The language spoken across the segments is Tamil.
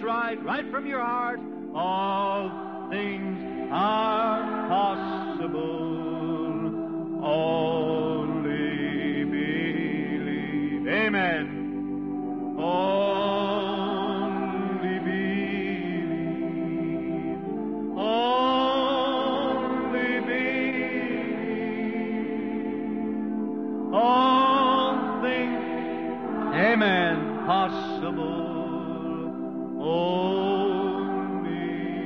right, right from your heart. All things are possible. Only believe. Amen. Only believe. Only believe. All things, Amen, possible. Only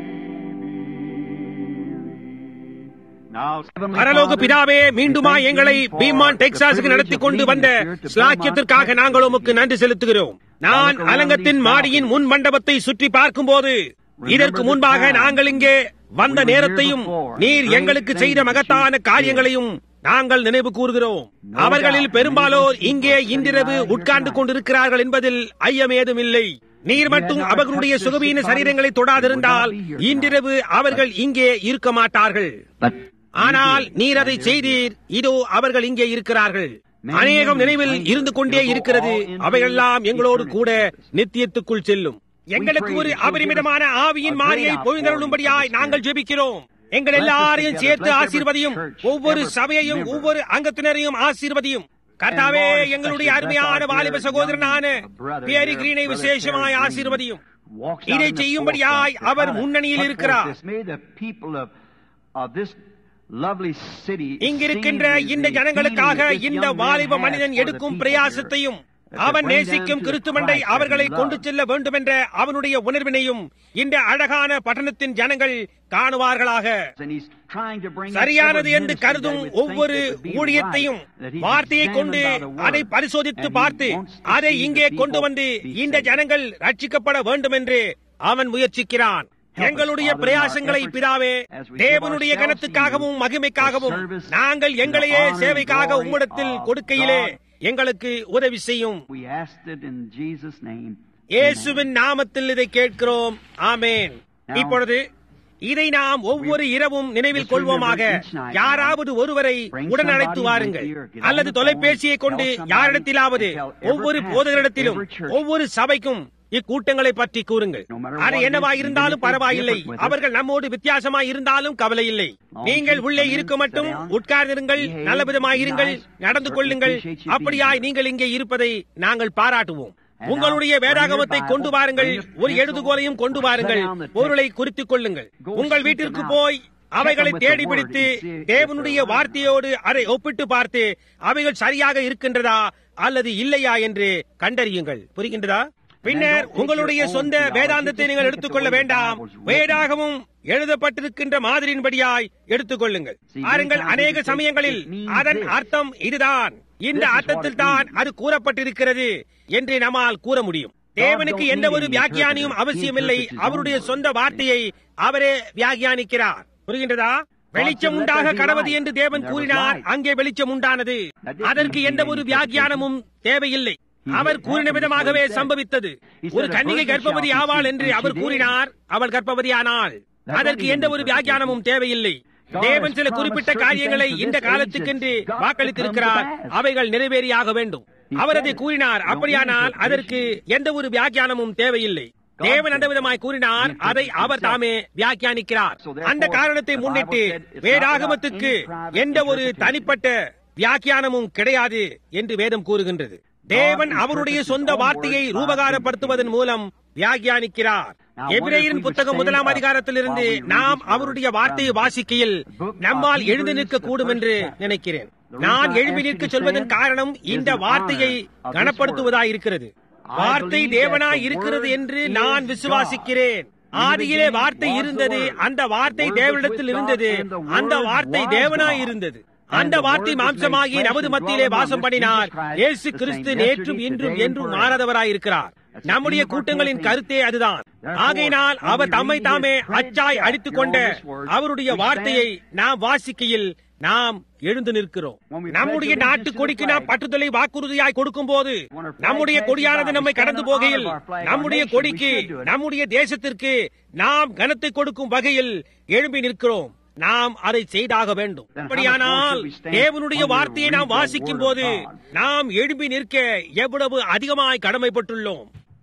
believe. Now, Heavenly பரலோக Father, பிதாவே மீண்டுமா we thank எங்களை you for பீமான் the டெக்சாஸுக்கு privilege நடத்தி of கொண்டு leading வந்த us here to ஸ்லாக்கியத்திற்காக Beaumont, நாங்கள் உமக்கு நன்றி செலுத்துகிறோம் நான் அலங்கத்தின் மாடியின் முன் மண்டபத்தை சுற்றி பார்க்கும்போது இதற்கு முன்பாக நாங்கள் இங்கே வந்த நேரத்தையும் நீர் எங்களுக்கு செய்த மகத்தான காரியங்களையும் நாங்கள் நினைவு கூறுகிறோம் அவர்களில் பெரும்பாலோர் இங்கே இன்றிரவு உட்கார்ந்து கொண்டிருக்கிறார்கள் என்பதில் ஐயம் ஏதும் இல்லை நீர் மட்டும் அவர்களுடைய சுகவீன சரீரங்களை தொடாதிருந்தால் இன்றிரவு அவர்கள் இங்கே இருக்க மாட்டார்கள் But ஆனால் நீர் அதை செய்தீர் இதோ அவர்கள் இங்கே இருக்கிறார்கள் அநேகம் நினைவில் இருந்து கொண்டே இருக்கிறது அவையெல்லாம் எங்களோடு கூட நித்தியத்துக்குள் செல்லும் எங்களுக்கு ஒரு அபரிமிதமான ஆவியின் மாரியை பொழிந்தருளும்படியாய் நாங்கள் ஜெபிக்கிறோம் எங்கள் எல்லாரையும் சேர்த்து ஆசீர்வதியும் ஒவ்வொரு சபையையும் ஒவ்வொரு அங்கத்தினரையும் ஆசீர்வதியும் கர்த்தாவே எங்களுடைய அருமையான வாலிப சகோதரனான பேரி கிரீனை விசேஷமாய் ஆசீர்வதியும் walks இதை out in the செய்யும்படியாய் forefront to our try to முன்னணியில் put இருக்கிறார். forth this. May the people of, of this lovely city இங்கிருக்கின்ற sing the- இந்த the ஜனங்களுக்காக feeling this இந்த young man வாலிப has மனிதன் for the எடுக்கும் people பிரயாசத்தையும் here. That அவன் to bring them நேசிக்கும் to கிறிஸ்துவண்டை Christ that அவர்களை he கொண்டு loves. செல்ல வேண்டும் என்ற அவனுடைய உணர்வினையும் இந்த அழகான பட்டணத்தின் ஜனங்கள் காணுவார்களாக And he's trying to bring சரியானது every என்று ministry கருதும் that would think ஒவ்வொரு it would be ஊழியத்தையும் right, that he வார்த்தையை examined கொண்டு by the word. அதை பரிசோதித்து And he பார்த்து wants to அதை see இங்கே the கொண்டு people வந்து be இந்த saved. ஜனங்கள் ரட்சிக்கப்பட வேண்டும் என்று அவன் முயற்சிக்கிறான் us, எங்களுடைய Father, in our பிரயாசங்களுடைய efforts பிதாவே as we give தேவனுடைய ourselves கனத்துக்காகவும் to you மகிமைக்காகவும் for service நாங்கள் to the எங்களையே honor and சேவைக்காக glory உம்மிடத்தில் of கொடுக்கையிலே God. எங்களுக்கு உதவி செய்யும் We asked it in Jesus' name. இயேசுவின் நாமத்தில் இதை கேட்கிறோம் ஆமேன் இப்பொழுது இதை நாம் ஒவ்வொரு இரவும் நினைவில் கொள்வோமாக யாராவது ஒருவரை உடன் அழைத்து வாருங்கள் அல்லது தொலைபேசியை கொண்டு யாரிடத்திலாவது ஒவ்வொரு போதகரிடத்திலும் ஒவ்வொரு சபைக்கும் இக்கூட்டங்களை பற்றி கூறுங்கள் அது என்னவா இருந்தாலும் பரவாயில்லை அவர்கள் நம்மோடு வித்தியாசமாய் இருந்தாலும் கவலை இல்லை நீங்கள் உள்ளே இருக்க மட்டும் உட்கார்ந்திருங்கள் நல்ல விதமாய் இருங்கள் நடந்து கொள்ளுங்கள் அப்படியாய் நீங்கள் இங்கே இருப்பதை நாங்கள் பாராட்டுவோம் உங்களுடைய வேதாகமத்தை கொண்டு வாருங்கள் ஒரு எழுதுகோலையும் கொண்டு வாருங்கள் பொருளை குறித்துக் கொள்ளுங்கள் உங்கள் வீட்டிற்கு போய் அவைகளை தேடி பிடித்து தேவனுடைய வார்த்தையோடு அதை ஒப்பிட்டு பார்த்து அவைகள் சரியாக இருக்கின்றதா அல்லது இல்லையா என்று கண்டறியுங்கள் புரிகின்றதா பின்னர் உங்களுடைய சொந்த வேதாந்தத்தை நீங்கள் எடுத்துக்கொள்ள வேண்டாம் வேதாகமும் எழுதப்பட்டிருக்கின்ற மாதிரியின்படியாய் எடுத்துக்கொள்ளுங்கள் பாருங்கள் அநேக சமயங்களில் அதன் அர்த்தம் இதுதான் இந்த அர்த்தத்தில் தான் அது கூறப்பட்டிருக்கிறது என்று நம்மால் கூற முடியும் தேவனுக்கு எந்த ஒரு வியாக்கியானியும் அவசியமில்லை அவருடைய சொந்த வார்த்தையை அவரே வியாக்கியானிக்கிறார் புரிகின்றதா வெளிச்சம் உண்டாக கடவது என்று தேவன் கூறினார் அங்கே வெளிச்சம் உண்டானது அதற்கு எந்த ஒரு வியாக்கியானமும் தேவையில்லை அவர் கூறின விதமாகவே சம்பவித்தது ஒரு கன்னிகை கர்ப்பவதி ஆவாள் என்று அவர் கூறினார் அவள் கர்ப்பவதியானாள் அதற்கு எந்த ஒரு வியாக்கியானமும் தேவையில்லை தேவன் சில குறிப்பிட்ட காரியங்களை இந்த காலத்துக்கென்று வாக்களித்திருக்கிறார் அவைகள் நிறைவேறியாக வேண்டும் அவர் அதை கூறினார் அப்படியானால் அதற்கு எந்த ஒரு வியாக்கியானமும் தேவையில்லை தேவன் அந்த விதமாய் கூறினார் அதை அவர் தாமே வியாக்கியானிக்கிறார் அந்த காரணத்தை முன்னிட்டு வேதாகமத்துக்கு எந்த ஒரு தனிப்பட்ட வியாக்கியானமும் கிடையாது என்று வேதம் கூறுகின்றது தேவன் அவருடைய சொந்த வார்த்தையை ரூபகாரப்படுத்துவதன் மூலம் வியாகியானிக்கிறார் எபிரேயரின் புத்தகம் முதலாம் அதிகாரத்திலிருந்து நாம் அவருடைய வார்த்தையை வாசிக்கையில் நம்மால் எழுந்து நிற்க கூடும் என்று நினைக்கிறேன் நான் எழுப்பி நிற்க சொல்வதன் காரணம் இந்த வார்த்தையை கனப்படுத்துவதாயிருக்கிறது வார்த்தை தேவனாய் இருக்கிறது என்று நான் விசுவாசிக்கிறேன் ஆதியிலே வார்த்தை இருந்தது அந்த வார்த்தை தேவனிடத்தில் இருந்தது அந்த வார்த்தை தேவனாய் இருந்தது அந்த வார்த்தை மாம்சமாகி நமது மத்தியிலே வாசம் பண்ணினார் இயேசு கிறிஸ்து நேற்றும் இன்றும் என்றும் மாறாதவராயிருக்கிறார் நம்முடைய கூட்டங்களின் கருத்தே அதுதான் ஆகையினால் அவர் தம்மை தாமே அச்சாய் அடித்துக் கொண்ட அவருடைய வார்த்தையை நாம் வாசிக்கையில் நாம் எழுந்து நிற்கிறோம் நம்முடைய நாட்டு கொடிக்கு நாம் பற்றுதலை வாக்குறுதியாய் கொடுக்கும் போது நம்முடைய கொடியானது நம்மை கடந்து போகையில் நம்முடைய கொடிக்கு நம்முடைய தேசத்திற்கு நாம் கனத்தை கொடுக்கும் வகையில் எழும்பி நிற்கிறோம் நாம் அதை செய்தாக வேண்டும் அப்படியானால் தேவனுடைய வார்த்தையை நாம் வாசிக்கும் போது நாம் எழும்பி நிற்க எவ்வளவு அதிகமாய் கடமைப்பட்டுள்ளோம்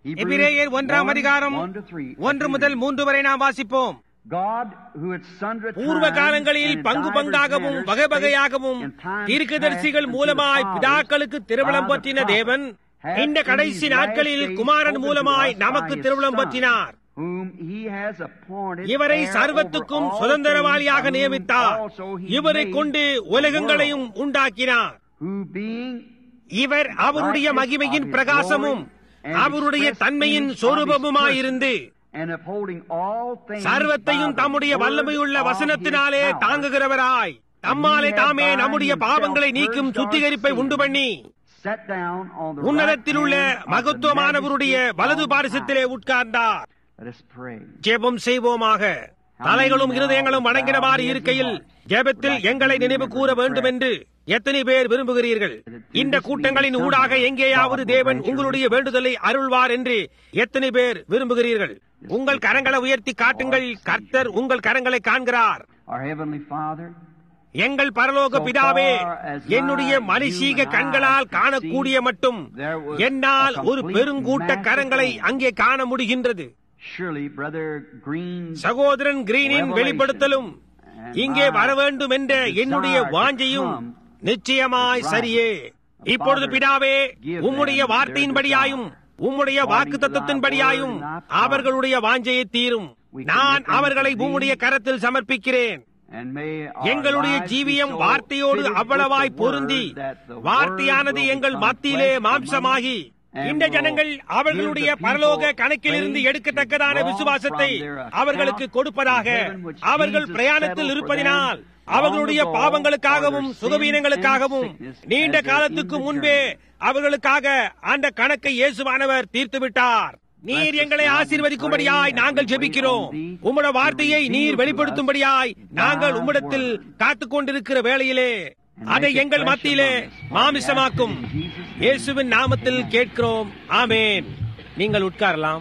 Hebrews எபிரேயர் ஒன்றாம் 1, அதிகாரம் 1 to 3. ஒன்று முதல் மூன்று வரை நாம் வாசிப்போம் God, who at sundry பூர்வ times காலங்களில் and in பங்கு divers பங்காகவும் manners வகை spake வகையாகவும் in times தீர்க்கதரிசிகள் past unto மூலமாய் the fathers பிதாக்களுக்கு திருவிழம் by the பற்றின prophets, தேவன் hath இந்த in கடைசி these நாட்களில் last days Kumaran spoken to மூலமாய் us by நமக்கு his திருவிழம் Son, பற்றினார் whom he has appointed இவரை heir சர்வத்துக்கும் over all சுதந்திரவாளியாக things, நியமித்தார் whom also he இவரை made கொண்டு the உலகங்களையும் உண்டாக்கினார் world, who being இவர் அவருடைய மகிமையின் பிரகாசமும் அவருடைய தன்மையின் சொரூபமுமாயிருந்து and upholding all things சர்வத்தையும் by the தம்முடைய word வல்லமையுள்ள of his வசனத்தினாலே power, தாங்குகிறவராய் தம்மாலே தாமே நம்முடைய பாவங்களை நீக்கும் சுத்திகரிப்பை உண்டு பண்ணி set down on the உன்னதத்தில் உள்ள right hand of the மகத்துவமானவருடைய majesty வலது on பாரிசத்திலே high. உட்கார்ந்தார் Let us pray. ஜெபம் செய்வோமாக தலைகளும் இருதயங்களும் வணங்கினவாறு இருக்கையில் ஜெபத்தில் எங்களை நினைவு கூற வேண்டும் என்று எத்தனை பேர் விரும்புகிறீர்கள் இந்த கூட்டங்களின் ஊடாக எங்கேயாவது தேவன் உங்களுடைய வேண்டுதலை அருள்வார் என்று எத்தனை பேர் விரும்புகிறீர்கள் உங்கள் கரங்களை உயர்த்தி காட்டுங்கள் கர்த்தர் உங்கள் கரங்களை காண்கிறார் Our Heavenly Father, எங்கள் பரலோக பிதாவே என்னுடைய மனுஷீக கண்களால் காணக்கூடிய மட்டும் என்னால் ஒரு பெருங்கூட்ட கரங்களை அங்கே காண முடிகின்றது surely Brother Green சகோதரன் கிரீனின் வெளிப்படுத்தலும் இங்கே வர வேண்டும் என்ற என்னுடைய வாஞ்சையும் நிச்சயமாய் சரியே இப்பொழுது பிதாவே உம்முடைய வார்த்தையின்படியாயும் உம்முடைய வாக்கு தத்துவத்தின்படியாயும் அவர்களுடைய வாஞ்சையை தீரும் நான் அவர்களை உம்முடைய கரத்தில் சமர்ப்பிக்கிறேன் and may our எங்களுடைய lives be ஜீவியம் so வார்த்தையோடு fitted with அவ்வளவாய் the பொருந்தி word that the வார்த்தையானது word will எங்கள் become மத்தியிலே flesh among மாம்சமாகி us and இந்த will ஜனங்கள் give அவர்களுடைய the people பரலோக கணக்கிலிருந்து faith எடுக்கத்தக்கதான to draw விசுவாசத்தை from their account அவர்களுக்கு கொடுப்பதாக in heaven which அவர்கள் Jesus பிரயாணத்தில் settled for இருப்பதினால் them அவர்களுடைய long ago பாவங்களுக்காகவும் for their சுகவீனங்களுக்காகவும் sins and sickness நீண்ட as they're காலத்துக்கு in the முன்பே journey. அவர்களுக்காக அந்த கணக்கை இயேசுவானவர் தீர்த்து விட்டார் நீர் எங்களை ஆசீர்வதிக்கும்படியாய் நாங்கள் ஜெபிக்கிறோம் உம்முடைய வார்த்தையை நீர் வெளிப்படுத்தும்படியாய் நாங்கள் உம்மிடத்தில் காத்துக் கொண்டிருக்கிற வேளையிலே அதை எங்கள் மத்தியிலே மாமிசமாக்கும் இயேசுவின் நாமத்தில் கேட்கிறோம் ஆமேன் நீங்கள் உட்காரலாம்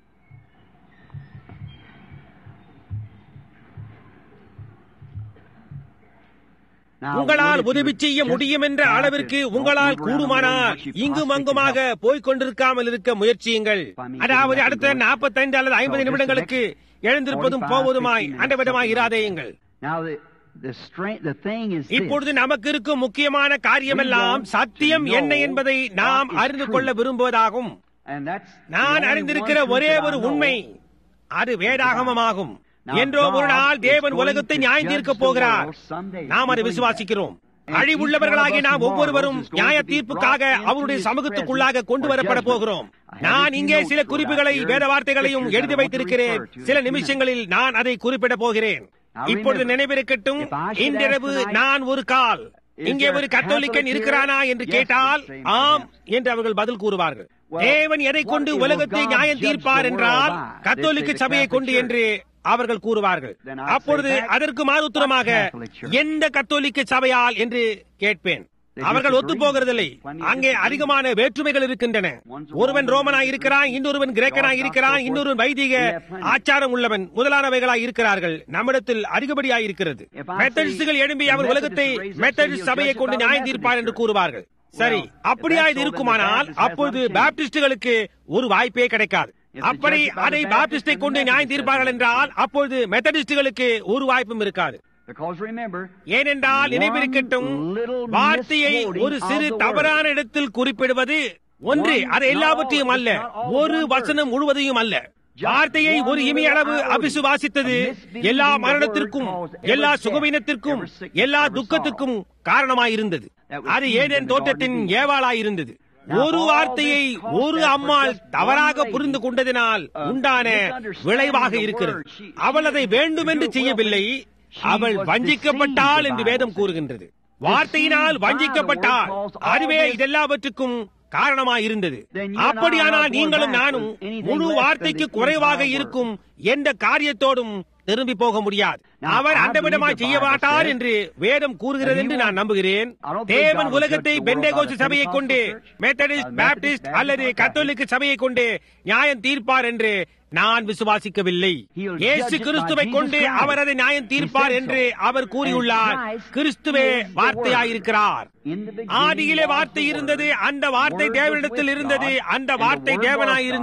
Now, உங்களால் would if you உதவி would செய்ய just முடியும் என்ற try to அளவிற்கு help உங்களால் move around கூடுமானால் the room, இங்கும் possibly அங்குமாக போய்க் கொண்டிருக்காமல் இருக்க முயற்சியுங்கள் அதாவது அடுத்த நாற்பத்தைந்து அல்லது ஐம்பது நிமிடங்களுக்கு எழுந்திருப்பதும் போவதுமாய் அண்டவிடமாய் இராதேயுங்கள் Now, the, the strength, the thing is this. இப்பொழுது நமக்கு இருக்கும் முக்கியமான காரியமெல்லாம் சத்தியம் என்ன என்பதை நாம் அறிந்து கொள்ள விரும்புவதாகும் And that's the நான் only அறிந்திருக்கிற one truth ஒரே that I ஒரு know. உண்மை அது வேதாகமமாகும் என்றோ ஒரு நாள் தேவன் உலகத்தை நியாயம் தீர்க்கப் போகிறார் நாம் அதை விசுவாசிக்கிறோம் அழிவுள்ளவர்களாகிய நாம் ஒவ்வொருவரும் நியாய தீர்ப்புக்காக அவருடைய சமூகத்துக்குள்ளாக கொண்டு வரப்பட போகிறோம் நான் இங்கே சில குறிப்புகளை வேத வார்த்தைகளையும் எழுதி வைத்திருக்கிறேன் சில நிமிஷங்களில் நான் அதை குறிப்பிட போகிறேன் இப்பொழுது நினைவிருக்கட்டும் இன்றிரவு நான் ஒரு கால் இங்கே ஒரு கத்தோலிக்கன் இருக்கிறானா என்று கேட்டால் ஆம் என்று அவர்கள் பதில் கூறுவார்கள் தேவன் எதை கொண்டு உலகத்தை நியாயம் தீர்ப்பார் என்றால் கத்தோலிக்க சபையை கொண்டு என்று அவர்கள் கூறுவார்கள் அப்பொழுது அதற்கு மாறுத்தரமாக எந்த கத்தோலிக்க சபையால் என்று கேட்பேன் அவர்கள் ஒத்து போகிறதில்லை அங்கே அதிகமான வேற்றுமைகள் இருக்கின்றன ஒருவன் ரோமனாய் இருக்கிறான் இன்னொருவன் கிரேக்கனாய் இருக்கிறான் இன்னொருவன் வைதிக ஆச்சாரம் உள்ளவன் முதலானவைகளாய் இருக்கிறார்கள் நம்மிடத்தில் அதிகப்படியாய் இருக்கிறது மெத்தடிஸ்டுகள் எழும்பி அவர் உலகத்தை மெத்தடிஸ்ட் சபையை கொண்டு நியாயம் தீர்ப்பார் என்று கூறுவார்கள் சரி அப்படியா இது இருக்குமானால் அப்பொழுது பாப்டிஸ்டுகளுக்கு ஒரு வாய்ப்பே கிடைக்காது அப்படி அதை பாப்டிஸ்டை கொண்டு நியாயம் தீர்ப்பார்கள் என்றால் அப்பொழுது மெத்தடிஸ்டுகளுக்கு ஒரு வாய்ப்பும் இருக்காது Because remember, ஏனென்றால் நினைவிருக்கட்டும் வார்த்தையை ஒரு சிறு தவறான இடத்தில் குறிப்பிடுவது ஒன்று அது எல்லாவற்றையும் அல்ல ஒரு வசனம் முழுவதையும் அல்ல வார்த்தையை ஒரு இமி அளவு அபிசுவாசித்தது எல்லா மரணத்திற்கும் எல்லா சுகவீனத்திற்கும் எல்லா துக்கத்துக்கும் காரணமாயிருந்தது அது ஏதேன் தோட்டத்தின் ஏவாளாயிருந்தது ஒரு வார்த்தையை ஒரு அம்மாள் தவறாக புரிந்து கொண்டதினால் உண்டான விளைவாக இருக்கிறது அவள் அதை வேண்டுமென்று செய்யவில்லை அவள் வஞ்சிக்கப்பட்டாள் என்று வேதம் கூறுகின்றது வார்த்தையினால் வஞ்சிக்கப்பட்டால் அதுவே இதெல்லாவற்றுக்கும் காரணமாயிருந்தது அப்படியானால் நீங்களும் நானும் முழு வார்த்தைக்கு குறைவாக இருக்கும் எந்த காரியத்தோடும் திரும்பி போக முடியாது அவர் அண்டவிடமாய் செய்ய மாட்டார் என்று வேதம் கூறுகிறது என்று நான் நம்புகிறேன் தேவன் உலகத்தை பெண்டேகோஸ் சபையை கொண்டு மெத்தடிஸ்ட் பாப்டிஸ்ட் அல்லது கத்தோலிக்க சபையை கொண்டு நியாயம் தீர்ப்பார் என்று நான் விசுவாசிக்கவில்லை இயேசு கிறிஸ்துவை கொண்டு அவர் அதை நியாயம் தீர்ப்பார் என்று அவர் கூறியுள்ளார் கிறிஸ்துவே வார்த்தையாயிருக்கிறார் ஆதியிலே வார்த்தை இருந்தது அந்த வார்த்தை தேவனிடத்தில் இருந்தது அந்த வார்த்தை தேவனாயிருந்தது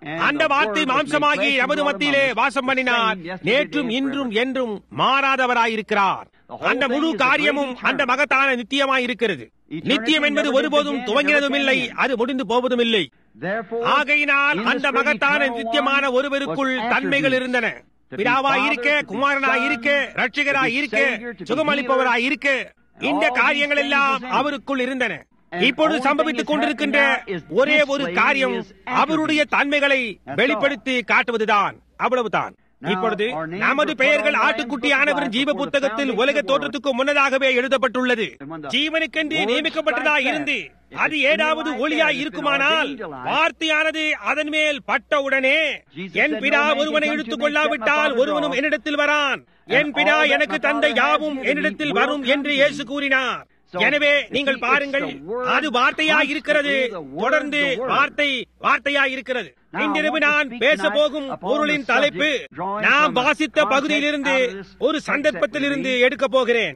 அந்த வார்த்தை மாம்சமாகி நமது மத்தியிலே வாசம் பண்ணினார் நேற்றும் இன்றும் என்றும் மாறாதவராயிருக்கிறார் அந்த முழு காரியமும் அந்த மகத்தான நித்தியமாய் இருக்கிறது நித்தியம் என்பது ஒருபோதும் துவங்கினதும் இல்லை அது முடிந்து போவதும் இல்லை ஆகையினால் அந்த மகத்தான நித்தியமான ஒருவருக்குள் தன்மைகள் இருந்தன பிதாவாய் இருக்க குமாரனாய் இருக்க ரட்சகராய் இருக்க சுகமளிப்பவராய் இருக்க இந்த காரியங்கள் எல்லாம் அவருக்குள் இருந்தன இப்பொழுது சம்பவித்துக் கொண்டிருக்கின்ற ஒரே ஒரு காரியம் அவருடைய தன்மைகளை வெளிப்படுத்தி காட்டுவதுதான் அவ்வளவுதான் இப்பொழுது நமது பெயர்கள் ஆட்டுக்குட்டி ஆனவரின் ஜீவ புத்தகத்தில் உலக தோற்றத்துக்கு முன்னதாகவே எழுதப்பட்டுள்ளது ஜீவனுக்கென்று நியமிக்கப்பட்டதா இருந்து அது ஏதாவது ஒளியாய் இருக்குமானால் வார்த்தையானது அதன் மேல் பட்டவுடனே என் பிதா ஒருவனை இழுத்துக் கொள்ளாவிட்டால் ஒருவனும் என்னிடத்தில் வரான் என் பிதா எனக்கு தந்த யாவும் என்னிடத்தில் வரும் என்று இயேசு கூறினார் எனவே நீங்கள் பாருங்கள் அது வார்த்தையாய் இருக்கிறது தொடர்ந்து வார்த்தை வார்த்தையாய் இருக்கிறது இன்றிரவு நான் பேச போகும் பொருளின் தலைப்பு நாம் வாசித்த பகுதியிலிருந்து ஒரு சந்தர்ப்பத்திலிருந்து எடுக்க போகிறேன்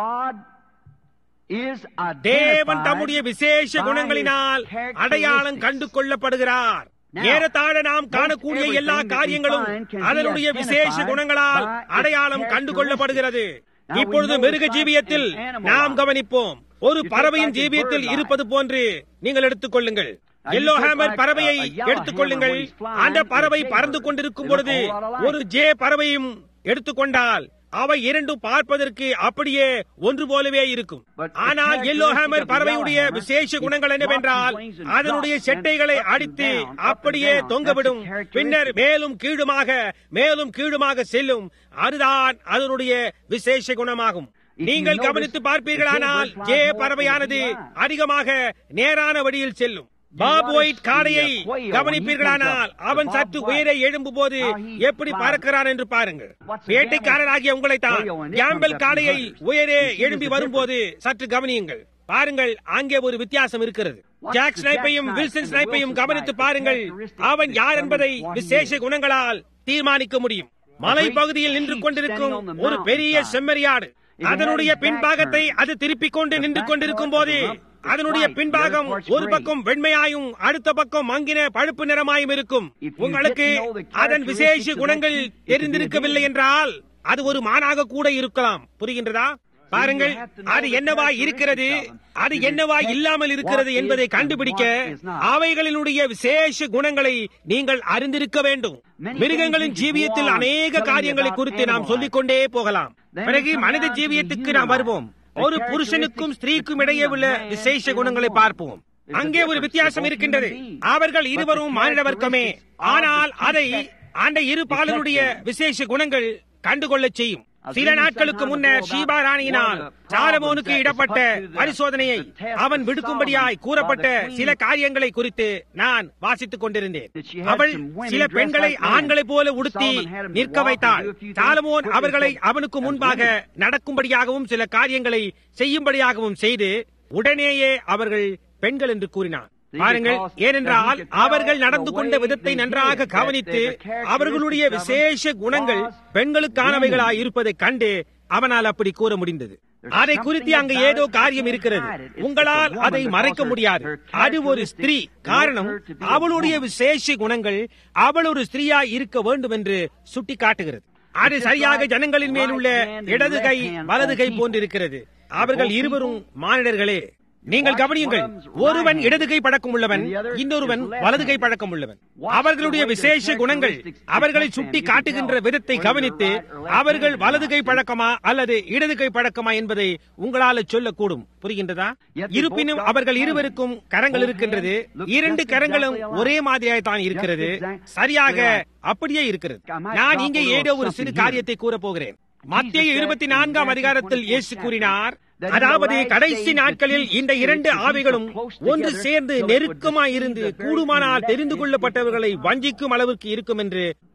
தேவன் தம்முடைய விசேஷ குணங்களினால் அடையாளம் கண்டு கொள்ளப்படுகிறார் ஏறத்தாழ நாம் காணக்கூடிய எல்லா காரியங்களும் அதனுடைய விசேஷ குணங்களால் அடையாளம் கண்டு கொள்ளப்படுகிறது இப்பொழுது மிருக ஜீவியத்தில் நாம் கவனிப்போம் ஒரு பறவையின் ஜீவியத்தில் இருப்பது போன்று நீங்கள் எடுத்துக் கொள்ளுங்கள் எல்லோ ஹேமர் பறவையை எடுத்துக் கொள்ளுங்கள் அந்த பறவை பறந்து கொண்டிருக்கும் பொழுது ஒரு ஜே பறவையும் எடுத்துக்கொண்டால் அவை இரண்டும் பார்ப்பதற்கு அப்படியே ஒன்று போலவே இருக்கும் ஆனால் எல்லோ ஹேமர் பறவையுடைய விசேஷ குணங்கள் என்னவென்றால் அதனுடைய செட்டைகளை அடித்து அப்படியே தொங்கவிடும் பின்னர் மேலும் கீழுமாக மேலும் கீழுமாக செல்லும் அதுதான் அதனுடைய விசேஷ குணமாகும் நீங்கள் கவனித்து பார்ப்பீர்களானால் ஜே பறவையானது அதிகமாக நேரான வழியில் செல்லும் பாப் ஒயிட் காடையை கவனிப்பீர்களானால் அவன் சற்று உயரே எழும்பும் போது எப்படி பறக்கிறான் என்று பாருங்கள் வேட்டைக்காரராகிய உங்களை தான் கேம்பல் காடையை உயரே எழும்பி வரும்போது சற்று கவனியுங்கள் பாருங்கள் அங்கே ஒரு வித்தியாசம் இருக்கிறது ஜாக் ஸ்னைப்பையும் வில்சன் ஸ்னைப்பையும் கவனித்து பாருங்கள் அவன் யார் என்பதை விசேஷ குணங்களால் தீர்மானிக்க முடியும் மலை பகுதியில் நின்று கொண்டிருக்கும் ஒரு பெரிய செம்மறியாடு அதனுடைய பின்பாகத்தை அது திருப்பிக் கொண்டு நின்று கொண்டிருக்கும் போது அதனுடைய பின்பாகம் ஒரு பக்கம் வெண்மையாயும் அடுத்த பக்கம் மங்கின பழுப்பு நிறமாயும் இருக்கும் உங்களுக்கு அதன் விசேஷ குணங்கள் தெரிந்திருக்கவில்லை என்றால் அது ஒரு மானாக கூட இருக்கலாம் புரிகின்றதா பாருங்கள் அது என்னவா இருக்கிறது அது என்னவா இல்லாமல் இருக்கிறது என்பதை கண்டுபிடிக்க அவைகளினுடைய விசேஷ குணங்களை நீங்கள் அறிந்திருக்க வேண்டும் மிருகங்களின் ஜீவியத்தில் அநேக காரியங்களை குறித்து நாம் சொல்லிக்கொண்டே போகலாம் பிறகு மனித ஜீவியத்துக்கு நாம் வருவோம் ஒரு புருஷனுக்கும் ஸ்திரீக்கும் இடையே உள்ள விசேஷ குணங்களை பார்ப்போம் அங்கே ஒரு வித்தியாசம் இருக்கின்றது அவர்கள் இருவரும் மானிட வர்க்கமே ஆனால் அதை அந்த இரு பாலனுடைய விசேஷ குணங்கள் கண்டுகொள்ள செய்யும் சில நாட்களுக்கு முன்னர் ஷீபா ராணியினால் சாரமோனுக்கு இடப்பட்ட பரிசோதனையை அவன் விடுக்கும்படியாய் கூறப்பட்ட சில காரியங்களை குறித்து நான் வாசித்துக் கொண்டிருந்தேன் அவள் சில பெண்களை ஆண்களைப் போல உடுத்தி நிற்க வைத்தாள் சாலமோன் அவர்களை அவனுக்கு முன்பாக நடக்கும்படியாகவும் சில காரியங்களை செய்யும்படியாகவும் செய்து உடனேயே அவர்கள் பெண்கள் என்று கூறினான் பாருங்கள் ஏனென்றால் அவர்கள் நடந்து கொண்ட விதத்தை நன்றாக கவனித்து அவர்களுடைய விசேஷ குணங்கள் பெண்களுக்கானவைகளாய் இருப்பதை கண்டு அவனால் அப்படி கூற முடிந்தது அதை குறித்து அங்கு ஏதோ காரியம் இருக்கிறது உங்களால் அதை மறைக்க முடியாது அது ஒரு ஸ்திரீ காரணம் அவளுடைய விசேஷ குணங்கள் அவள் ஒரு ஸ்திரீயா இருக்க வேண்டும் என்று சுட்டி காட்டுகிறது அது சரியாக ஜனங்களின் மேல் உள்ள இடது கை வலது கை போன்றிருக்கிறது அவர்கள் இருவரும் மானிடர்களே நீங்கள் கவனியுங்கள் ஒருவன் இடது கை பழக்கம் உள்ளவன் இன்னொருவன் வலது கை பழக்கம் உள்ளவன் அவர்களுடைய விசேஷ குணங்கள் அவர்களை சுட்டி காட்டுகின்ற விதத்தை கவனித்து அவர்கள் வலது கை பழக்கமா அல்லது இடது கை பழக்கமா என்பதை உங்களால் சொல்லக்கூடும் புரிகின்றதா இருப்பினும் அவர்கள் இருவருக்கும் கரங்கள் இருக்கின்றது இரண்டு கரங்களும் ஒரே மாதிரியாய் தான் இருக்கிறது சரியாக அப்படியே இருக்கிறது நான் இங்கே ஏதோ ஒரு சிறு காரியத்தை கூற போகிறேன் மத்திய இருபத்தி நான்காம் அதிகாரத்தில் இயேசு கூறினார் அதாவது கடைசி நாட்களில் இந்த இரண்டு ஆவிகளும் ஒன்று சேர்ந்து நெருக்கமாய் இருந்து கூடுமானால் தெரிந்து கொள்ளப்பட்டவர்களை வஞ்சிக்கும் அளவுக்கு இருக்கும் என்று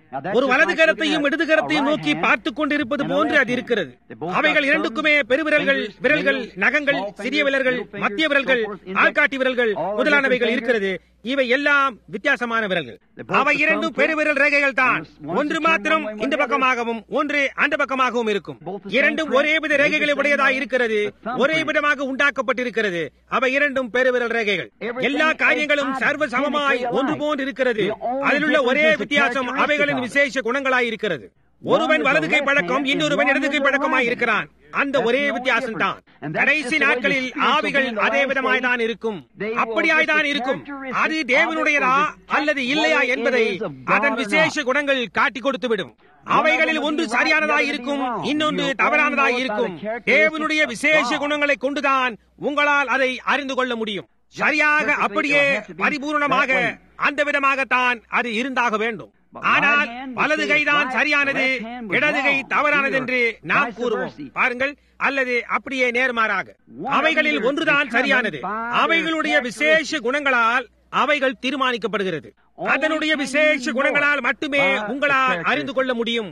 ஒரு வலது கரத்தையும் இடது கரத்தையும் நோக்கி பார்த்துக் கொண்டிருப்பது போன்று அது இருக்கிறது அவைகள் இரண்டுக்குமே பெருவிரல்கள் விரல்கள் நகங்கள் சிறிய விரல்கள் மத்திய விரல்கள் ஆள்காட்டி விரல்கள் முதலானவைகள் இருக்கிறது இவை எல்லாம் வித்தியாசமான விரல்கள் அவை இரண்டும் பெருவிரல் ரேகைகள் தான் ஒன்று மாத்திரம் இந்த பக்கமாகவும் ஒன்று அந்த பக்கமாகவும் இருக்கும் இரண்டும் ஒரே வித ரேகைகளை உடையதாக இருக்கிறது ஒரே விதமாக உண்டாக்கப்பட்டிருக்கிறது அவை இரண்டும் பெருவிரல் ரேகைகள் எல்லா காரியங்களும் சர்வ சமமாய் ஒன்று போன்று இருக்கிறது அதிலுள்ள ஒரே வித்தியாசம் அவைகளின் விசேஷ குணங்களாய் இருக்கிறது ஒருவன் வலது கை பழக்கம் இன்னொருவன் இடது கை பழக்கமாய் இருக்கிறான் அந்த ஒரே வித்தியாசம் தான் கடைசி நாட்களில் ஆவிகள் அதே விதமாய் தான் இருக்கும் அப்படியாய் தான் இருக்கும் அது தேவனுடையதா அல்லது இல்லையா என்பதை அதன் விசேஷ குணங்கள் காட்டி கொடுத்து விடும் அவைகளில் ஒன்று சரியானதாய் இருக்கும் இன்னொன்று தவறானதாய் இருக்கும் தேவனுடைய விசேஷ குணங்களை கொண்டுதான் உங்களால் அதை அறிந்து கொள்ள முடியும் சரியாக அப்படியே பரிபூர்ணமாக அந்த விதமாகத்தான் அது இருந்தாக வேண்டும் ஆனால் வலது கைதான் சரியானது இடது கை தவறானது என்று நாம் கூறுவோம் பாருங்கள் அல்லது அப்படியே நேர்மாறாக அவைகளில் ஒன்றுதான் சரியானது அவைகளுடைய விசேஷ குணங்களால் அவைகள் தீர்மானிக்கப்படுகிறது அதனுடைய விசேஷ குணங்களால் மட்டுமே உங்களால் அறிந்து கொள்ள முடியும்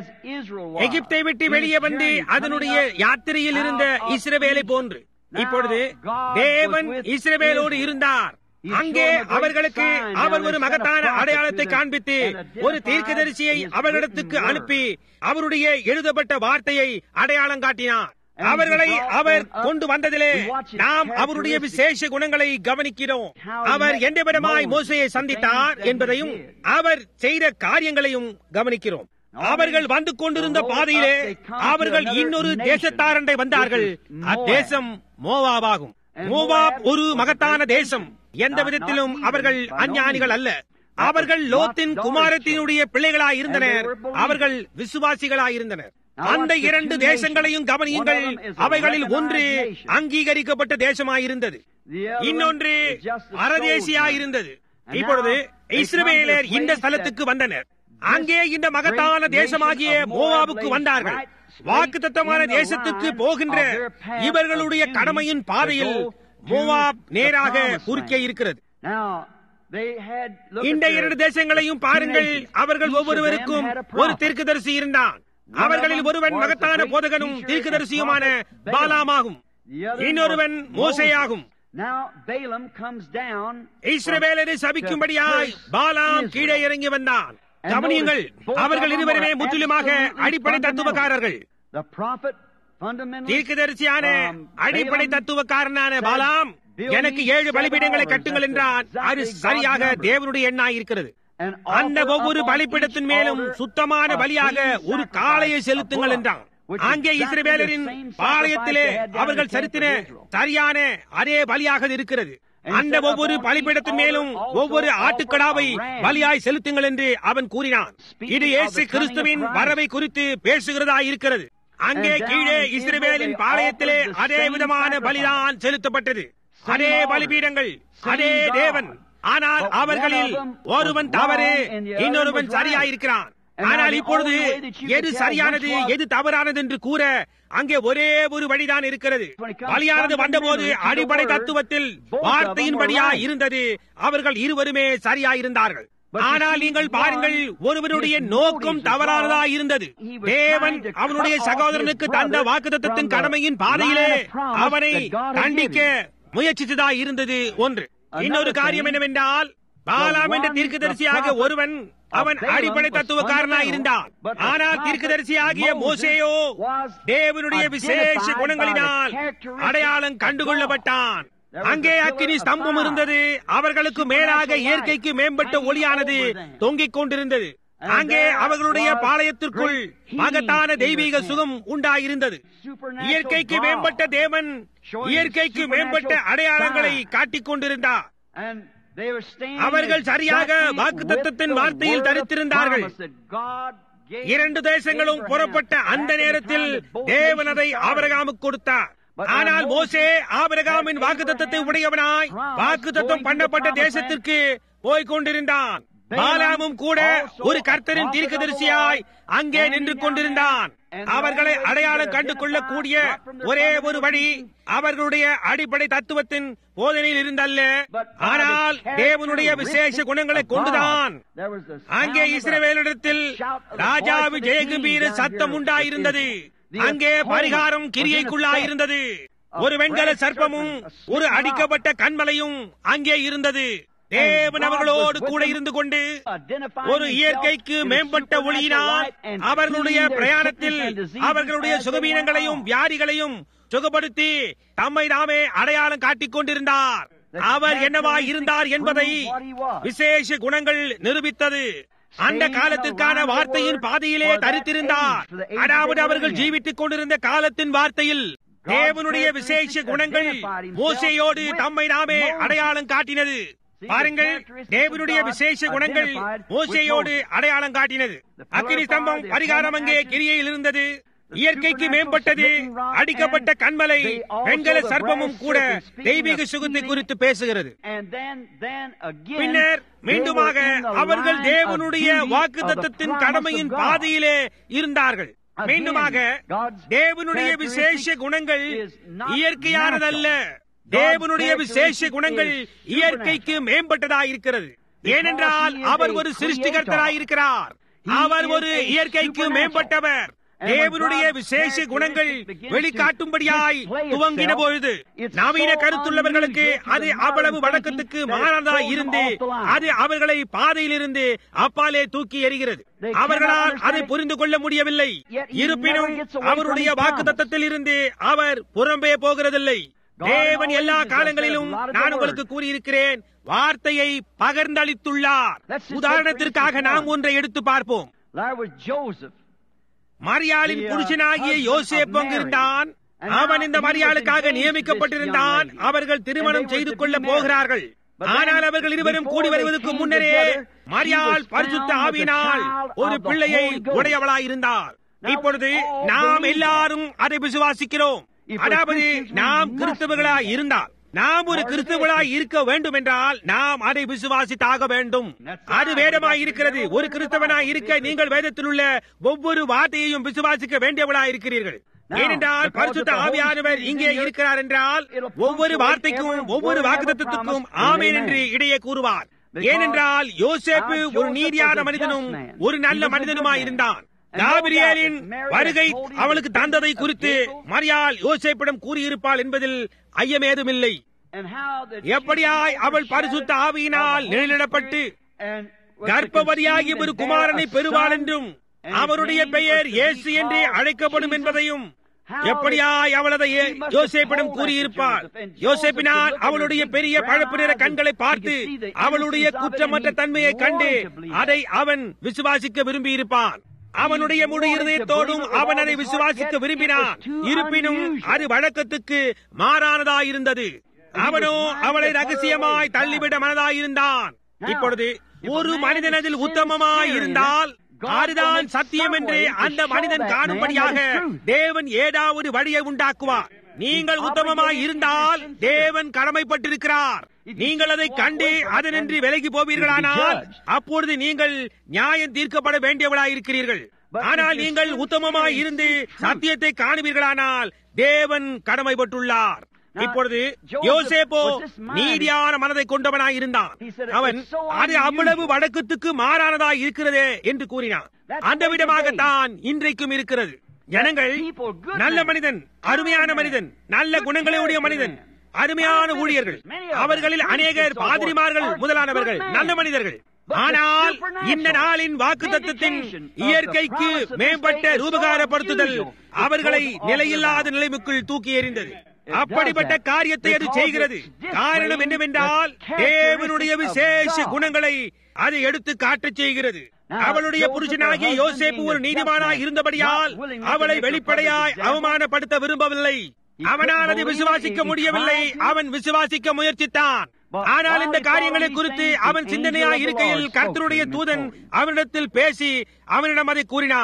எகிப்தை விட்டு வெளியே வந்து அதனுடைய யாத்திரையில் இருந்த இஸ்ரவேலை போன்று இப்பொழுது தேவன் இஸ்ரவேலோடு இருந்தார் அங்கே அவர்களுக்கு அவர் ஒரு மகத்தான அடையாளத்தை காண்பித்து ஒரு தீர்க்கதரிசியை அவர்களிடத்துக்கு அனுப்பி அவருடைய எழுதப்பட்ட வார்த்தையை அடையாளம் காட்டினார் அவர்களை அவர் கொண்டு வந்ததிலே நாம் அவருடைய விசேஷ குணங்களை கவனிக்கிறோம் அவர் எந்த விதமாய் மோசையை சந்தித்தார் என்பதையும் அவர் செய்த காரியங்களையும் கவனிக்கிறோம் அவர்கள் வந்து கொண்டிருந்த பாதையிலே அவர்கள் இன்னொரு தேசத்தாரண்டை வந்தார்கள் அத்தேசம் மோவாபாகும் மோவாப் ஒரு மகத்தான தேசம் எந்த விதத்திலும் அவர்கள் அஞ்ஞானிகள் அல்ல அவர்கள் லோத்தின் குமாரத்தினுடைய பிள்ளைகளாய் இருந்தனர் அவர்கள் விசுவாசிகளாய் இருந்தனர் அந்த இரண்டு தேசங்களையும் கவனியுங்கள் அவைகளில் ஒன்று அங்கீகரிக்கப்பட்ட தேசமாயிருந்தது இன்னொன்று பரதேசியாயிருந்தது இப்பொழுது இஸ்ரவேலர் இந்த ஸ்தலத்துக்கு வந்தனர் அங்கே இந்த மகத்தான தேசமாகிய மோவாவுக்கு வந்தார்கள் வாக்கு தத்தமான தேசத்துக்கு போகின்ற இவர்களுடைய கடமையின் பாதையில் மோவாப் நேராக குறுக்கே இருக்கிறது இந்த இரண்டு தேசங்களையும் பாருங்கள் அவர்கள் ஒவ்வொருவருக்கும் ஒரு தீர்க்கதரிசி இருந்தான் அவர்களில் ஒருவன் மகத்தான போதகனும் தீர்க்கதரிசியுமான பாலாமாகும் இன்னொருவன் மோசையாகும் இஸ்ரவேலரை சபிக்கும்படியாய் பாலாம் கீழே இறங்கி வந்தான் கவனியுங்கள் அவர்கள் இருவருமே முற்றிலுமாக அடிப்படை தத்துவக்காரர்கள் தீர்க்கதரிசியான அடிப்படை தத்துவக்காரனான பாலாம் எனக்கு ஏழு பலிபீடங்களை கட்டுங்கள் என்றான் அது சரியாக தேவனுடைய எண்ணாய் இருக்கிறது அந்த ஒவ்வொரு பலிபீடத்தின் மேலும் சுத்தமான பலியாக ஒரு காளையை செலுத்துங்கள் என்றான் அங்கே இஸ்ரவேலரின் பாளையத்திலே அவர்கள் சரித்திர சரியான அதே பலியாக இருக்கிறது அந்த ஒவ்வொரு பலிபீடத்தின் மேலும் ஒவ்வொரு ஆட்டுக்கடாவை பலியாய் செலுத்துங்கள் என்று அவன் கூறினான் இது இயேசு கிறிஸ்துவின் வரவை குறித்து பேசுகிறதா இருக்கிறது அங்கே கீழே இஸ்ரவேலின் பாளையத்திலே அதே விதமான பலிதான் செலுத்தப்பட்டது அதே பலிபீடங்கள் அதே தேவன் ஆனால் அவர்களில் ஒருவன் தவறு இன்னொருவன் சரியாயிருக்கிறான் ஆனால் இப்பொழுது எது சரியானது எது தவறானது என்று கூற அங்கே ஒரே ஒரு வழிதான் இருக்கிறது பலியானது வந்தபோது அடிப்படை தத்துவத்தில் வார்த்தையின்படியா இருந்தது அவர்கள் இருவருமே சரியாயிருந்தார்கள் ஆனால் நீங்கள் பாருங்கள் ஒருவனுடைய நோக்கம் தவறானதா இருந்தது தேவன் அவனுடைய சகோதரனுக்கு தந்த வாக்குத்தத்தின் கடமையின் பாதையிலே அவனை கண்டிக்க முயற்சித்ததா இருந்தது ஒன்று இன்னொரு காரியம் என்னவென்றால் பாலாம் என்ற தீர்க்கதரிசியாக ஒருவன் அவன் அடிப்படை தத்துவக்காரனாய் இருந்தான் ஆனால் தீர்க்கதரிசியாகிய மோசேயோ தேவனுடைய விசேஷ குணங்களினால் அடையாளம் கண்டுகொள்ளப்பட்டான் அங்கே அக்கினி ஸ்தம்பம் இருந்தது அவர்களுக்கு மேலாக இயற்கைக்கு மேம்பட்ட ஒளியானது தொங்கிக் கொண்டிருந்தது அங்கே அவர்களுடைய பாளையத்திற்குள் மகத்தான தெய்வீக சுகம் உண்டாயிருந்தது இயற்கைக்கு மேம்பட்ட தேவன் இயற்கைக்கு மேம்பட்ட அடையாளங்களை காட்டிக் கொண்டிருந்தார் அவர்கள் சரியாக வாக்கு தத்துவத்தின் வார்த்தையில் தரித்திருந்தார்கள் இரண்டு தேசங்களும் புறப்பட்ட அந்த நேரத்தில் தேவன் அதை ஆபரகாமுக்கு கொடுத்தார் ஆனால் மோசே ஆபரகாமின் வாக்கு தத்துவத்தை உடையவனாய் வாக்கு தத்துவம் பண்ணப்பட்ட தேசத்திற்கு போய்க் கொண்டிருந்தான் பாலாமும் கூட ஒரு கர்த்தரின் தீர்க்கதரிசியாய் அங்கே நின்று கொண்டிருந்தான் அவர்களை அடையாளம் கண்டு கொள்ளக்கூடிய ஒரே ஒரு வழி அவர்களுடைய அடிப்படை தத்துவத்தின் போதனையில் இருந்தல்ல ஆனால் தேவனுடைய விசேஷ குணங்களை கொண்டுதான் அங்கே இஸ்ரவேலிடத்தில் ராஜாவு ஜெயகம்பீர சத்தம் உண்டாயிருந்தது அங்கே பரிகாரம் கிரியைக்குள்ளாயிருந்தது ஒரு வெண்கல சர்ப்பமும் ஒரு அடிக்கப்பட்ட கண்மலையும் அங்கே இருந்தது தேவன் அவர்களோடு கூட இருந்து கொண்டு ஒரு இயற்கைக்கு மேம்பட்ட ஒளியினால் அவர்களுடைய பிரயாணத்தில் அவர்களுடைய சுகவீனங்களையும் வியாதிகளையும் சுகப்படுத்தி தம்மை தாமே அடையாளம் காட்டிக் கொண்டிருந்தார் அவர் என்னவா இருந்தார் என்பதை விசேஷ குணங்கள் நிரூபித்தது அந்த காலத்திற்கான வார்த்தையின் பாதையிலே தரித்திருந்தார் அதாவது அவர்கள் ஜீவித்துக் கொண்டிருந்த காலத்தின் வார்த்தையில் தேவனுடைய விசேஷ குணங்கள் மோசையோடு தம்மை நாமே அடையாளம் காட்டினது பாருங்கள் தேவனுடைய விசேஷ குணங்கள் மோசையோடு அடையாளம் காட்டினது அக்கினி ஸ்தம்பம் பரிகாரம் அங்கே கிரியையில் இருந்தது இயற்கைக்கு மேம்பட்டது அடிக்கப்பட்ட கண்மலை வெண்கல சர்ப்பமும் கூட தெய்வீக சுகத்தை குறித்து பேசுகிறது பின்னர் மீண்டுமாக அவர்கள் தேவனுடைய வாக்கு தத்துவத்தின் கடமையின் பாதையிலே இருந்தார்கள் மீண்டுமாக தேவனுடைய விசேஷ குணங்கள் இயற்கையானதல்ல தேவனுடைய விசேஷ குணங்கள் இயற்கைக்கு மேம்பட்டதாயிருக்கிறது ஏனென்றால் அவர் ஒரு சிருஷ்டிகர்த்தராயிருக்கிறார் அவர் ஒரு இயற்கைக்கு மேம்பட்டவர் தேவனுடைய விசேஷ குணங்கள் வெளிக்காட்டும்படியாய் துவங்கின பொழுது நவீன கருத்துள்ளவர்களுக்கு அது அவ்வளவு வழக்கத்துக்கு மாறானதாய் இருந்து அது அவர்களை பாதையிலிருந்து அப்பாலே தூக்கி எறிகிறது அவர்களால் அதை புரிந்து கொள்ள முடியவில்லை இருப்பினும் அவருடைய வாக்கு தத்தத்தில் இருந்து அவர் புறம்பே போகிறதில்லை தேவன் எல்லா காலங்களிலும் நான் உங்களுக்கு கூறியிருக்கிறேன் வார்த்தையை பகர்ந்தளித்துள்ளார் உதாரணத்திற்காக நாம் ஒன்றை எடுத்து பார்ப்போம் மரியாளின் புருஷனாகிய யோசேப் அங்கிருந்தான் அவன் இந்த மரியாளுக்காக நியமிக்கப்பட்டிருந்தான் அவர்கள் திருமணம் செய்து கொள்ள போகிறார்கள் ஆனால் அவர்கள் இருவரும் கூடி வருவதற்கு முன்னரே மரியாள் பரிசுத்த ஆவினால் ஒரு பிள்ளையை உடையவளாயிருந்தார் இப்பொழுது நாம் எல்லாரும் அதை விசுவாசிக்கிறோம் அதாவது நாம் கிறிஸ்தவர்களா இருந்தால் நாம் ஒரு கிறிஸ்தவர்களாய் இருக்க வேண்டும் என்றால் நாம் அதை விசுவாசித்தாக வேண்டும் அது வேதமாய் இருக்கிறது ஒரு கிறிஸ்தவனாய் இருக்க நீங்கள் வேதத்தில் உள்ள ஒவ்வொரு வார்த்தையையும் விசுவாசிக்க வேண்டியவளாய் இருக்கிறீர்கள் ஏனென்றால் பரிசுத்த ஆவியானவர் இங்கே இருக்கிறார் என்றால் ஒவ்வொரு வார்த்தைக்கும் ஒவ்வொரு வாக்குத்தத்துக்கும் ஆமேன் என்று இடையே கூறுவார் ஏனென்றால் யோசேப்பு ஒரு நீதியான மனிதனும் ஒரு நல்ல மனிதனுமாய் இருந்தான் காபிரியலின் வருகை அவளுக்கு தந்ததை குறித்து மரியாள் யோசேப்பிடம் கூறியிருப்பாள் என்பதில் ஐயமேதுமில்லை எப்படியாய் அவள் பரிசுத்த ஆவியினால் நிழலிடப்பட்டு கர்ப்பவதியாகி ஒரு குமாரனை பெறுவாள் என்றும் அவருடைய பெயர் இயேசு என்றே அழைக்கப்படும் என்பதையும் எப்படியாய் அவளதை யோசேப்பிடம் கூறியிருப்பாள் யோசேப்பினால் அவளுடைய பெரிய பழப்பு நிற கண்களை பார்த்து அவளுடைய குற்றமற்ற தன்மையை கண்டு அதை அவன் விசுவாசிக்க விரும்பியிருப்பான் அவனுடைய முழு இருதயத்தோடும் அவன் அதை விசுவாசிக்க விரும்பினான் இருப்பினும் அது வழக்கத்துக்கு மாறானதாயிருந்தது அவனோ அவளை ரகசியமாய் தள்ளிவிட மனதாயிருந்தான் இப்பொழுது ஒரு மனிதன் அதில் உத்தமமாய் இருந்தால் அதுதான் சத்தியம் என்று அந்த மனிதன் காணும்படியாக தேவன் ஏதாவது வழியை உண்டாக்குவார் நீங்கள் உத்தமமாய் இருந்தால் தேவன் கடமைப்பட்டிருக்கிறார் நீங்கள் அதை கண்டு அதனின்றி விலகி போவீர்களானால் அப்பொழுது நீங்கள் நியாயம் தீர்க்கப்பட வேண்டியவளாயிருக்கிறீர்கள் ஆனால் நீங்கள் உத்தமமாய் இருந்து சத்தியத்தை காணுவீர்களானால் தேவன் கடமைப்பட்டுள்ளார் இப்பொழுது யோசேப்போ நீதியான மனதை கொண்டவனாய் இருந்தான் அவன் அது அவ்வளவு வழக்கத்துக்கு மாறானதாய் இருக்கிறதே என்று கூறினான் அந்த விதமாகத்தான் இன்றைக்கும் இருக்கிறது ஜனங்கள் நல்ல மனிதன் அருமையான மனிதன் நல்ல குணங்களுடைய மனிதன் அருமையான ஊழியர்கள் அவர்களில் அநேகர் பாதிரிமார்கள் முதலானவர்கள் நல்ல மனிதர்கள் ஆனால் இந்த நாளின் வாக்கு தத்துவத்தின் இயற்கைக்கு மேம்பட்ட ரூபகாரப்படுத்துதல் அவர்களை நிலையில்லாத நிலைமைக்குள் தூக்கி எறிந்தது அப்படிப்பட்ட காரியத்தை அது செய்கிறது காரணம் என்னவென்றால் தேவனுடைய விசேஷ குணங்களை அது எடுத்து காட்டச் செய்கிறது அவளுடைய புருஷனாகிய யோசேப்பு ஒரு நீதிமானாய் இருந்தபடியால் அவளை வெளிப்படையாய் அவமானப்படுத்த விரும்பவில்லை அவனால் அதை விசுவாசிக்க முடியவில்லை அவன் விசுவாசிக்க முயற்சித்தான் ஆனால் இந்த காரியங்களை குறித்து அவன் சிந்தனையாய் இருக்கையில் கர்த்தருடைய தூதன் அவனிடத்தில் பேசி அவனிடம் அதை கூறினான்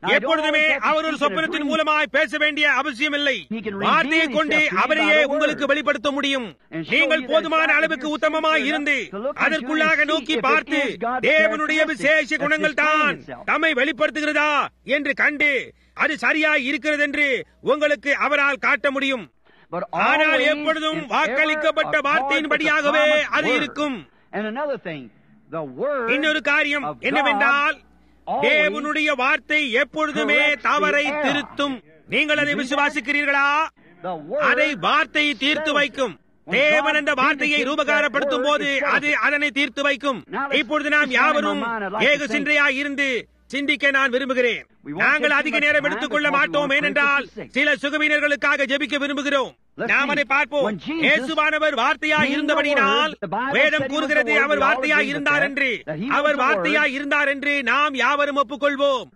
எப்பொழுதுமே அவர் ஒரு சொப்பனத்தின் மூலமாய் பேச வேண்டிய அவசியம் இல்லை வார்த்தையை கொண்டு அவரையே உங்களுக்கு வெளிப்படுத்த முடியும் நீங்கள் போதுமான அளவுக்கு உத்தமமாய் இருந்து அதற்குள்ளாக நோக்கி பார்த்து தேவனுடைய விசேஷ குணங்கள் தான் தம்மை வெளிப்படுத்துகிறதா என்று கண்டு அது சரியாய் இருக்கிறது என்று உங்களுக்கு அவரால் காட்ட முடியும் ஆனால் எப்பொழுதும் வாக்களிக்கப்பட்ட வார்த்தையின்படியாகவே அது இருக்கும் இன்னொரு காரியம் என்னவென்றால் தேவனுடைய வார்த்தை எப்பொழுதுமே தவறை திருத்தும் நீங்கள் அதை விசுவாசிக்கிறீர்களா அதை வார்த்தை தீர்த்து வைக்கும் தேவன் அந்த வார்த்தையை ரூபகாரப்படுத்தும் போது அது அதனை தீர்த்து வைக்கும் இப்பொழுது நாம் யாவரும் ஏக சிந்தையா இருந்து சிந்திக்க நான் விரும்புகிறேன் நாங்கள் அதிக நேரம் எடுத்துக் கொள்ள மாட்டோம் ஏனென்றால் சில சுகவீனர்களுக்காக ஜெபிக்க விரும்புகிறோம் நாம் அதை பார்ப்போம் இயேசுவானவர் வார்த்தையாய் இருந்தபடியினால் வேதம் கூறுகிறது அவர் வார்த்தையாய் இருந்தார் என்று அவர் வார்த்தையாய் இருந்தார் என்று நாம் யாவரும் ஒப்புக்கொள்வோம்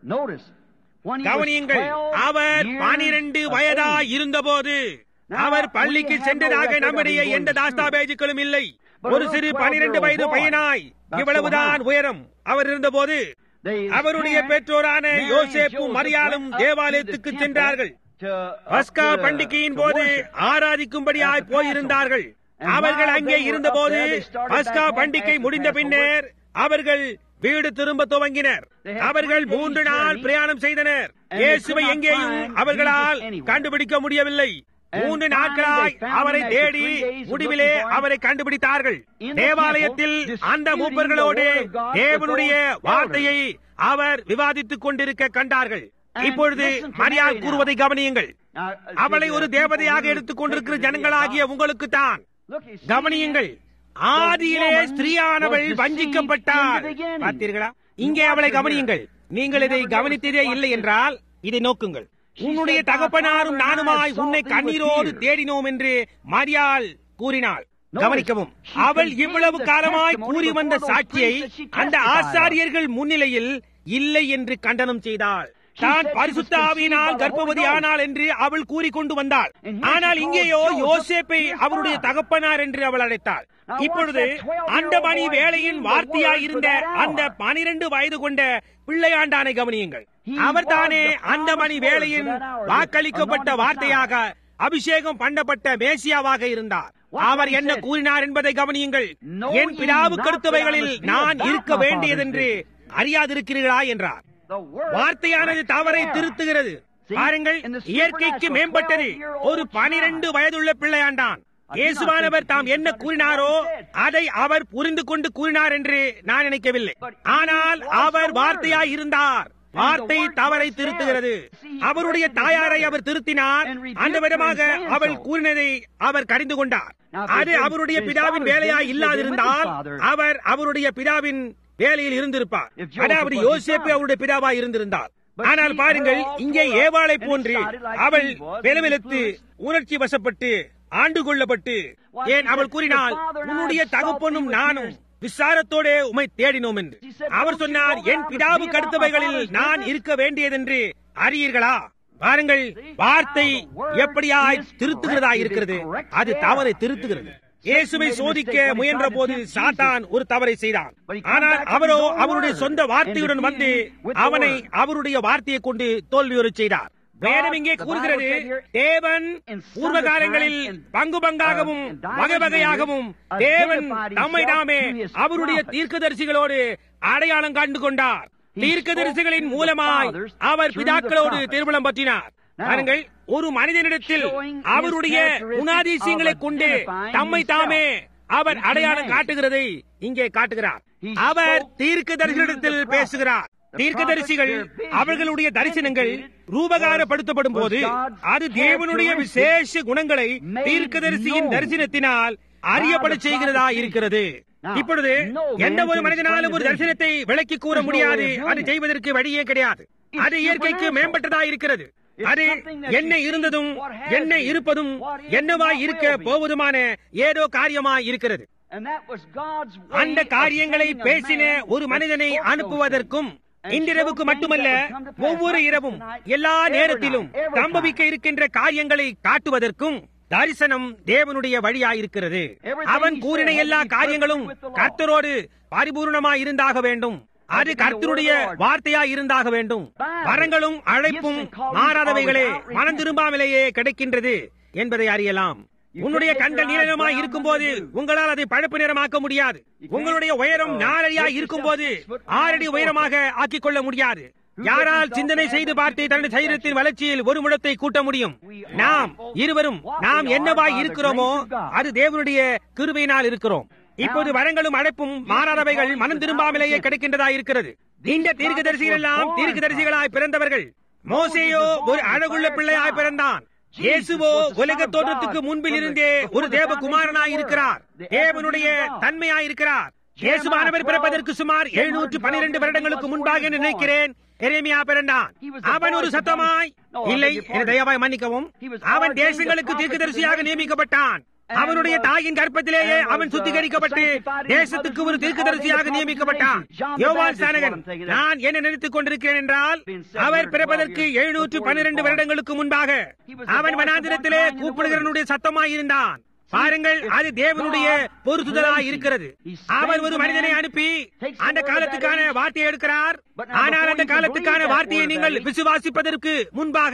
கவனியுங்கள் அவர் பனிரெண்டு வயதாய் இருந்தபோது அவர் பள்ளிக்கு சென்றதாக நம்முடைய எந்த தாஸ்தாபேஜுக்களும் இல்லை ஒரு சிறு பனிரெண்டு வயது பையனாய் இவ்வளவுதான் உயரம் அவர் இருந்தபோது அவருடைய பெற்றோரான யோசேப்பும் மரியாளும் தேவாலயத்துக்கு சென்றார்கள் பஸ்கா பண்டிகையின் போது ஆராதிக்கும்படியாய் போயிருந்தார்கள் அவர்கள் அங்கே இருந்தபோது பஸ்கா பண்டிகை முடிந்த பின்னர் அவர்கள் வீடு திரும்ப துவங்கினர் அவர்கள் மூன்று நாள் பிரயாணம் செய்தனர் இயேசுவை எங்கேயும் அவர்களால் கண்டுபிடிக்க முடியவில்லை மூன்று நாட்களாய் அவரை தேடி முடிவிலே அவரை கண்டுபிடித்தார்கள் தேவாலயத்தில் அந்த மூப்பர்களோடு தேவனுடைய வார்த்தையை அவர் விவாதித்துக் கொண்டிருக்க கண்டார்கள் இப்பொழுது மரியாள் கூறுவதை கவனியுங்கள் அவளை ஒரு தேவதையாக எடுத்துக் கொண்டிருக்கிற ஜனங்களாகிய உங்களுக்கு தான் கவனியுங்கள் ஆதியிலே ஸ்திரீயானவள் வஞ்சிக்கப்பட்டாள் பார்த்தீர்களா இங்கே அவளை கவனியுங்கள் நீங்கள் இதை கவனித்ததே இல்லை என்றால் இதை நோக்குங்கள் உன்னுடைய தகப்பனாரும் நானுமாய் உன்னை கண்ணீரோடு தேடினோம் என்று மரியாள் கூறினாள் கவனிக்கவும் அவள் இவ்வளவு காலமாய் கூறி வந்த சாட்சியை அந்த ஆசாரியர்கள் முன்னிலையில் இல்லை என்று கண்டனம் செய்தாள் தான் பரிசுத்த ஆவியினால் கர்ப்பவதி ஆனாள் என்று அவள் கூறிக்கொண்டு வந்தாள் ஆனால் இங்கேயோ யோசேப்பை அவருடைய தகப்பனார் என்று அவள் அழைத்தாள் இப்பொழுது அந்த மணி வேலையின் வார்த்தையாய் இருந்த அந்த பனிரெண்டு வயது கொண்ட பிள்ளையாண்டானை கவனியுங்கள் அவர் தானே அந்த மணி வேலையின் வாக்களிக்கப்பட்ட வார்த்தையாக அபிஷேகம் பண்ணப்பட்ட மேசியாவாக இருந்தார் அவர் என்ன கூறினார் என்பதை கவனியுங்கள் என் பிதாவுக்கு அடுத்தவைகளில் நான் இருக்க வேண்டியதென்று அறியாதிருக்கிறீர்களா என்றார் வார்த்தையானது தவறை திருத்துகிறது பாருங்கள் இயற்கைக்கு மேம்பட்டது ஒரு பனிரெண்டு வயதுள்ள பிள்ளையாண்டான் இயேசுவானவர் தாம் என்ன கூறினாரோ அதை அவர் புரிந்து கொண்டு கூறினார் என்று நான் நினைக்கவில்லை ஆனால் அவர் வார்த்தையாய் இருந்தார் வார்த்தை தவறை திருத்துகிறது அவருடைய தாயாரை அவர் திருத்தினார் அந்த விதமாக அவள் கூறினதை அவர் கடிந்து கொண்டார் அது அவருடைய பிதாவின் வேலையாய் இல்லாதிருந்தால் அவர் அவருடைய பிதாவின் வேலையில் இருந்திருப்பார் அதாவது யோசேப்பு அவருடைய பிதாவாய் இருந்திருந்தார் ஆனால் பாருங்கள் இங்கே ஏவாளை போன்று அவள் வெலவெலுத்து உணர்ச்சி வசப்பட்டு ஆண்டு கொள்ளப்பட்டு ஏன் அவள் கூறினால் உன்னுடைய தகப்பனும் நானும் விசாரத்தோட உமை தேடினோம் என்று அவர் சொன்னார் என் பிதாவுக்கு அடுத்தவைகளில் நான் இருக்க வேண்டியதென்று அறியீர்களா பாருங்கள் வார்த்தை எப்படியாய் திருத்துகிறதா இருக்கிறது அது தவறை திருத்துகிறது இயேசுவை சோதிக்க முயன்ற போது சாத்தான் ஒரு தவறை செய்தான் ஆனால் அவரோ அவருடைய சொந்த வார்த்தையுடன் வந்து அவனை அவருடைய வார்த்தையை கொண்டு தோல்வியுறச் செய்தார் வேதம் இங்கே கூறுகிறது தேவன் பூர்வ காலங்களில் பங்கு பங்காகவும் வகை வகையாகவும் தேவன் தம்மை தாமே அவருடைய தீர்க்கதரிசிகளோடு அடையாளம் கண்டு கொண்டார் தீர்க்கதரிசிகளின் மூலமாய் அவர் பிதாக்களோடு திருமணம் பற்றினார் பாருங்கள் ஒரு மனிதனிடத்தில் அவருடைய குணாதிசயங்களை கொண்டு தம்மை தாமே அவர் அடையாளம் காட்டுகிறதை இங்கே காட்டுகிறார் அவர் தீர்க்கதரிசிகளிடத்தில் பேசுகிறார் தீர்க்கதரிசிகள் அவர்களுடைய தரிசனங்கள் ரூபகாரப்படுத்தப்படும் போது அது தேவனுடைய விசேஷ குணங்களை தீர்க்கதரிசியின் தரிசனத்தினால் அறியப்பட செய்கிறதா இருக்கிறது இப்பொழுது எந்த ஒரு மனிதனாலும் ஒரு தரிசனத்தை விளக்கி கூற முடியாது அது செய்வதற்கு வழியே கிடையாது அது இயற்கைக்கு மேம்பட்டதா இருக்கிறது அது என்ன இருந்ததும் என்ன இருப்பதும் என்னவாய் இருக்க போவதுமான ஏதோ காரியமாய் இருக்கிறது அந்த காரியங்களை பேசின ஒரு மனிதனை அனுப்புவதற்கும் இன்றிரவுக்கு மட்டுமல்ல ஒவ்வொரு இரவும் எல்லா நேரத்திலும் சம்பவிக்க இருக்கின்ற காரியங்களை காட்டுவதற்கும் தரிசனம் தேவனுடைய வழியாயிருக்கிறது அவன் கூறின எல்லா காரியங்களும் கர்த்தரோடு பரிபூர்ணமாய் இருந்தாக வேண்டும் அது கர்த்தருடைய வார்த்தையா இருந்தாக வேண்டும் வரங்களும் அழைப்பும் மாறாதவைகளே மனம் திரும்பாமலேயே கிடைக்கின்றது என்பதை அறியலாம் உன்னுடைய கண்கள் நீளமாய் இருக்கும் போது உங்களால் அதை பழப்பு நிறமாக்க முடியாது உங்களுடைய உயரம் நாலடியாய் இருக்கும் போது ஆறடி உயரமாக ஆக்கிக் கொள்ள முடியாது யாரால் சிந்தனை செய்து பார்த்து தன்னுடைய சரீரத்தின் வளர்ச்சியில் ஒரு முழத்தை கூட்ட முடியும் நாம் இருவரும் நாம் என்னவாய் இருக்கிறோமோ அது தேவனுடைய கிருபையினால் இருக்கிறோம் இப்போது வரங்களும் அழைப்பும் மாறாதவைகள் மனம் திரும்பாமலேயே கிடைக்கின்றதா இருக்கிறது இந்த தீர்க்கதரிசிகள் எல்லாம் தீர்க்கதரிசிகளாய் பிறந்தவர்கள் மோசேயோ ஒரு அழகுள்ள பிள்ளையாய் பிறந்தான் இயேசுவோ உலக தோற்றத்துக்கு முன்பில் இருந்தே ஒரு தேவகுமாரனாய் இருக்கிறார் தேவனுடைய தன்மையாய் இருக்கிறார் இயேசுவானவர் பிறப்பதற்கு சுமார் எழுநூற்று பனிரெண்டு வருடங்களுக்கு முன்பாக நினைக்கிறேன் எரேமியா பிறந்தான் அவன் ஒரு சத்தமாய் இல்லை என தயவாய் மன்னிக்கவும் அவன் தேசங்களுக்கு தீர்க்கதரிசியாக நியமிக்கப்பட்டான் அவனுடைய தாயின் கர்ப்பத்திலேயே அவன் சுத்திகரிக்கப்பட்டு தேசத்துக்கு ஒரு தீர்க்கதரிசியாக நியமிக்கப்பட்டான் யோவான் சானகன் நான் என்ன நினைத்துக் கொண்டிருக்கிறேன் என்றால் அவர் பிறப்பதற்கு எழுநூற்று பன்னிரண்டு வருடங்களுக்கு முன்பாக அவன் வனாந்திரத்திலே கூப்பிடுகிறனுடைய சத்தமாய் இருந்தான் பாருங்கள் அது தேவனுடைய பொருத்துதலாய் இருக்கிறது அவர் ஒரு மனிதனை அனுப்பி அந்த காலத்துக்கான வார்த்தையை எடுக்கிறார் ஆனால் அந்த காலத்துக்கான வார்த்தையை நீங்கள் விசுவாசிப்பதற்கு முன்பாக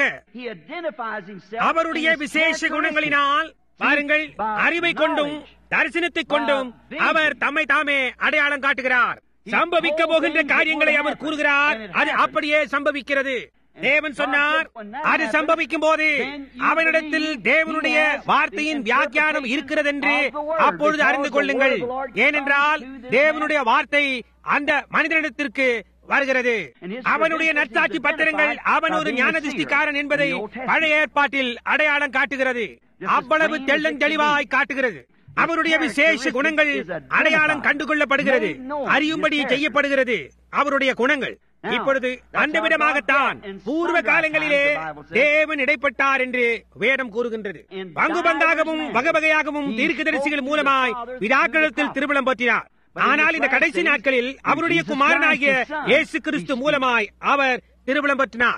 அவருடைய விசேஷ குணங்களினால் பாருங்கள் அறிவை கொண்டும் தரிசனத்தை கொண்டும் அவர் தம்மை தாமே அடையாளம் காட்டுகிறார் சம்பவிக்க போகின்ற காரியங்களை அவர் கூறுகிறார் அது அப்படியே சம்பவிக்கிறது தேவன் சொன்னார் அது சம்பவிக்கும் போது அவனிடத்தில் தேவனுடைய வார்த்தையின் வியாக்கியானம் இருக்கிறது என்று அப்பொழுது அறிந்து கொள்ளுங்கள் ஏனென்றால் தேவனுடைய வார்த்தை அந்த மனிதனிடத்திற்கு வருகிறது அவனுடைய நற்சாட்சி பத்திரங்கள் அவன் ஒரு ஞான திருஷ்டிக்காரன் என்பதை பழைய ஏற்பாட்டில் அடையாளம் காட்டுகிறது அவ்வளவு தெள்ளந்தெளிவாய் காட்டுகிறது அவருடைய விசேஷ குணங்கள் அடையாளம் கண்டுகொள்ளப்படுகிறது அறியும்படி செய்யப்படுகிறது அவருடைய குணங்கள் இப்பொழுது அந்த விதமாகத்தான் பூர்வ காலங்களிலே தேவன் இடைப்பட்டார் என்று வேதம் கூறுகின்றது பங்கு பங்காகவும் வகை வகையாகவும் தீர்க்கதரிசிகள் மூலமாய் விழாக்களத்தில் திருமணம் பற்றினார் ஆனால் இந்த கடைசி நாட்களில் அவருடைய குமாரனாகிய இயேசு கிறிஸ்து மூலமாய் அவர் திருமணம் பற்றினார்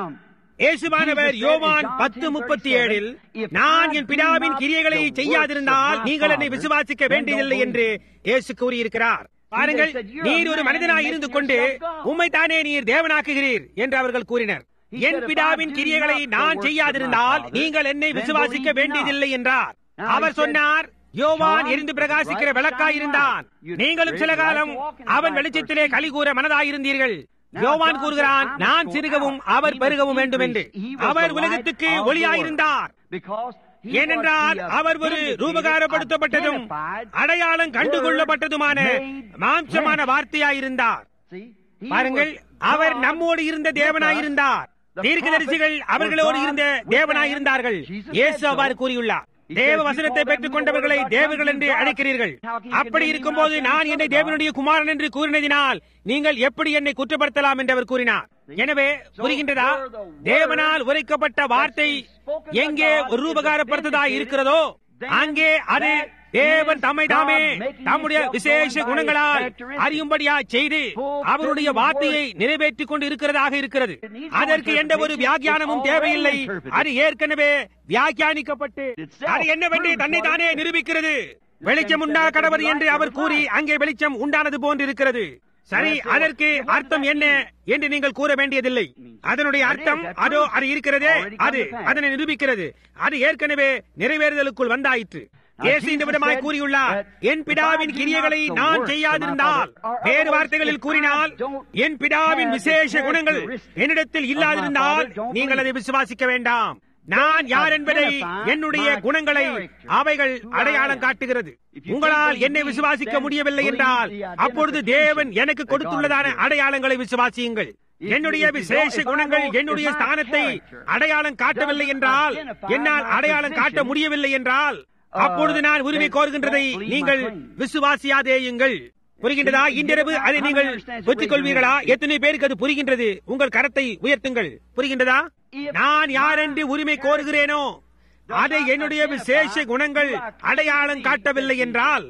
இயேசுவானவர் யோவான் பத்து முப்பத்தி ஏழில் நான் என் பிதாவின் கிரியைகளை செய்யாதிருந்தால் நீங்கள் என்னை விசுவாசிக்க வேண்டியதில்லை என்று இயேசு கூறியிருக்கிறார் பாருங்கள் நீர் ஒரு மனிதனாய் இருந்து கொண்டு உம்மை தானே நீர் தேவனாக்குகிறீர் என்று அவர்கள் கூறினர் என் பிதாவின் கிரியைகளை நான் செய்யாதிருந்தால் நீங்கள் என்னை விசுவாசிக்க வேண்டியதில்லை என்றார் அவர் சொன்னார் யோவான் எரிந்து பிரகாசிக்கிற விளக்காய் இருந்தான் நீங்களும் சில காலம் அவன் வெளிச்சத்திலே கலி கூற மனதாயிருந்தீர்கள் யோவான் கூறுகிறான் நான் சிறுகவும் அவர் பெருகவும் வேண்டும் என்று அவர் உலகத்துக்கு ஒளியாயிருந்தார் ஏனென்றால் அவர் ஒரு ரூபகாரப்படுத்தப்பட்டதும் அடையாளம் கண்டுகொள்ளப்பட்டதுமான மாம்சமான வார்த்தையாயிருந்தார் பாருங்கள் அவர் நம்மோடு இருந்த தேவனாயிருந்தார் தீர்க்கதரிசிகள் அவர்களோடு இருந்த தேவனாயிருந்தார்கள் இயேசு அவ்வாறு கூறியுள்ளார் தேவ வசனத்தை பெற்றுக் கொண்டவர்களை தேவர்கள் என்று அழைக்கிறீர்கள் அப்படி இருக்கும்போது நான் என்னை தேவனுடைய குமாரன் என்று கூறினதினால் நீங்கள் எப்படி என்னை குற்றப்படுத்தலாம் என்று அவர் கூறினார் எனவே புரிகின்றதா தேவனால் உரைக்கப்பட்ட வார்த்தை எங்கே ரூபகாரப்படுத்ததா இருக்கிறதோ அங்கே அது தேவன் தம்மை தாமே தம்முடைய விசேஷ குணங்களால் அறியும்படியா செய்து அவருடைய வார்த்தையை நிறைவேற்றிக் கொண்டு இருக்கிறதாக இருக்கிறது அதற்கு எந்த ஒரு வியாக்கியானமும் தேவையில்லை அது ஏற்கனவே வியாக்கியானிக்கப்பட்டு அது என்னவென்று தன்னை தானே நிரூபிக்கிறது வெளிச்சம் உண்டா கடவர் என்று அவர் கூறி அங்கே வெளிச்சம் உண்டானது போன்று இருக்கிறது சரி அதற்கு அர்த்தம் என்ன என்று நீங்கள் கூற வேண்டியதில்லை அதனுடைய அர்த்தம் அதோ அது இருக்கிறதே அது அதனை நிரூபிக்கிறது அது ஏற்கனவே நிறைவேறுதலுக்குள் வந்தாயிற்று இயேசு இந்த விதமாய் கூறியுள்ளார் என் பிதாவின் கிரியைகளை நான் செய்யாதிருந்தால் வேறு வார்த்தைகளில் கூறினால் என் பிதாவின் விசேஷ குணங்கள் என்னிடத்தில் இல்லாதிருந்தால் நீங்கள் அதை விசுவாசிக்க வேண்டாம் நான் யார் என்பதை என்னுடைய குணங்களை அவைகள் அடையாளம் காட்டுகிறது உங்களால் என்னை விசுவாசிக்க முடியவில்லை என்றால் அப்பொழுது தேவன் எனக்கு கொடுத்துள்ளதான அடையாளங்களை விசுவாசியுங்கள் என்னுடைய விசேஷ குணங்கள் என்னுடைய ஸ்தானத்தை அடையாளம் காட்டவில்லை என்றால் என்னால் அடையாளம் காட்ட முடியவில்லை என்றால் அப்பொழுது நான் உரிமை கோருகின்றதை நீங்கள் விசுவாசியாதேயுங்கள் புரிகின்றதா இன்றிரவு அதை நீங்கள் ஒத்துக்கொள்வீர்களா எத்தனை பேருக்கு அது புரிகின்றது உங்கள் கரத்தை உயர்த்துங்கள் புரிகின்றதா நான் யார் என்று உரிமை கோருகிறேனோ அதை என்னுடைய விசேஷ குணங்கள் அடையாளம் காட்டவில்லை என்றால்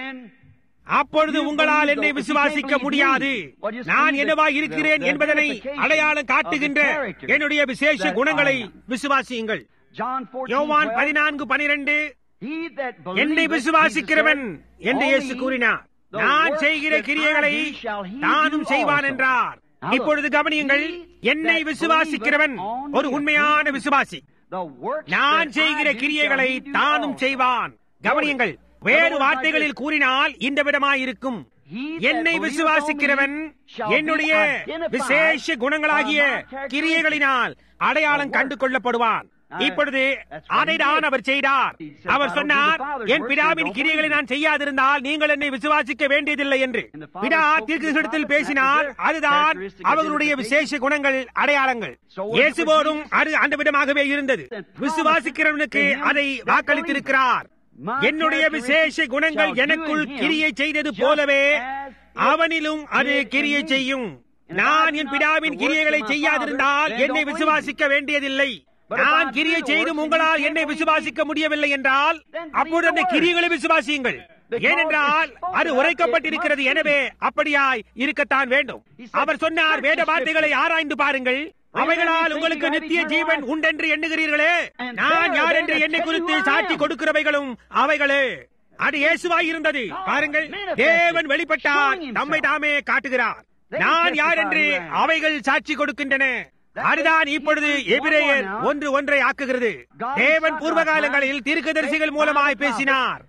அப்பொழுது உங்களால் என்னை விசுவாசிக்க முடியாது நான் என்னவா இருக்கிறேன் என்பதனை அடையாளம் காட்டுகின்ற என்னுடைய விசேஷ குணங்களை விசுவாசியுங்கள் யோவான் பதினான்கு பனிரெண்டு என்னை விசுவாசிக்கிறவன் என்று இயேசு கூறினார் நான் செய்கிற கிரியைகளை தானும் செய்வான் என்றார் இப்பொழுது கவனியுங்கள் என்னை விசுவாசிக்கிறவன் ஒரு உண்மையான விசுவாசி நான் செய்கிற கிரியைகளை தானும் செய்வான் கவனியுங்கள் வேறு வார்த்தைகளில் கூறினால் இந்த விதமாயிருக்கும் என்னை விசுவாசிக்கிறவன் என்னுடைய விசேஷ குணங்களாகிய கிரியைகளினால் அடையாளம் கண்டு கொள்ளப்படுவான் இப்பொழுது அதை தான் அவர் செய்தார் அவர் சொன்னார் என் பிதாவின் கிரியைகளை நான் செய்யாதிருந்தால் நீங்கள் என்னை விசுவாசிக்க வேண்டியதில்லை என்று பிதா தீர்க்கத்தில் பேசினால் அதுதான் அவர்களுடைய விசேஷ குணங்கள் அடையாளங்கள் இயேசுவோடும் அது அந்த விதமாகவே இருந்தது விசுவாசிக்கிறவனுக்கு அதை வாக்களித்திருக்கிறார் என்னுடைய விசேஷ குணங்கள் எனக்குள் கிரியை செய்தது போலவே அவனிலும் அது கிரியை செய்யும் நான் என் பிதாவின் கிரியைகளை செய்யாதிருந்தால் என்னை விசுவாசிக்க வேண்டியதில்லை நான் கிரியை செய்தும் உங்களால் என்னை விசுவாசிக்க முடியவில்லை என்றால் அப்பொழுது அந்த கிரியைகளை விசுவாசியுங்கள் ஏனென்றால் அது உரைக்கப்பட்டிருக்கிறது எனவே அப்படியாய் இருக்கத்தான் வேண்டும் அவர் சொன்னார் வேத வார்த்தைகளை ஆராய்ந்து பாருங்கள் அவைகளால் உங்களுக்கு நித்திய ஜீவன் உண்டென்று எண்ணுகிறீர்களே நான் யார் என்று என்னை குறித்து சாட்சி கொடுக்கிறவைகளும் அவைகளே அது இயேசுவாய் இருந்தது பாருங்கள் தேவன் வெளிப்பட்டார் நம்மை தாமே காட்டுகிறார் நான் யார் என்று அவைகள் சாட்சி கொடுக்கின்றன அதுதான் இப்பொழுது எபிரேயர் ஒன்று ஒன்றை ஆக்குகிறது தேவன் பூர்வ காலங்களில் தீர்க்கதரிசிகள் மூலமாய் பேசினார்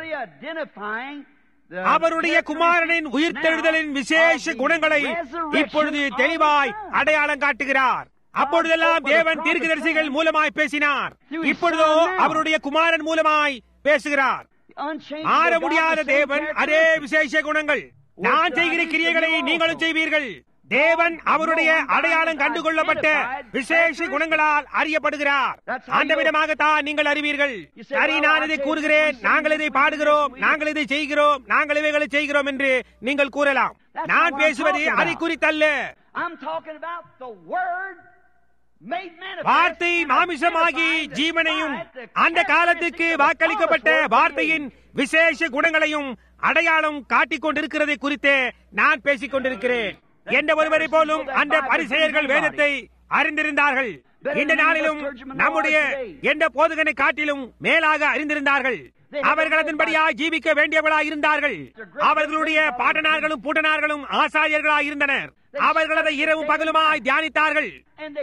அவருடைய குமாரனின் உயிர்த்தெழுதலின் விசேஷ குணங்களை இப்பொழுது தெளிவாய் அடையாளம் காட்டுகிறார் அப்பொழுதெல்லாம் தேவன் தீர்க்கதரிசிகள் மூலமாய் பேசினார் இப்பொழுதோ அவருடைய குமாரன் மூலமாய் பேசுகிறார் மாற முடியாத தேவன் அதே விசேஷ குணங்கள் நான் செய்கிற கிரியைகளை நீங்களும் செய்வீர்கள் தேவன் அவருடைய அடையாளம் கண்டுகொள்ளப்பட்ட விசேஷ குணங்களால் அறியப்படுகிறார் அந்த விதமாகத்தான் நீங்கள் அறிவீர்கள் சரி நான் இதை கூறுகிறேன் நாங்கள் இதை பாடுகிறோம் நாங்கள் இதை செய்கிறோம் நாங்கள் இவைகளை செய்கிறோம் என்று நீங்கள் கூறலாம் நான் பேசுவது அதை குறித்தல்ல வார்த்தை மாமிசமாகி ஜீவனையும் அந்த காலத்துக்கு வாக்களிக்கப்பட்ட வார்த்தையின் விசேஷ குணங்களையும் அடையாளம் காட்டிக் கொண்டிருக்கிறதை குறித்தே நான் பேசிக் கொண்டிருக்கிறேன் எந்த ஒருவரை போலும் அந்த பரிசெயர்கள் வேதத்தை அறிந்திருந்தார்கள் இந்த நாளிலும் நம்முடைய எந்த போதகனை காட்டிலும் மேலாக அறிந்திருந்தார்கள் அவர்கள் அதன்படியாய் ஜீவிக்க வேண்டியவர்களாய் இருந்தார்கள் அவர்களுடைய பாட்டனார்களும் பூட்டனார்களும் ஆசாரியர்களாய் இருந்தனர் அவர்கள் அதை இரவும் பகலுமாய் தியானித்தார்கள்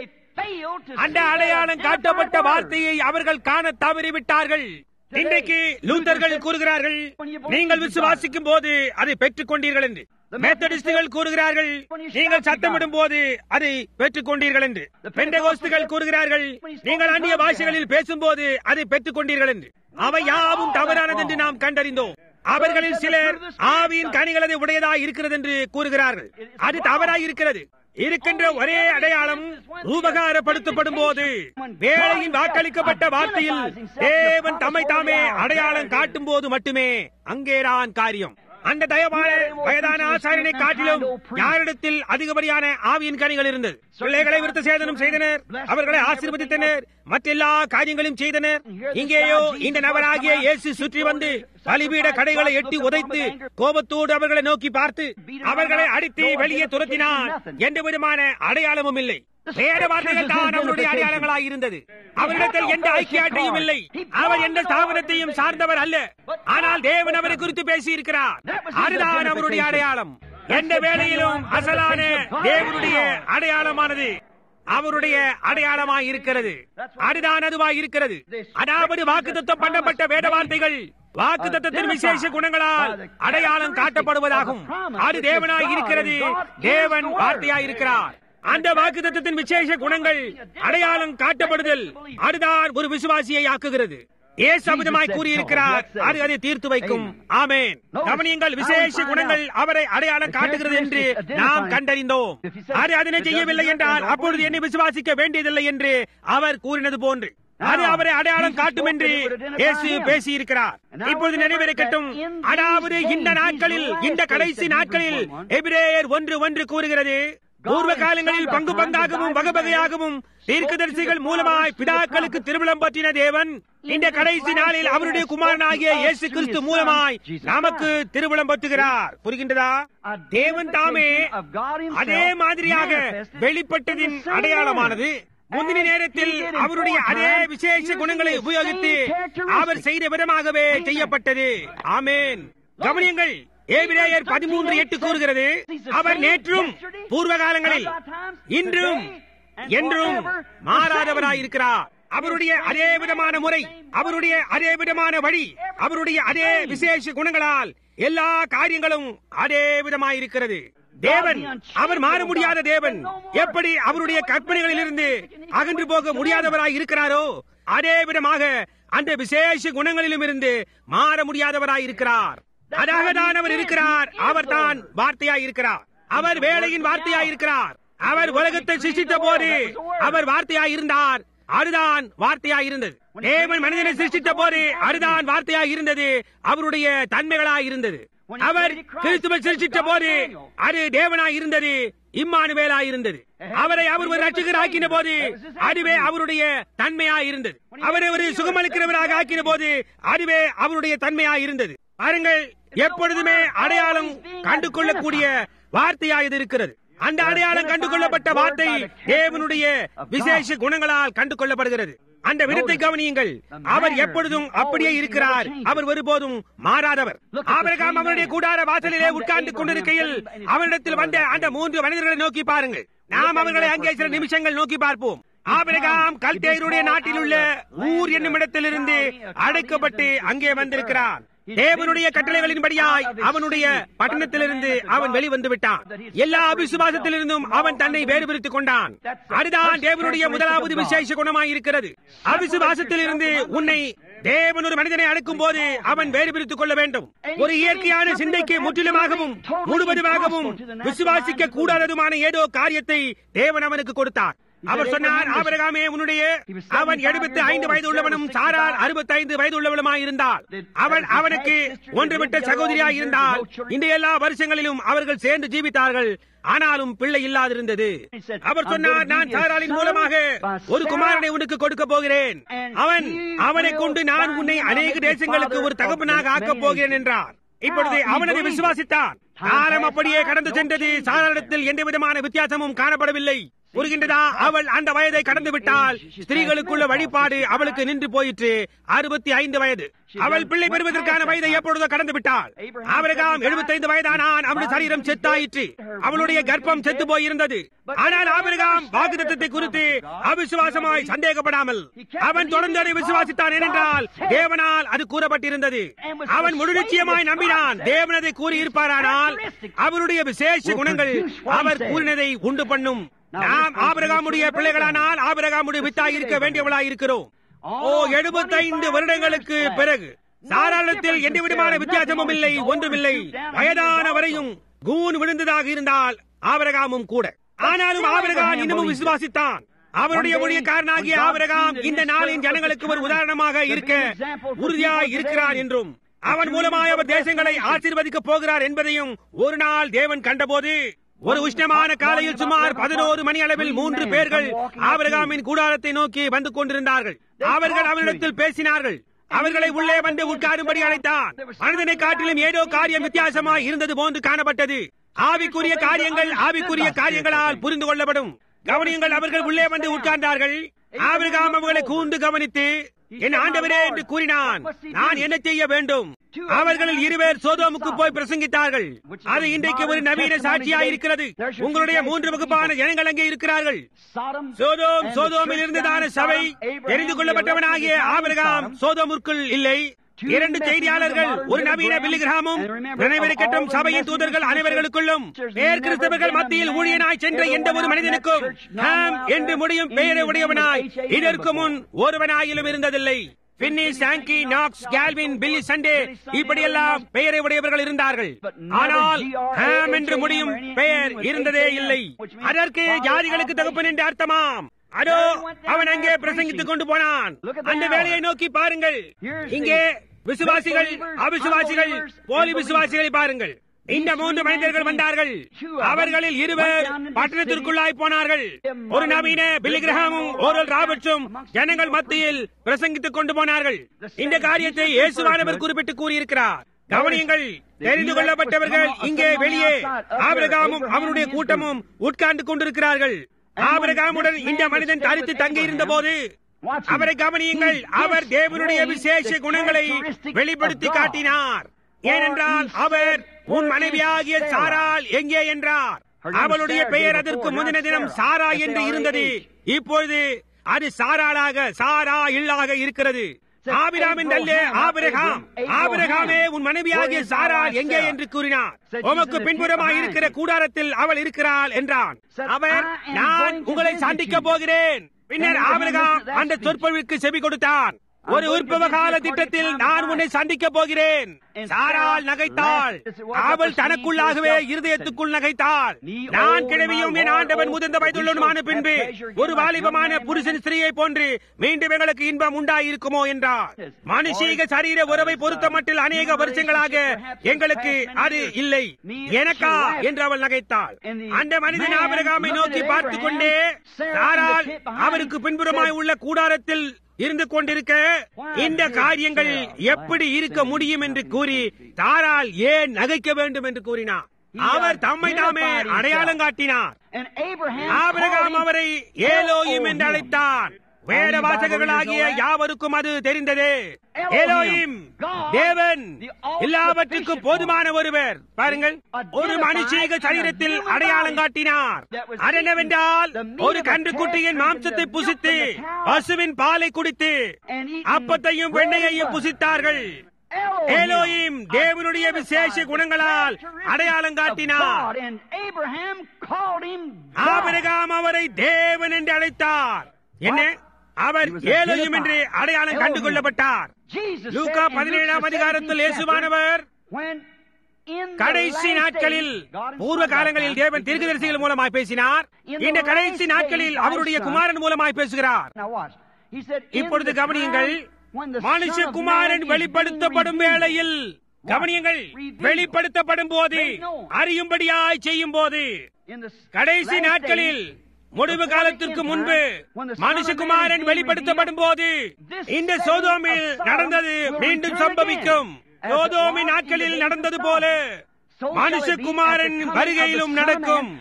அந்த அடையாளம் காட்டப்பட்ட வார்த்தையை அவர்கள் காண தவறிவிட்டார்கள் இன்றைக்கு லூத்தர்கள் கூறுகிறார்கள் நீங்கள் விசுவாசிக்கும் போது அதை பெற்றுக் கொண்டீர்கள் என்று மெத்தடிஸ்டுகள் கூறுகிறார்கள் நீங்கள் சத்தமிடும் போது அதை பெற்றுக் கொண்டீர்கள் என்று பெண்டகோஸ்துகள் கூறுகிறார்கள் நீங்கள் அந்நிய பாஷைகளில் பேசும்போது அதை பெற்றுக் கொண்டீர்கள் என்று அவை யாவும் தவறானது என்று நாம் கண்டறிந்தோம் அவர்களில் சிலர் ஆவியின் கனிகளது உடையதாய் இருக்கிறது என்று கூறுகிறார்கள் அது தவறாய் இருக்கிறது இருக்கின்ற ஒரே அடையாளம் ரூபகாரப்படுத்தப்படும் போது வேலையின் வாக்களிக்கப்பட்ட வார்த்தையில் தேவன் தம்மை தாமே அடையாளம் காட்டும் போது மட்டுமே அங்கேதான் காரியம் அந்த தயவான வயதான ஆசாரியனை காட்டிலும் யாரிடத்தில் அதிகப்படியான ஆவியின் கனிகள் இருந்தது பிள்ளைகளை விருத்த சேதனம் செய்தனர் அவர்களை ஆசீர்வதித்தனர் மற்றெல்லா காரியங்களையும் செய்தனர் இங்கேயோ இந்த நபராகிய இயேசு சுற்றி வந்து பலிபீட கடைகளை எட்டி உதைத்து கோபத்தோடு அவர்களை நோக்கி பார்த்து அவர்களை அடித்து வெளியே துரத்தினார் எந்த விதமான அடையாளமும் இல்லை வேற வார்த்தைகள் தான் அவருடைய அடையாளங்களாய் இருந்தது அவரிடத்தில் எந்த ஐக்கியாட்டையும் இல்லை அவர் எந்த ஸ்தாபனத்தையும் சார்ந்தவர் அல்ல ஆனால் தேவன் அவரை குறித்து பேசி இருக்கிறார் அதுதான் அவருடைய அடையாளம் எந்த வேளையிலும் அசலான தேவனுடைய அடையாளமானது அவருடைய அடையாளமாய் இருக்கிறது அதுதான் அதுவாய் இருக்கிறது அதாவது வாக்கு தத்துவம் பண்ணப்பட்ட வேத வார்த்தைகள் வாக்கு தத்துவத்தின் விசேஷ குணங்களால் அடையாளம் காட்டப்படுவதாகும் அது தேவனாய் இருக்கிறது தேவன் வார்த்தையாய் இருக்கிறார் அந்த வாக்கு தத்துவத்தின் விசேஷ குணங்கள் அடையாளம் காட்டப்படுதல் அதுதான் ஒரு விசுவாசியை ஆக்குகிறது ஏசு அமிதமாய் கூறியிருக்கிறார் அது அதை தீர்த்து வைக்கும் ஆமேன் கவனியங்கள் விசேஷ குணங்கள் அவரை அடையாளம் காட்டுகிறது என்று நாம் கண்டறிந்தோம் அது அதனை செய்யவில்லை என்றால் அப்பொழுது என்னை விசுவாசிக்க வேண்டியதில்லை என்று அவர் கூறினது போன்று அது அவரை அடையாளம் காட்டும் என்று இயேசு பேசியிருக்கிறார் இப்பொழுது நினைவிருக்கட்டும் அதாவது இந்த நாட்களில் இந்த கடைசி நாட்களில் எபிரேயர் ஒன்று ஒன்று கூறுகிறது பூர்வ காலங்களில் பங்கு பங்காகவும் வகவகையாகவும் தீர்க்கதரிசிகள் மூலமாய் பிதாக்களுக்கு திருவிழம் பற்றின தேவன் இந்த கடைசி நாளில் அவருடைய குமாரனாகிய இயேசு கிறிஸ்து மூலமாய் நமக்கு திருவிழம் பற்றுகிறார் புரிகின்றதா தேவன் தாமே அதே மாதிரியாக வெளிப்பட்டதின் அடையாளமானது முந்தின நேரத்தில் அவருடைய அதே விசேஷ குணங்களை உபயோகித்து அவர் செய்த விதமாகவே செய்யப்பட்டது ஆமேன் கவனியங்கள் ஏபிரேயர் பதிமூன்று எட்டு கூறுகிறது அவர் நேற்றும் பூர்வ காலங்களில் இன்றும் என்றும் மாறாதவராயிருக்கிறார் அவருடைய அதே விதமான முறை அவருடைய அதே விதமான வழி அவருடைய அதே விசேஷ குணங்களால் எல்லா காரியங்களும் அதே விதமாயிருக்கிறது தேவன் அவர் மாற முடியாத தேவன் எப்படி அவருடைய கற்பனைகளிலிருந்து அகன்று போக முடியாதவராய் இருக்கிறாரோ அதே விதமாக அந்த விசேஷ குணங்களிலும் இருந்து மாற முடியாதவராய் இருக்கிறார் அதாக தான் அவர் இருக்கிறார் அவர் தான் வார்த்தையாய் இருக்கிறார் அவர் வேலையின் வார்த்தையாய் இருக்கிறார் அவர் உலகத்தை சிருஷ்டித்த போது அவர் வார்த்தையாய் இருந்தார் அதுதான் வார்த்தையாய் இருந்தது தேவன் மனிதனை சிருஷ்டித்த போது அதுதான் வார்த்தையாய் இருந்தது அவருடைய தன்மைகளாய் இருந்தது அவர் கிறிஸ்துவை சிருஷ்டித்த போது அது தேவனாய் இருந்தது இம்மானுவேலாய் இருந்தது அவரை அவர் ஒரு ரட்சகர் ஆக்கின போது அதுவே அவருடைய தன்மையாய் இருந்தது அவரை ஒரு சுகமளிக்கிறவராக ஆக்கின போது அதுவே அவருடைய தன்மையாய் இருந்தது பாருங்கள் எப்பொழுதுமே அடையாளம் கண்டு கொள்ளக்கூடிய வார்த்தையாய் இது இருக்கிறது அந்த அடையாளம் கண்டு கொள்ளப்பட்ட வார்த்தை தேவனுடைய விசேஷ குணங்களால் கண்டு கொள்ளப்படுகிறது அந்த விதத்தை கவனியுங்கள் அவர் எப்பொழுதும் அப்படியே இருக்கிறார் அவர் ஒருபோதும் மாறாதவர் ஆபிரகாம் அவருடைய கூடார வாசலிலே உட்கார்ந்து கொண்டிருக்கையில் அவரிடத்தில் வந்த அந்த மூன்று மனிதர்களை நோக்கி பாருங்கள் நாம் அவர்களை அங்கே சில நிமிஷங்கள் நோக்கி பார்ப்போம் ஆபிரகாம் கல்தேருடைய நாட்டில் உள்ள ஊர் என்னும் இடத்திலிருந்து அடைக்கப்பட்டு அங்கே வந்திருக்கிறான் தேவனுடைய கட்டளைகளின்படியாய் அவனுடைய பட்டணத்திலிருந்து அவன் வெளிவந்து விட்டான் எல்லா அவிசுவாசத்திலிருந்தும் அவன் தன்னை வேறுபடுத்திக் கொண்டான் அதுதான் தேவனுடைய முதலாவது விசேஷ குணமாய் இருக்கிறது அவிசுவாசத்திலிருந்து உன்னை தேவன் ஒரு மனிதனை அடக்கும் போது அவன் வேறுபிரித்துக் கொள்ள வேண்டும் ஒரு இயற்கையான சிந்தைக்கு முற்றிலுமாகவும் முழுவதுமாகவும் விசுவாசிக்க கூடாததுமான ஏதோ காரியத்தை தேவன் அவனுக்கு கொடுத்தார் அவர் சொன்னார் ஆபரகாமே உன்னுடைய அவன் எழுபத்தி ஐந்து வயது உள்ளவனும் சாரால் அறுபத்தி ஐந்து வயது உள்ளவனுமாய் இருந்தால் அவன் அவனுக்கு ஒன்று விட்ட சகோதரியாய் இருந்தால் இந்த எல்லா வருஷங்களிலும் அவர்கள் சேர்ந்து ஜீவித்தார்கள் ஆனாலும் பிள்ளை இல்லாதிருந்தது அவர் சொன்னார் நான் சாராலின் மூலமாக ஒரு குமாரனை உனக்கு கொடுக்க போகிறேன் அவன் அவனை கொண்டு நான் உன்னை அநேக தேசங்களுக்கு ஒரு தகப்பனாக ஆக்கப் போகிறேன் என்றார் இப்பொழுது அவனது விசுவாசித்தான் காலம் அப்படியே கடந்து சென்றது சாராளத்தில் எந்த விதமான வித்தியாசமும் காணப்படவில்லை புரிகின்றதா அவள் அந்த வயதை கடந்து விட்டால் ஸ்திரீகளுக்குள்ள வழிபாடு அவளுக்கு நின்று போயிற்று அறுபத்தி ஐந்து வயது அவள் பிள்ளை பெறுவதற்கான வயதை எப்பொழுதோ கடந்து விட்டாள் ஆபிரகாம் எழுபத்தைந்து வயதானான் அவளுடைய சரீரம் செத்தாயிற்று அவளுடைய கர்ப்பம் செத்து போயிருந்தது ஆனால் ஆபிரகாம் வாக்குத்தத்தை குறித்து அவிசுவாசமாய் சந்தேகப்படாமல் அவன் தொடர்ந்து அதை விசுவாசித்தான் ஏனென்றால் தேவனால் அது கூறப்பட்டிருந்தது அவன் முழு நிச்சயமாய் நம்பினான் தேவன் அதை கூறியிருப்பாரானால் அவருடைய விசேஷ குணங்கள் அவர் கூறினதை உண்டு பண்ணும் நாம் ஆபிரகாமுடைய பிள்ளைகளானால் ஆபிரகாமுடைய வித்தாய் இருக்க வேண்டியவளாய் இருக்கிறோம் ஓ எழுபத்தைந்து வருடங்களுக்கு பிறகு சாராளத்தில் எந்த விதமான வித்தியாசமும் இல்லை ஒன்றுமில்லை வயதான வரையும் கூன் விழுந்ததாக இருந்தால் ஆபிரகாமும் கூட ஆனாலும் ஆபிரகாம் இன்னமும் விசுவாசித்தான் அவருடைய ஊழியக்காரனாகிய ஆபிரகாம் இந்த நாளின் ஜனங்களுக்கு ஒரு உதாரணமாக இருக்க உறுதியாய் இருக்கிறார் என்றும் அவன் மூலமாய் அவர் தேசங்களை ஆசீர்வதிக்க போகிறார் என்பதையும் ஒரு நாள் தேவன் கண்டபோது ஒரு உஷ்ணமான காலையில் சுமார் பதினோரு மணி அளவில் மூன்று பேர்கள் ஆபிரகாமின் கூடாரத்தை நோக்கி வந்து கொண்டிருந்தார்கள் அவர்கள் அவனிடத்தில் பேசினார்கள் அவர்களை உள்ளே வந்து உட்காரும்படி அழைத்தான் மனிதனை காட்டிலும் ஏதோ காரியம் வித்தியாசமாய் இருந்தது போன்று காணப்பட்டது ஆவிக்குரிய காரியங்கள் ஆவிக்குரிய காரியங்களால் புரிந்து கொள்ளப்படும் கவனியங்கள் அவர்கள் உள்ளே வந்து உட்கார்ந்தார்கள் ஆபிரகாம் அவர்களை கூர்ந்து கவனித்து என் ஆண்டவரே என்று கூறினான் நான் என்ன செய்ய வேண்டும் அவர்களில் இருவர் சோதோமுக்கு போய் பிரசங்கித்தார்கள் அது இன்றைக்கு ஒரு நவீன சாட்சியா இருக்கிறது உங்களுடைய மூன்று வகுப்பான ஜனங்கள் அங்கே இருக்கிறார்கள் சோதோம் சோதோமில் இருந்ததான சபை தெரிந்து கொள்ளப்பட்டவனாகிய ஆபிரகாம் சோதோமுக்குள் இல்லை இரண்டு செய்தியாளர்கள் ஒரு நவீன பில்லிகிராமும் நினைவிருக்கட்டும் சபையின் தூதர்கள் அனைவர்களுக்குள்ளும் பேர் கிறிஸ்தவர்கள் மத்தியில் ஊழியனாய் சென்ற எந்த ஒரு மனிதனுக்கும் ஹாம் என்று முடியும் பெயரை உடையவனாய் இதற்கு முன் ஒருவனாயிலும் இருந்ததில்லை Finney Sankey Knox Calvin Billy Sunday இப்படியெல்லாம் பெயரை உடையவர்கள் இருந்தார்கள் ஆனால் ஹாம் என்று முடியும் பெயர் இருந்ததே இல்லை அதற்கு ஜாதிகளுக்கு தகப்பன் என்று அர்த்தமாம் அதோ அவன் அங்கே பிரசங்கித்துக் கொண்டு போனான் அந்த வேலையை நோக்கி பாருங்கள் இங்கே விசுவாசிகள் அவிசுவாசிகள் போலி விசுவாசிகளை பாருங்கள் இந்த மூன்று மனிதர்கள் வந்தார்கள் அவர்களில் இருவர் பட்டணத்திற்குள்ளாய் போனார்கள் ஒரு நவீன பில்லிகிரகமும் ஒரு ராபர்ட்ஸும் ஜனங்கள் மத்தியில் பிரசங்கித்துக் கொண்டு போனார்கள் இந்த காரியத்தை இயேசுவானவர் குறிப்பிட்டு கூறியிருக்கிறார் கவனியங்கள் தெரிந்து கொள்ளப்பட்டவர்கள் இங்கே வெளியே ஆபிரகாமும் அவனுடைய கூட்டமும் உட்கார்ந்து கொண்டிருக்கிறார்கள் ஆபிரகாமுடன் இந்த மனிதன் தரித்து தங்கியிருந்த போது அவரை கவனியுங்கள் அவர் தேவனுடைய விசேஷ குணங்களை வெளிப்படுத்தி காட்டினார் ஏனென்றால் அவர் உன் மனைவியாகிய சாராள் எங்கே என்றார் அவளுடைய பெயர் அதற்கு முந்தின தினம் சாரா என்று இருந்தது இப்பொழுது அது சாராளாக சாரா இல்லாக இருக்கிறது ஆபிராமின் நல்ல ஆபிரகாம் ஆபிரகாமே உன் மனைவியாகிய சாரா எங்கே என்று கூறினார் உமக்கு பின்புறமாய் இருக்கிற கூடாரத்தில் அவள் இருக்கிறாள் என்றான் அவர் நான் உங்களை சந்திக்க போகிறேன் பின்னர் ஆபிரகாம் அந்த சொற்பொழிவுக்கு செவி கொடுத்தான் ஒரு உற்பவ கால திட்டத்தில் நான் உன்னை சந்திக்க போகிறேன் சாரால் நகைத்தாள் அவள் தனக்குள்ளாகவே இருதயத்துக்குள் நகைத்தாள் நான் கிழவியும் என் ஆண்டவன் முதிர்ந்த வயதுள்ளனுமான பின்பு ஒரு வாலிபமான புருஷன் ஸ்திரீயை போன்று மீண்டும் எங்களுக்கு இன்பம் உண்டாயிருக்குமோ என்றார் மனுஷீக சரீர உறவை பொறுத்த மட்டில் அநேக வருஷங்களாக எங்களுக்கு அது இல்லை எனக்கா என்று அவள் நகைத்தாள் அந்த மனிதன் ஆபிரகாமை நோக்கி பார்த்து கொண்டே சாரால் அவருக்கு பின்புறமாய் உள்ள கூடாரத்தில் இருந்து கொண்டிருக்க இந்த காரியங்கள் எப்படி இருக்க முடியும் என்று கூறி தாரால் ஏன் நகைக்க வேண்டும் என்று கூறினார் அவர் தம்மை தாமே அடையாளம் காட்டினார் ஆபிரகாம் அவரை ஏலோயும் என்று அழைத்தான் வேற வாசகர்களாகிய யாவருக்கும் அது தெரிந்தது ஏலோயிம் தேவன் எல்லாவற்றுக்கும் போதுமான ஒருவர் பாருங்கள் ஒரு மனுஷீக சரீரத்தில் அடையாளம் காட்டினார் அது என்னவென்றால் ஒரு கன்றுக்குட்டியின் மாம்சத்தை புசித்து பசுவின் பாலை குடித்து அப்பத்தையும் வெண்ணையையும் புசித்தார்கள் ஏலோயிம் தேவனுடைய விசேஷ குணங்களால் அடையாளம் காட்டினார் ஆபிரகாம் அவரை தேவன் என்று அழைத்தார் என்ன அவர் ஏலோயும் என்று அடையாளம் கண்டு கொள்ளப்பட்டார் லூகா பதினேழாம் அதிகாரத்தில் இயேசுவானவர் கடைசி நாட்களில் பூர்வ காலங்களில் தேவன் தீர்க்கதரிசிகள் மூலமாய் பேசினார் இந்த கடைசி நாட்களில் அவருடைய குமாரன் மூலமாய் பேசுகிறார் இப்பொழுது கவனியுங்கள் மனுஷகுமாரன் வெளிப்படுத்தப்படும் வேளையில் கவனியங்கள் வெளிப்படுத்தப்படும் போது அறியும்படியாய் செய்யும் போது கடைசி நாட்களில் முடிவு காலத்திற்கு முன்பு மனுஷகுமாரன் வெளிப்படுத்தப்படும் போது இந்த சோதோமில் நடந்தது மீண்டும் சம்பவிக்கும் சோதோமின் நாட்களில் நடந்தது போல மனுஷகுமாரன் வருகையிலும் நடக்கும்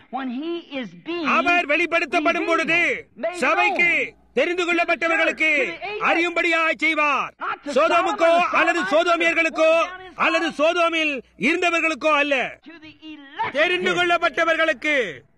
அவர் வெளிப்படுத்தப்படும் பொழுது சபைக்கு தெரிந்து கொள்ளப்பட்டவர்களுக்கு அறியும்படியாய் செய்வார் சோதோமுக்கோ அல்லது சோதோமியர்களுக்கோ அல்லது சோதோமில் இருந்தவர்களுக்கோ அல்ல தெரிந்து கொள்ளப்பட்டவர்களுக்கு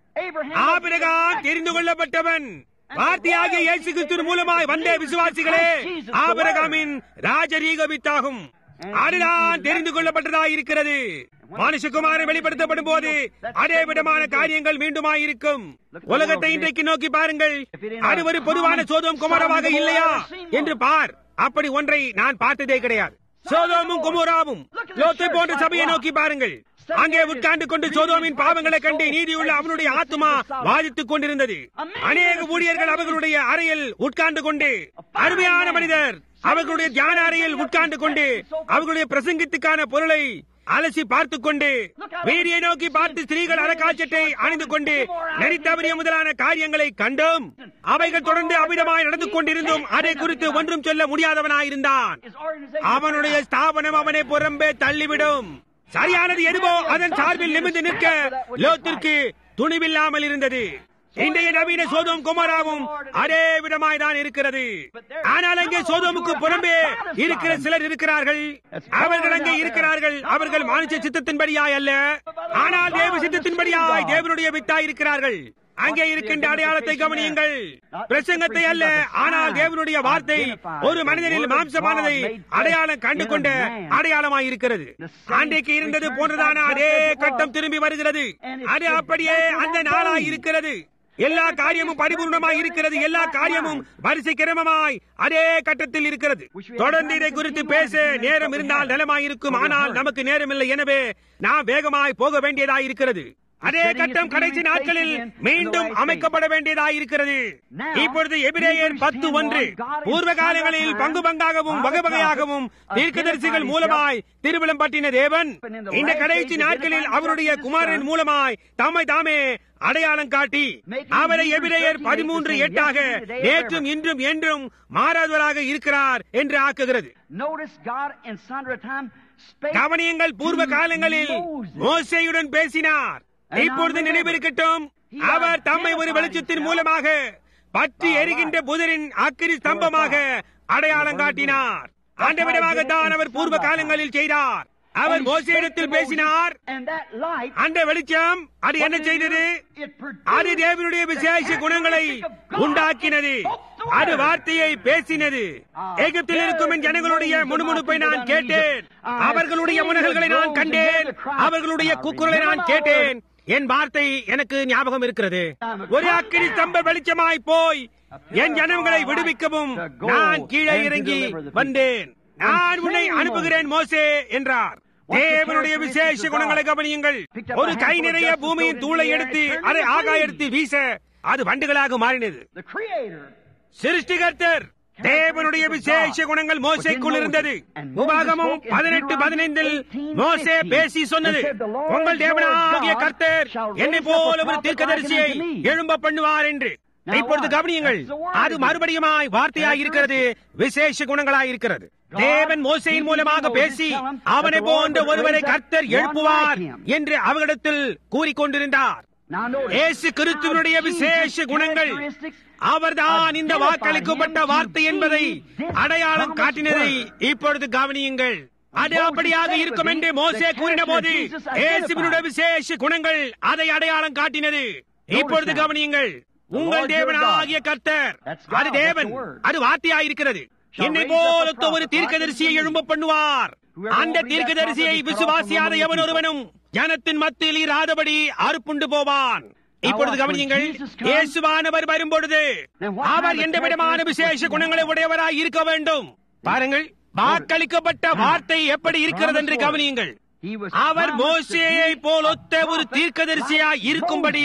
ஆபிரகாம் தெரிந்து கொள்ளப்பட்டவன் வார்த்தையாகிய இயேசு கிறிஸ்து மூலமாய் வந்த விசுவாசிகளே ஆபிரகாமின் ராஜரீக வித்தாகும் அதுதான் தெரிந்து கொள்ளப்பட்டதாக இருக்கிறது மனுஷகுமாரன் வெளிப்படுத்தப்படும் போது அதே விதமான காரியங்கள் மீண்டுமாயிருக்கும் உலகத்தை இன்றைக்கு நோக்கி பாருங்கள் அது ஒரு பொதுவான சோதம் குமாரமாக இல்லையா என்று பார் அப்படி ஒன்றை நான் பார்த்ததே கிடையாது சோதோமும் குமோராவும் லோத்தை போன்ற சபையை நோக்கி பாருங்கள் அங்கே உட்கார்ந்து கொண்டு சோதோமின் பாவங்களை கண்டு நீதியுள்ள அவனுடைய ஆத்மா வாதித்துக் கொண்டிருந்தது அநேக ஊழியர்கள் அவர்களுடைய அறையில் உட்கார்ந்து கொண்டு அருமையான மனிதர் அவர்களுடைய தியான அறையில் உட்கார்ந்து கொண்டு அவர்களுடைய பிரசங்கத்துக்கான பொருளை அலசி பார்த்துக் கொண்டு வீரியை நோக்கி பார்த்து ஸ்திரீகள் அறக்காட்சத்தை அணிந்து கொண்டு நடித்தவரிய முதலான காரியங்களை கண்டோம் அவைகள் தொடர்ந்து அமிதமாய் நடந்து கொண்டிருந்தும் அதை குறித்து ஒன்றும் சொல்ல முடியாதவனாயிருந்தான் அவனுடைய ஸ்தாபனம் அவனை புறம்பே தள்ளிவிடும் சரியானது எதுவோ அதன் சார்பில் நிமிர்ந்து நிற்க லோத்திற்கு துணிவில்லாமல் இருந்தது இன்றைய நவீன சோதோம் குமாராவும் அதே விதமாய் தான் இருக்கிறது ஆனால் அங்கே சோதோமுக்கு புறம்பே இருக்கிற சிலர் இருக்கிறார்கள் அவர்கள் அங்கே இருக்கிறார்கள் அவர்கள் மானுஷ சித்தத்தின்படியாய் அல்ல ஆனால் தேவ சித்தத்தின்படியாய் தேவனுடைய வித்தாய் இருக்கிறார்கள் அங்கே இருக்கின்ற அடையாளத்தை கவனியுங்கள் பிரசங்கத்தை அல்ல ஆனால் தேவனுடைய வார்த்தை ஒரு மனிதனில் மாம்சமானதை அடையாளம் கண்டு கொண்ட அடையாளமாய் இருக்கிறது அன்றைக்கு இருந்தது போன்றதான அதே கட்டம் திரும்பி வருகிறது அது அப்படியே அந்த நாளாய் இருக்கிறது எல்லா காரியமும் பரிபூர்ணமாய் இருக்கிறது எல்லா காரியமும் வரிசை கிரமமாய் அதே கட்டத்தில் இருக்கிறது தொடர்ந்து இதை குறித்து பேச நேரம் இருந்தால் நலமாய் இருக்கும் ஆனால் நமக்கு நேரம் இல்லை எனவே நாம் வேகமாய் போக வேண்டியதாய் இருக்கிறது அதே கட்டம் கடைசி நாட்களில் மீண்டும் அமைக்கப்பட வேண்டியதாய் இருக்கிறது இப்பொழுது எபிரேயர் பத்து ஒன்று பூர்வ காலங்களில் பங்கு பங்காகவும் வகை வகையாகவும் தீர்க்கதரிசிகள் மூலமாய் திருவிழம் பற்றின தேவன் இந்த கடைசி நாட்களில் அவருடைய குமாரன் மூலமாய் தம்மை தாமே அடையாளம் காட்டி அவரை எபிரேயர் பதிமூன்று எட்டாக நேற்றும் இன்றும் என்றும் மாறாதவராக இருக்கிறார் என்று ஆக்குகிறது கவனியங்கள் பூர்வ காலங்களில் மோசையுடன் பேசினார் இப்பொழுது நினைவிருக்கட்டும் அவர் தம்மை ஒரு வெளிச்சத்தின் மூலமாக பற்றி எரிகின்ற புதரின் அக்கிரி ஸ்தம்பமாக அடையாளம் காட்டினார் அந்த விதமாகத்தான் அவர் பூர்வ காலங்களில் செய்தார் அவர் மோசையிடத்தில் பேசினார் அந்த வெளிச்சம் அது என்ன செய்தது அது தேவனுடைய விசேஷ குணங்களை உண்டாக்கினது அது வார்த்தையை பேசினது எகிப்தில் இருக்கும் என் ஜனங்களுடைய முணுமுணுப்பை நான் கேட்டேன் அவர்களுடைய முனகல்களை நான் கண்டேன் அவர்களுடைய கூக்குரலை நான் கேட்டேன் என் வார்த்தை எனக்கு ஞாபகம் இருக்கிறது ஒரு அக்கினி ஸ்தம்ப வெளிச்சமாய் போய் என் ஜனங்களை விடுவிக்கவும் நான் கீழே இறங்கி வந்தேன் நான் உன்னை அனுப்புகிறேன் மோசே என்றார் தேவனுடைய விசேஷ குணங்களை கவனியுங்கள் ஒரு கை நிறைய பூமியின் தூளை எடுத்து அதை ஆகாய எடுத்து வீச அது வண்டுகளாக மாறினது சிருஷ்டிகர்த்தர் தேவனுடைய விசேஷ குணங்கள் மோசைக்குள் இருந்தது உபாகமும் பதினெட்டு பதினைந்தில் மோசே பேசி சொன்னது உங்கள் தேவனாகிய கர்த்தர் என்னை போல ஒரு தீர்க்கதரிசியை எழும்ப பண்ணுவார் என்று இப்பொழுது கவனியுங்கள் அது மறுபடியுமாய் வார்த்தையாய் இருக்கிறது விசேஷ குணங்களாய் இருக்கிறது தேவன் மோசையின் மூலமாக பேசி அவனை போன்ற ஒருவரை கர்த்தர் எழுப்புவார் என்று அவரிடத்தில் கூறிக்கொண்டிருந்தார் இயேசு கிறிஸ்துவனுடைய விசேஷ குணங்கள் அவர்தான் இந்த வாக்களிக்கப்பட்ட வார்த்தை என்பதை அடையாளம் காட்டினதை இப்பொழுது கவனியுங்கள் அது அப்படியாக இருக்கும் என்று மோசே கூறின போது இயேசுவினுடைய விசேஷ குணங்கள் அதை அடையாளம் காட்டினது இப்பொழுது கவனியுங்கள் உங்கள் தேவனாகிய கர்த்தர் அது தேவன் அது வார்த்தையாயிருக்கிறது என்னை போல ஒரு தீர்க்கதரிசியை எழும்ப பண்ணுவார் அந்த தீர்க்கதரிசியை விசுவாசியாத எவன் ஒருவனும் ஜனத்தின் மத்தியில் இராதபடி அறுப்புண்டு போவான் இப்பொழுது கவனியுங்கள் இயேசுவானவர் வரும்பொழுது அவர் எந்த விதமான விசேஷ குணங்களை உடையவராய் இருக்க வேண்டும் பாருங்கள் வாக்களிக்கப்பட்ட வார்த்தை எப்படி இருக்கிறது என்று கவனியுங்கள் அவர் மோசேயை போல் ஒத்த ஒரு தீர்க்கதரிசியாய் இருக்கும்படி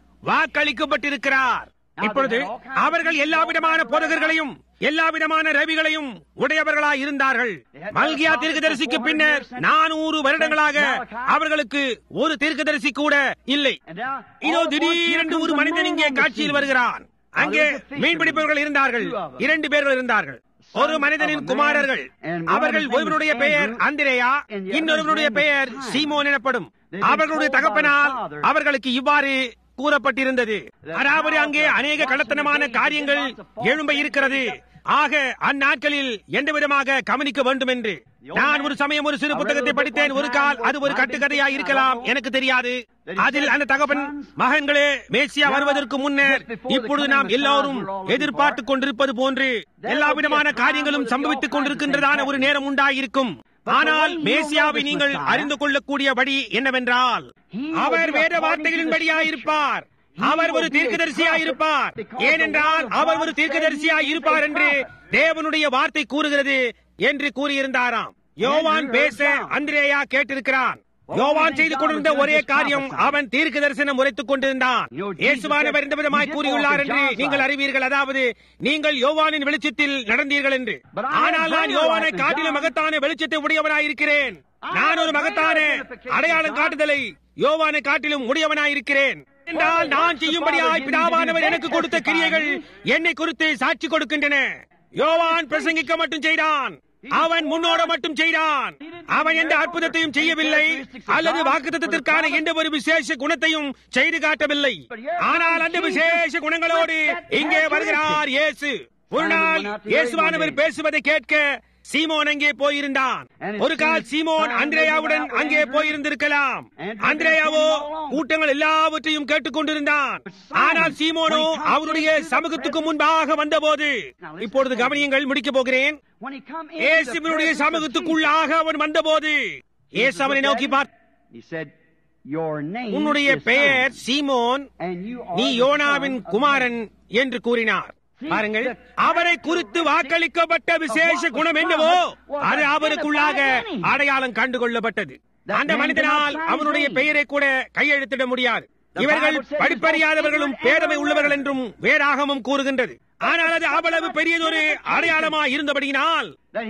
வாக்களிக்கப்பட்டிருக்கிறார் இப்பொழுது அவர்கள் எல்லா விதமான போதகர்களையும் எல்லா விதமான ரவிகளையும் உடையவர்களாய் இருந்தார்கள் மல்கியா தீர்க்கதரிசிக்கு பின்னர் நானூறு வருடங்களாக அவர்களுக்கு ஒரு தீர்க்கதரிசி கூட இல்லை இதோ திடீரென்று ஒரு மனிதன் இங்கே காட்சியில் வருகிறான் அங்கே மீன்பிடிப்பவர்கள் இருந்தார்கள் இரண்டு பேர்கள் இருந்தார்கள் ஒரு மனிதனின் குமாரர்கள் அவர்கள் ஒருவனுடைய பெயர் அந்திரேயா இன்னொருவனுடைய பெயர் சீமோன் எனப்படும் அவர்களுடைய தகப்பனால் அவர்களுக்கு இவ்வாறு கூறப்பட்டிருந்தது அதாவது அங்கே அநேக கள்ளத்தனமான காரியங்கள் எழும்ப இருக்கிறது ஆக அந்நாட்களில் எந்த விதமாக கவனிக்க வேண்டும் என்று நான் ஒரு சமயம் ஒரு சிறு புத்தகத்தை படித்தேன் ஒரு கால் அது ஒரு கட்டுக்கதையா இருக்கலாம் எனக்கு தெரியாது அதில் அந்த தகப்பன் மகன்களே மேசியா வருவதற்கு முன்னர் இப்பொழுது நாம் எல்லோரும் எதிர்பார்த்து கொண்டிருப்பது போன்று எல்லா விதமான காரியங்களும் சம்பவித்துக் கொண்டிருக்கின்றதான ஒரு நேரம் உண்டாயிருக்கும் ஆனால் மேசியாவை நீங்கள் அறிந்து கொள்ளக்கூடியபடி என்னவென்றால் அவர் வேத வார்த்தைகளின்படியாயிருப்பார் அவர் ஒரு தீர்க்கதரிசியாயிருப்பார் ஏனென்றால் அவர் ஒரு தீர்க்கதரிசியாயிருப்பார் என்று தேவனுடைய வார்த்தை கூறுகிறது என்று கூறியிருந்தாராம் யோவான் பேச அந்திரேயா கேட்டிருக்கிறான் யோவான் செய்து கொண்டிருந்த ஒரே காரியம் அவன் தீர்க்க தரிசனம் உரைத்துக் கொண்டிருந்தான் இயேசுவானவர் இந்த விதமாய் கூறியுள்ளார் என்று நீங்கள் அறிவீர்கள் அதாவது நீங்கள் யோவானின் வெளிச்சத்தில் நடந்தீர்கள் என்று ஆனால் நான் யோவானை காட்டிலும் மகத்தான வெளிச்சத்தை உடையவனாயிருக்கிறேன் நான் ஒரு மகத்தான அடையாளம் காட்டுதலை யோவானை காட்டிலும் உடையவனாயிருக்கிறேன் என்றால் நான் செய்யும்படியாய் பிதாவானவர் எனக்கு கொடுத்த கிரியைகள் என்னை குறித்து சாட்சி கொடுக்கின்றன யோவான் பிரசங்கிக்க மட்டும் செய்தான் அவன் முன்னோட மட்டும் செய்தான் அவன் எந்த அற்புதத்தையும் செய்யவில்லை அல்லது வாக்குத்தத்திற்கான எந்த ஒரு விசேஷ குணத்தையும் செய்து காட்டவில்லை ஆனால் அந்த விசேஷ குணங்களோடு இங்கே வருகிறார் இயேசு ஒரு நாள் இயேசுவானவர் பேசுவதை கேட்க சீமோன் அங்கே போயிருந்தான் ஒரு கால் சீமோன் அந்திரேயாவுடன் அங்கே போயிருந்திருக்கலாம் அந்திரேயாவோ கூட்டங்கள் எல்லாவற்றையும் கேட்டுக் கொண்டிருந்தான் ஆனால் சீமோனோ அவருடைய சமூகத்துக்கு முன்பாக வந்தபோது இப்பொழுது கவனியங்கள் முடிக்கப் போகிறேன் இயேசுவினுடைய சமூகத்துக்குள்ளாக அவன் வந்தபோது இயேசு அவனை நோக்கி பார்த்து உன்னுடைய பெயர் சீமோன் நீ யோனாவின் குமாரன் என்று கூறினார் பாருங்கள் அவரை குறித்து வாக்களிக்கப்பட்ட விசேஷ குணம் என்னவோ அது அவருக்குள்ளாக அடையாளம் கண்டு கொள்ளப்பட்டது அந்த மனிதனால் அவனுடைய பெயரை கூட கையெழுத்திட முடியாது இவர்கள் படிப்பறியாதவர்களும் பேரமை உள்ளவர்கள் என்றும் வேறாகமும் கூறுகின்றது ஆனால் அது அவ்வளவு பெரியதொரு அடையாளமா இருந்தபடியினால்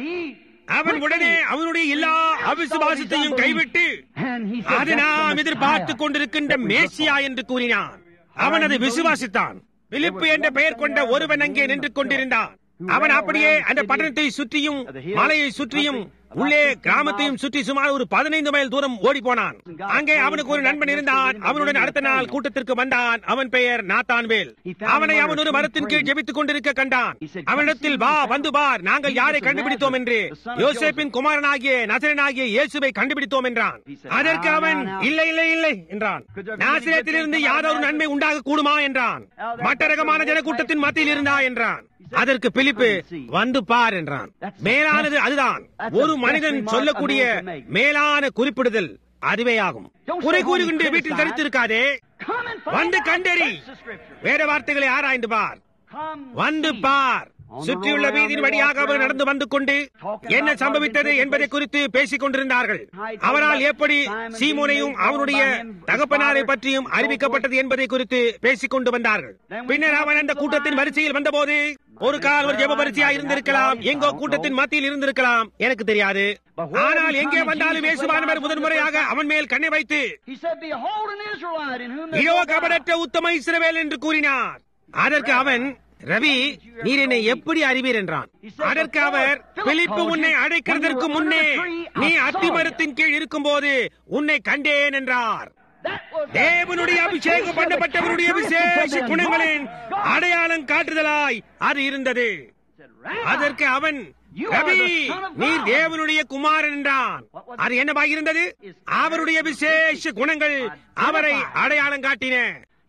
அவன் உடனே அவனுடைய எல்லா அவிசுவாசத்தையும் கைவிட்டு அது நாம் எதிர்பார்த்து கொண்டிருக்கின்ற மேசியா என்று கூறினான் அவன் அதை விசுவாசித்தான் பிலிப்பு என்ற பெயர் கொண்ட ஒருவன் அங்கே நின்று கொண்டிருந்தான் அவன் அப்படியே அந்த பட்டணத்தை சுற்றியும் மலையை சுற்றியும் உள்ளே கிராமத்தையும் சுற்றி சுமார் ஒரு பதினைந்து மைல் தூரம் ஓடி போனான் அங்கே அவனுக்கு ஒரு நண்பன் இருந்தான் அவனுடன் அடுத்த நாள் கூட்டத்திற்கு வந்தான் அவன் பெயர் நாத்தான்வேல் அவனை அவன் ஒரு மரத்தின் கீழ் ஜெபித்துக் கொண்டிருக்க கண்டான் அவனிடத்தில் வா வந்து பார் நாங்கள் யாரை கண்டுபிடித்தோம் என்று யோசேப்பின் குமாரனாகிய நசரனாகிய இயேசுவை கண்டுபிடித்தோம் என்றான் அதற்கு அவன் இல்லை இல்லை இல்லை என்றான் நாசிரியத்திலிருந்து யாதொரு நன்மை உண்டாக கூடுமா என்றான் மற்ற ரகமான ஜனக்கூட்டத்தின் மத்தியில் இருந்தா என்றான் அதற்கு பிலிப்பு வந்து பார் என்றான் மேலானது அதுதான் ஒரு மனிதன் சொல்லக்கூடிய மேலான குறிப்பிடுதல் அதுவே ஆகும் குறை கூறுகின்ற வீட்டில் தரித்திருக்காதே வந்து கண்டறி வேற வார்த்தைகளை ஆராய்ந்து பார் வந்து பார் சுற்றியுள்ள வீதியின் வழியாக அவர் நடந்து வந்து கொண்டு என்ன சம்பவித்தது என்பதை குறித்து பேசிக் கொண்டிருந்தார்கள் அவரால் எப்படி சீமோனையும் அவனுடைய தகப்பனாரை பற்றியும் அறிவிக்கப்பட்டது என்பதை குறித்து பேசிக் கொண்டு வந்தார்கள் பின்னர் அவன் அந்த கூட்டத்தின் வரிசையில் வந்தபோது ஒரு கால் ஒரு ஜெப வரிசையா இருந்திருக்கலாம் எங்கோ கூட்டத்தின் மத்தியில் இருந்திருக்கலாம் எனக்கு தெரியாது ஆனால் எங்கே வந்தாலும் இயேசுவானவர் முதன்முறையாக அவன் மேல் கண்ணை வைத்து இதோ கபடற்ற உத்தம இஸ்ரவேல் என்று கூறினார் அதற்கு அவன் ரவி நீர் என்னை எப்படி அறிவீர் என்றான் அதற்கு அவர் பிலிப்பு உன்னை அழைக்கிறதற்கு முன்னே நீ அத்திமரத்தின் கீழ் இருக்கும் போது உன்னை கண்டேன் என்றார் தேவனுடைய அபிஷேகம் பண்ணப்பட்டவருடைய விசேஷ குணங்களின் அடையாளம் காட்டுதலாய் அது இருந்தது அதற்கு அவன் ரவி நீர் தேவனுடைய குமாரன் என்றான் அது என்னவாக இருந்தது அவருடைய விசேஷ குணங்கள் அவரை அடையாளம் காட்டின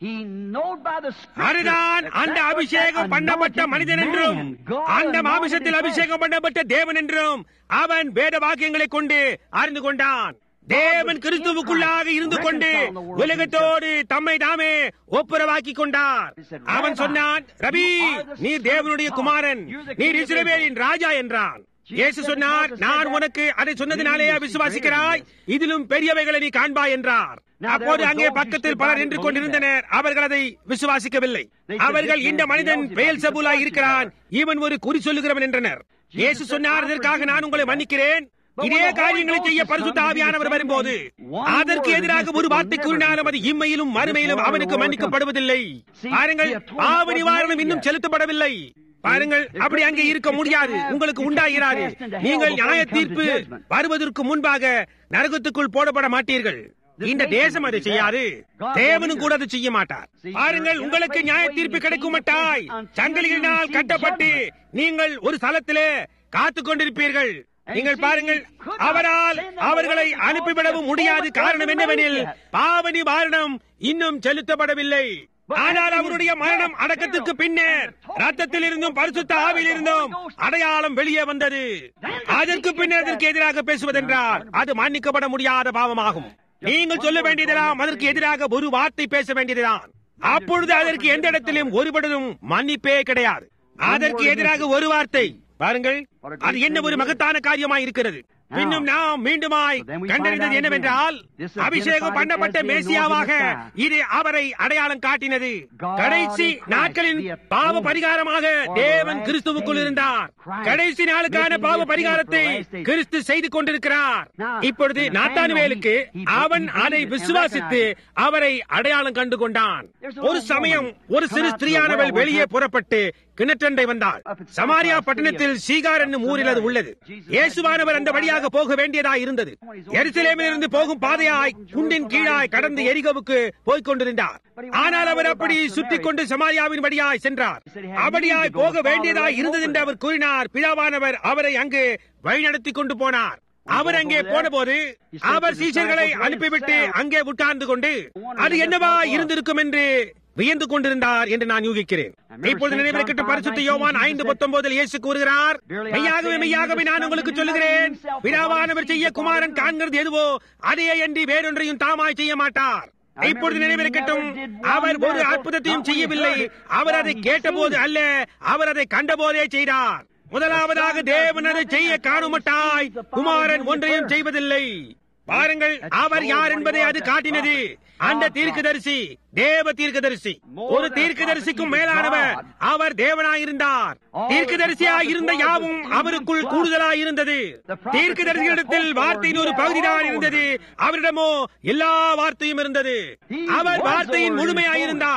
அதுதான் அந்த அபிஷேகம் பண்ணப்பட்ட மனிதன் என்றும் அந்த மாமிசத்தில் அபிஷேகம் பண்ணப்பட்ட தேவன் என்றும் அவன் வேத வாக்கியங்களை கொண்டு அறிந்து கொண்டான் தேவன் கிறிஸ்துவுக்குள்ளாக இருந்து கொண்டு உலகத்தோடு தம்மை தாமே ஒப்புரவாக்கி கொண்டார் அவன் சொன்னான் ரவி நீர் தேவனுடைய குமாரன் நீர் இஸ்ரவேலின் ராஜா என்றான் இயேசு சொன்னார் நான் உனக்கு அதை சொன்னதினாலே விசுவாசிக்கிறாய் இதிலும் பெரியவைகளை நீ காண்பாய் என்றார் அப்போது அங்கே பக்கத்தில் பலர் நின்று கொண்டிருந்தனர் அவர்கள் அதை விசுவாசிக்கவில்லை அவர்கள் இந்த மனிதன் பெயல் சபுலாய் இருக்கிறான் இவன் ஒரு குறி சொல்லுகிறவன் என்றனர் இயேசு சொன்னார் இதற்காக நான் உங்களை மன்னிக்கிறேன் இதே காரியங்களை செய்ய பரிசுத்த ஆவியானவர் வரும்போது அதற்கு எதிராக ஒரு வார்த்தை கூறினாலும் அது இம்மையிலும் மறுமையிலும் அவனுக்கு மன்னிக்கப்படுவதில்லை பாருங்கள் பாவ நிவாரணம் இன்னும் செலுத்தப்படவில்லை பாருங்கள் அப்படி அங்கே இருக்க முடியாது உங்களுக்கு உண்டாகிறாரு நீங்கள் நியாய தீர்ப்பு வருவதற்கு முன்பாக நரகத்துக்குள் போடப்பட மாட்டீர்கள் இந்த தேசம் அதை செய்யாது தேவனும் கூட அதை செய்ய மாட்டார் பாருங்கள் உங்களுக்கு நியாய தீர்ப்பு கிடைக்கும் மட்டாய் சங்கிலிகளினால் கட்டப்பட்டு நீங்கள் ஒரு ஸ்தலத்திலே காத்துக் கொண்டிருப்பீர்கள் நீங்கள் பாருங்கள் அவரால் அவர்களை அனுப்பிவிடவும் முடியாது காரணம் என்னவெனில் பாவ நிவாரணம் இன்னும் செலுத்தப்படவில்லை ஆனால் அவருடைய மரணம் அடக்கத்திற்கு பின்னர் ரத்தத்தில் இருந்தும் பரிசுத்த ஆவியில் இருந்தும் அடையாளம் வெளியே வந்தது அதற்கு பின்னர் அதற்கு எதிராக பேசுவதென்றால் அது மன்னிக்கப்பட முடியாத பாவமாகும் நீங்கள் சொல்ல வேண்டியதெல்லாம் அதற்கு எதிராக ஒரு வார்த்தை பேச வேண்டியதுதான் அப்பொழுது அதற்கு எந்த இடத்திலும் ஒருபடுதும் மன்னிப்பே கிடையாது அதற்கு எதிராக ஒரு வார்த்தை பாருங்கள் அது என்ன ஒரு மகத்தான காரியமாய் இருக்கிறது பின்னும் நாம் மீண்டுமாய் கண்டறிந்தது என்னவென்றால் அபிஷேகம் பண்ணப்பட்ட மேசியாவாக இது அவரை அடையாளம் காட்டினது கடைசி நாட்களின் பாவ பரிகாரமாக தேவன் கிறிஸ்துவுக்குள் இருந்தார் கடைசி நாளுக்கான பாவ பரிகாரத்தை கிறிஸ்து செய்து கொண்டிருக்கிறார் இப்பொழுது நாத்தானுவேலுக்கு அவன் அதை விசுவாசித்து அவரை அடையாளம் கண்டு கொண்டான் ஒரு சமயம் ஒரு சிறு ஸ்திரியானவள் வெளியே புறப்பட்டு கிணற்றண்டை வந்தாள் சமாரியா பட்டணத்தில் சீகார் என்னும் ஊரில் அது உள்ளது இயேசுவானவர் அந்த வழியாக போக வேண்டியதாய் இருந்தது எருசலேமிலிருந்து போகும் பாதையாய் குண்டின் கீழாய் கடந்து எரிகோவுக்கு போய்க் கொண்டிருந்தார் ஆனால் அவர் அப்படி சுற்றி கொண்டு சமாரியாவின் வழியாய் சென்றார் அப்படியாய் போக வேண்டியதாய் இருந்தது என்று அவர் கூறினார் பிதாவானவர் அவரை அங்கு வழிநடத்தி கொண்டு போனார் அவர் அங்கே போன போது அவர் சீசர்களை அனுப்பிவிட்டு அங்கே உட்கார்ந்து கொண்டு அது என்னவா இருந்திருக்கும் என்று வியந்து கொண்டிருந்தார் என்று நான் யூகிக்கிறேன் இப்பொழுது நினைவிருக்கட்டு பரிசுத்த யோவான் ஐந்து பத்தொன்பதில் இயேசு கூறுகிறார் மெய்யாகவே மெய்யாகவே நான் உங்களுக்கு சொல்லுகிறேன் பிதாவானவர் செய்ய குமாரன் காண்கிறது எதுவோ அதே என்று வேறொன்றையும் தாமாய் செய்ய மாட்டார் இப்பொழுது நினைவிருக்கட்டும் அவர் ஒரு அற்புதத்தையும் செய்யவில்லை அவர் அதை கேட்டபோது அல்ல அவர் அதை கண்டபோதே செய்தார் முதலாவதாக தேவன் அதை செய்ய காணுமட்டாய் குமாரன் ஒன்றையும் செய்வதில்லை பாருங்கள் அவர் யார் என்பதை அது காட்டினது அந்த தீர்க்கதரிசி தேவ தீர்க்கதரிசி ஒரு தீர்க்கதரிசிக்கும் மேலானவர் அவர் தேவனாயிருந்தார் தீர்க்கதரிசியாய் இருந்த யாவும் அவருக்குள் கூடுதலாய் இருந்தது தீர்க்கதரிசிகளிடத்தில் வார்த்தையின் ஒரு பகுதிதான் இருந்தது அவரிடமோ எல்லா வார்த்தையும் இருந்தது அவர் வார்த்தையின் முழுமையாயிருந்தார்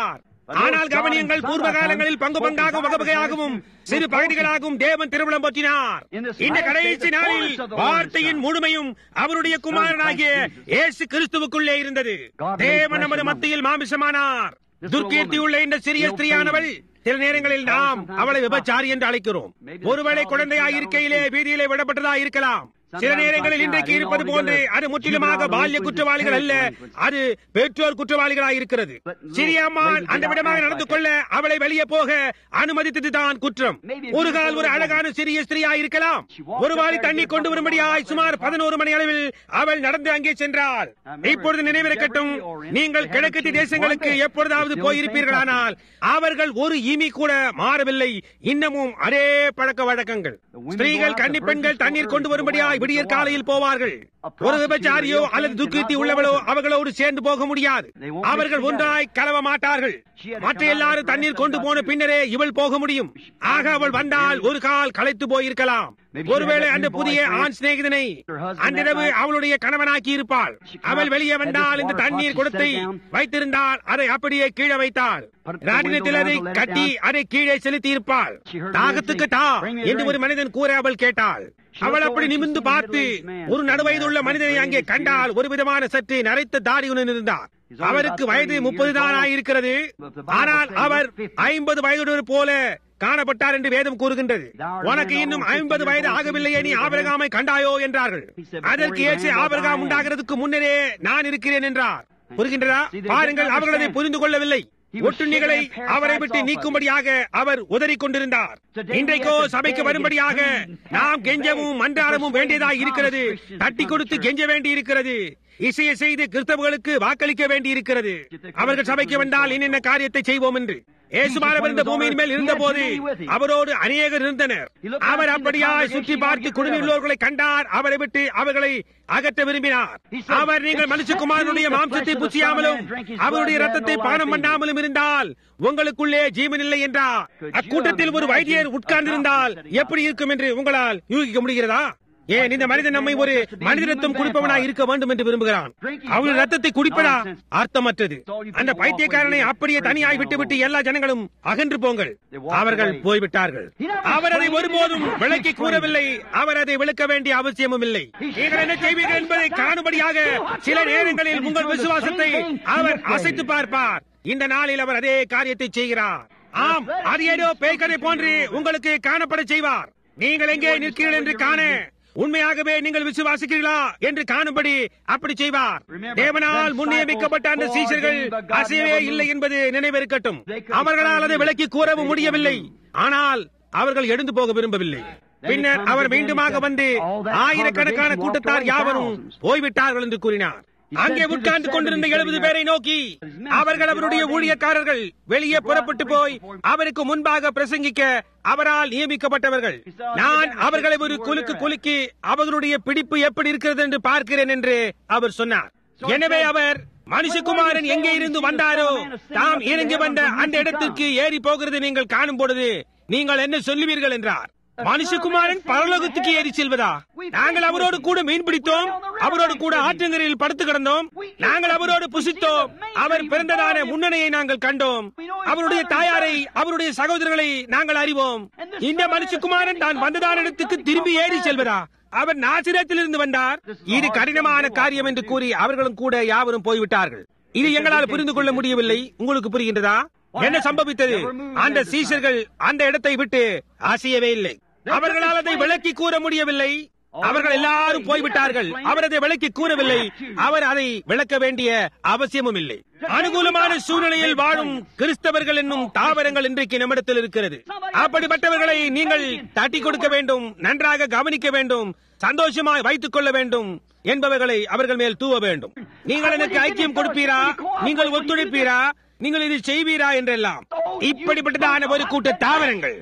ஆனால் கவனியங்கள் பூர்வ காலங்களில் பங்கு பங்காகவும் வகவகையாகவும் சிறு பகுதிகளாகவும் தேவன் திருவிழம் பற்றினார் இந்த கடைசி நாளில் வார்த்தையின் முழுமையும் அவருடைய குமாரனாகிய இயேசு கிறிஸ்துவுக்குள்ளே இருந்தது தேவன் நமது மத்தியில் மாமிசமானார் துர்க்கீர்த்தி உள்ள இந்த சிறிய ஸ்திரீயானவள் சில நேரங்களில் நாம் அவளை விபச்சாரி என்று அழைக்கிறோம் ஒருவேளை குழந்தையாய் இருக்கையிலே வீதியிலே விடப்பட்டதா இருக்கலாம் சில நேரங்களில் இன்றைக்கு இருப்பது போன்று அது முற்றிலுமாக பால்ய குற்றவாளிகள் அல்ல அது பெற்றோர் குற்றவாளிகளாய் இருக்கிறது சிறியம்மாள் அந்த விடமாக நடந்து கொள்ள அவளை வெளியே போக அனுமதித்தது தான் குற்றம் ஒரு கால் ஒரு அழகான சிறிய ஸ்திரீயாய் இருக்கலாம் ஒரு வாரி தண்ணி கொண்டு வரும்படியாய் சுமார் பதினோரு மணி அளவில் அவள் நடந்து அங்கே சென்றாள் இப்பொழுது நினைவிருக்கட்டும் நீங்கள் கிழக்கத்தி தேசங்களுக்கு எப்பொழுதாவது போயிருப்பீர்களானால் அவர்கள் ஒரு இமி கூட மாறவில்லை இன்னமும் அதே பழக்க வழக்கங்கள் ஸ்திரீகள் கன்னி பெண்கள் தண்ணீர் கொண்டு வரும்படியாய் விடியற் காலையில் போவார்கள் ஒரு விபச்சாரியோ அல்லது துக்கீர்த்தி உள்ளவளோ அவர்களோடு சேர்ந்து போக முடியாது அவர்கள் ஒன்றாய் கலவ மாட்டார்கள் மற்ற எல்லாரும் தண்ணீர் கொண்டு போன பின்னரே இவள் போக முடியும் ஆக அவள் வந்தால் ஒரு கால் களைத்து போயிருக்கலாம் ஒருவேளை அந்த புதிய ஆண் சிநேகிதனை அன்றிரவு அவளுடைய கணவனாக்கி இருப்பாள் அவள் வெளியே வந்தால் இந்த தண்ணீர் குடத்தை வைத்திருந்தால் அதை அப்படியே கீழே வைத்தாள் ராட்டினத்தில் அதை கட்டி அதை கீழே செலுத்தி இருப்பாள் தாகத்துக்கு தா என்று ஒரு மனிதன் கூற அவள் கேட்டாள் அவள் அப்படி நிமிந்து பார்த்து ஒரு நடுவயதுள்ள மனிதனை அங்கே கண்டால் ஒரு விதமான சற்று நரைத்த தாடியுடன் இருந்தார் அவருக்கு வயது முப்பது தான் ஆயிருக்கிறது ஆனால் அவர் ஐம்பது வயதுடன் போல காணப்பட்டார் என்று வேதம் கூறுகின்றது உனக்கு இன்னும் ஐம்பது வயது ஆகவில்லையே நீ ஆபரகாமை கண்டாயோ என்றார்கள் அதற்கு ஏற்று ஆபரகாம் உண்டாகிறதுக்கு முன்னரே நான் இருக்கிறேன் என்றார் புரிகின்றதா பாருங்கள் அவர்கள் அதை புரிந்து கொள்ளவில்லை ஒட்டுண்ணிகளை அவரை விட்டு நீக்கும்படியாக அவர் உதறிக் கொண்டிருந்தார் இன்றைக்கோ சபைக்கு வரும்படியாக நாம் கெஞ்சவும் மன்றாடவும் வேண்டியதாக இருக்கிறது தட்டி கொடுத்து கெஞ்ச வேண்டி இருக்கிறது இசையை செய்து கிறிஸ்தவர்களுக்கு வாக்களிக்க வேண்டி இருக்கிறது அவர்கள் சபைக்கு வந்தால் என்னென்ன காரியத்தை செய்வோம் என்று ஏசுமானவர் இந்த பூமியின் மேல் இருந்த போது அவரோடு அநேகர் இருந்தனர் அவர் அப்படியாய் சுற்றி பார்த்து குடும்பங்களோர்களை கண்டார் அவரை விட்டு அவர்களை அகற்ற விரும்பினார் அவர் நீங்கள் மனுஷகுமாரனுடைய மாம்சத்தை புசியாமலும் அவருடைய ரத்தத்தை பானம் பண்ணாமலும் இருந்தால் உங்களுக்குள்ளே ஜீவன் இல்லை என்றார் அக்கூட்டத்தில் ஒரு வைத்தியர் உட்கார்ந்திருந்தால் எப்படி இருக்கும் என்று உங்களால் யூகிக்க முடிகிறதா ஏன் இந்த மனிதன் நம்மை ஒரு மனித ரத்தம் குடிப்பவனாய் இருக்க வேண்டும் என்று விரும்புகிறான் அவள் ரத்தத்தை குடிப்பதா அர்த்தமற்றது அந்த பைத்தியக்காரனை அப்படியே தனியாய் விட்டுவிட்டு எல்லா ஜனங்களும் அகன்று போங்கள் அவர்கள் போய்விட்டார்கள் அவர் அதை ஒருபோதும் விளக்கி கூறவில்லை அவர் அதை விளக்க வேண்டிய அவசியமும் இல்லை நீங்கள் என்ன செய்வீர்கள் என்பதை காணும்படியாக சில நேரங்களில் உங்கள் விசுவாசத்தை அவர் அசைத்து பார்ப்பார் இந்த நாளில் அவர் அதே காரியத்தை செய்கிறார் ஆம் அது ஏதோ பேய்கதை போன்று உங்களுக்கு காணப்பட செய்வார் நீங்கள் எங்கே நிற்கிறீர்கள் என்று காண உண்மையாகவே நீங்கள் விசுவாசிக்கிறீர்களா என்று காணும்படி அப்படி செய்வார் தேவனால் முன்னியமிக்கப்பட்ட அந்த சீசர்கள் அசையவே இல்லை என்பது நினைவிருக்கட்டும் அவர்களால் அதை விளக்கி கூறவும் முடியவில்லை ஆனால் அவர்கள் எழுந்து போக விரும்பவில்லை பின்னர் அவர் மீண்டுமாக வந்து ஆயிரக்கணக்கான கூட்டத்தார் யாவரும் போய்விட்டார்கள் என்று கூறினார் அங்கே உட்கார்ந்து கொண்டிருந்த எழுபது பேரை நோக்கி அவர்கள் அவருடைய ஊழியக்காரர்கள் வெளியே புறப்பட்டு போய் அவருக்கு முன்பாக பிரசங்கிக்க அவரால் நியமிக்கப்பட்டவர்கள் நான் அவர்களை ஒரு குலுக்கு குலுக்கி அவர்களுடைய பிடிப்பு எப்படி இருக்கிறது என்று பார்க்கிறேன் என்று அவர் சொன்னார் எனவே அவர் மனுஷகுமாரன் எங்கே இருந்து வந்தாரோ தாம் இறங்கி வந்த அந்த இடத்திற்கு ஏறி போகிறது நீங்கள் காணும் பொழுது நீங்கள் என்ன சொல்லுவீர்கள் என்றார் மனுஷகுமாரன் பரலோகத்துக்கு ஏறி செல்வதா நாங்கள் அவரோடு கூட மீன் பிடித்தோம் அவரோடு கூட ஆற்றங்கரையில் படுத்து கிடந்தோம் நாங்கள் அவரோடு புசித்தோம் அவர் பிறந்ததான முன்னணியை நாங்கள் கண்டோம் அவருடைய தாயாரை அவருடைய சகோதரர்களை நாங்கள் அறிவோம் இந்த மனுஷகுமாரன் தான் வந்ததான இடத்துக்கு திரும்பி ஏறி செல்வதா அவர் நாசிரத்திலிருந்து வந்தார் இது கடினமான காரியம் என்று கூறி அவர்களும் கூட யாவரும் போய்விட்டார்கள் இது எங்களால் புரிந்து கொள்ள முடியவில்லை உங்களுக்கு புரிகின்றதா என்ன சம்பவித்தது அந்த சீசர்கள் அந்த இடத்தை விட்டு அசையவே இல்லை அவர்களால் அதை விளக்கி கூற முடியவில்லை அவர்கள் எல்லாரும் போய்விட்டார்கள் அவர் அதை விளக்கி கூறவில்லை அவர் அதை விளக்க வேண்டிய அவசியமும் இல்லை அனுகூலமான சூழ்நிலையில் வாழும் கிறிஸ்தவர்கள் என்னும் தாவரங்கள் இன்றைக்கு நம்மிடத்தில் இருக்கிறது அப்படிப்பட்டவர்களை நீங்கள் தட்டி கொடுக்க வேண்டும் நன்றாக கவனிக்க வேண்டும் சந்தோஷமாய் வைத்துக் கொள்ள வேண்டும் என்பவர்களை அவர்கள் மேல் தூவ வேண்டும் நீங்கள் எனக்கு ஐக்கியம் கொடுப்பீரா நீங்கள் ஒத்துழைப்பீரா நீங்கள் இது செய்வீரா என்றெல்லாம் இப்படிப்பட்டதான ஒரு கூட்ட தாவரங்கள்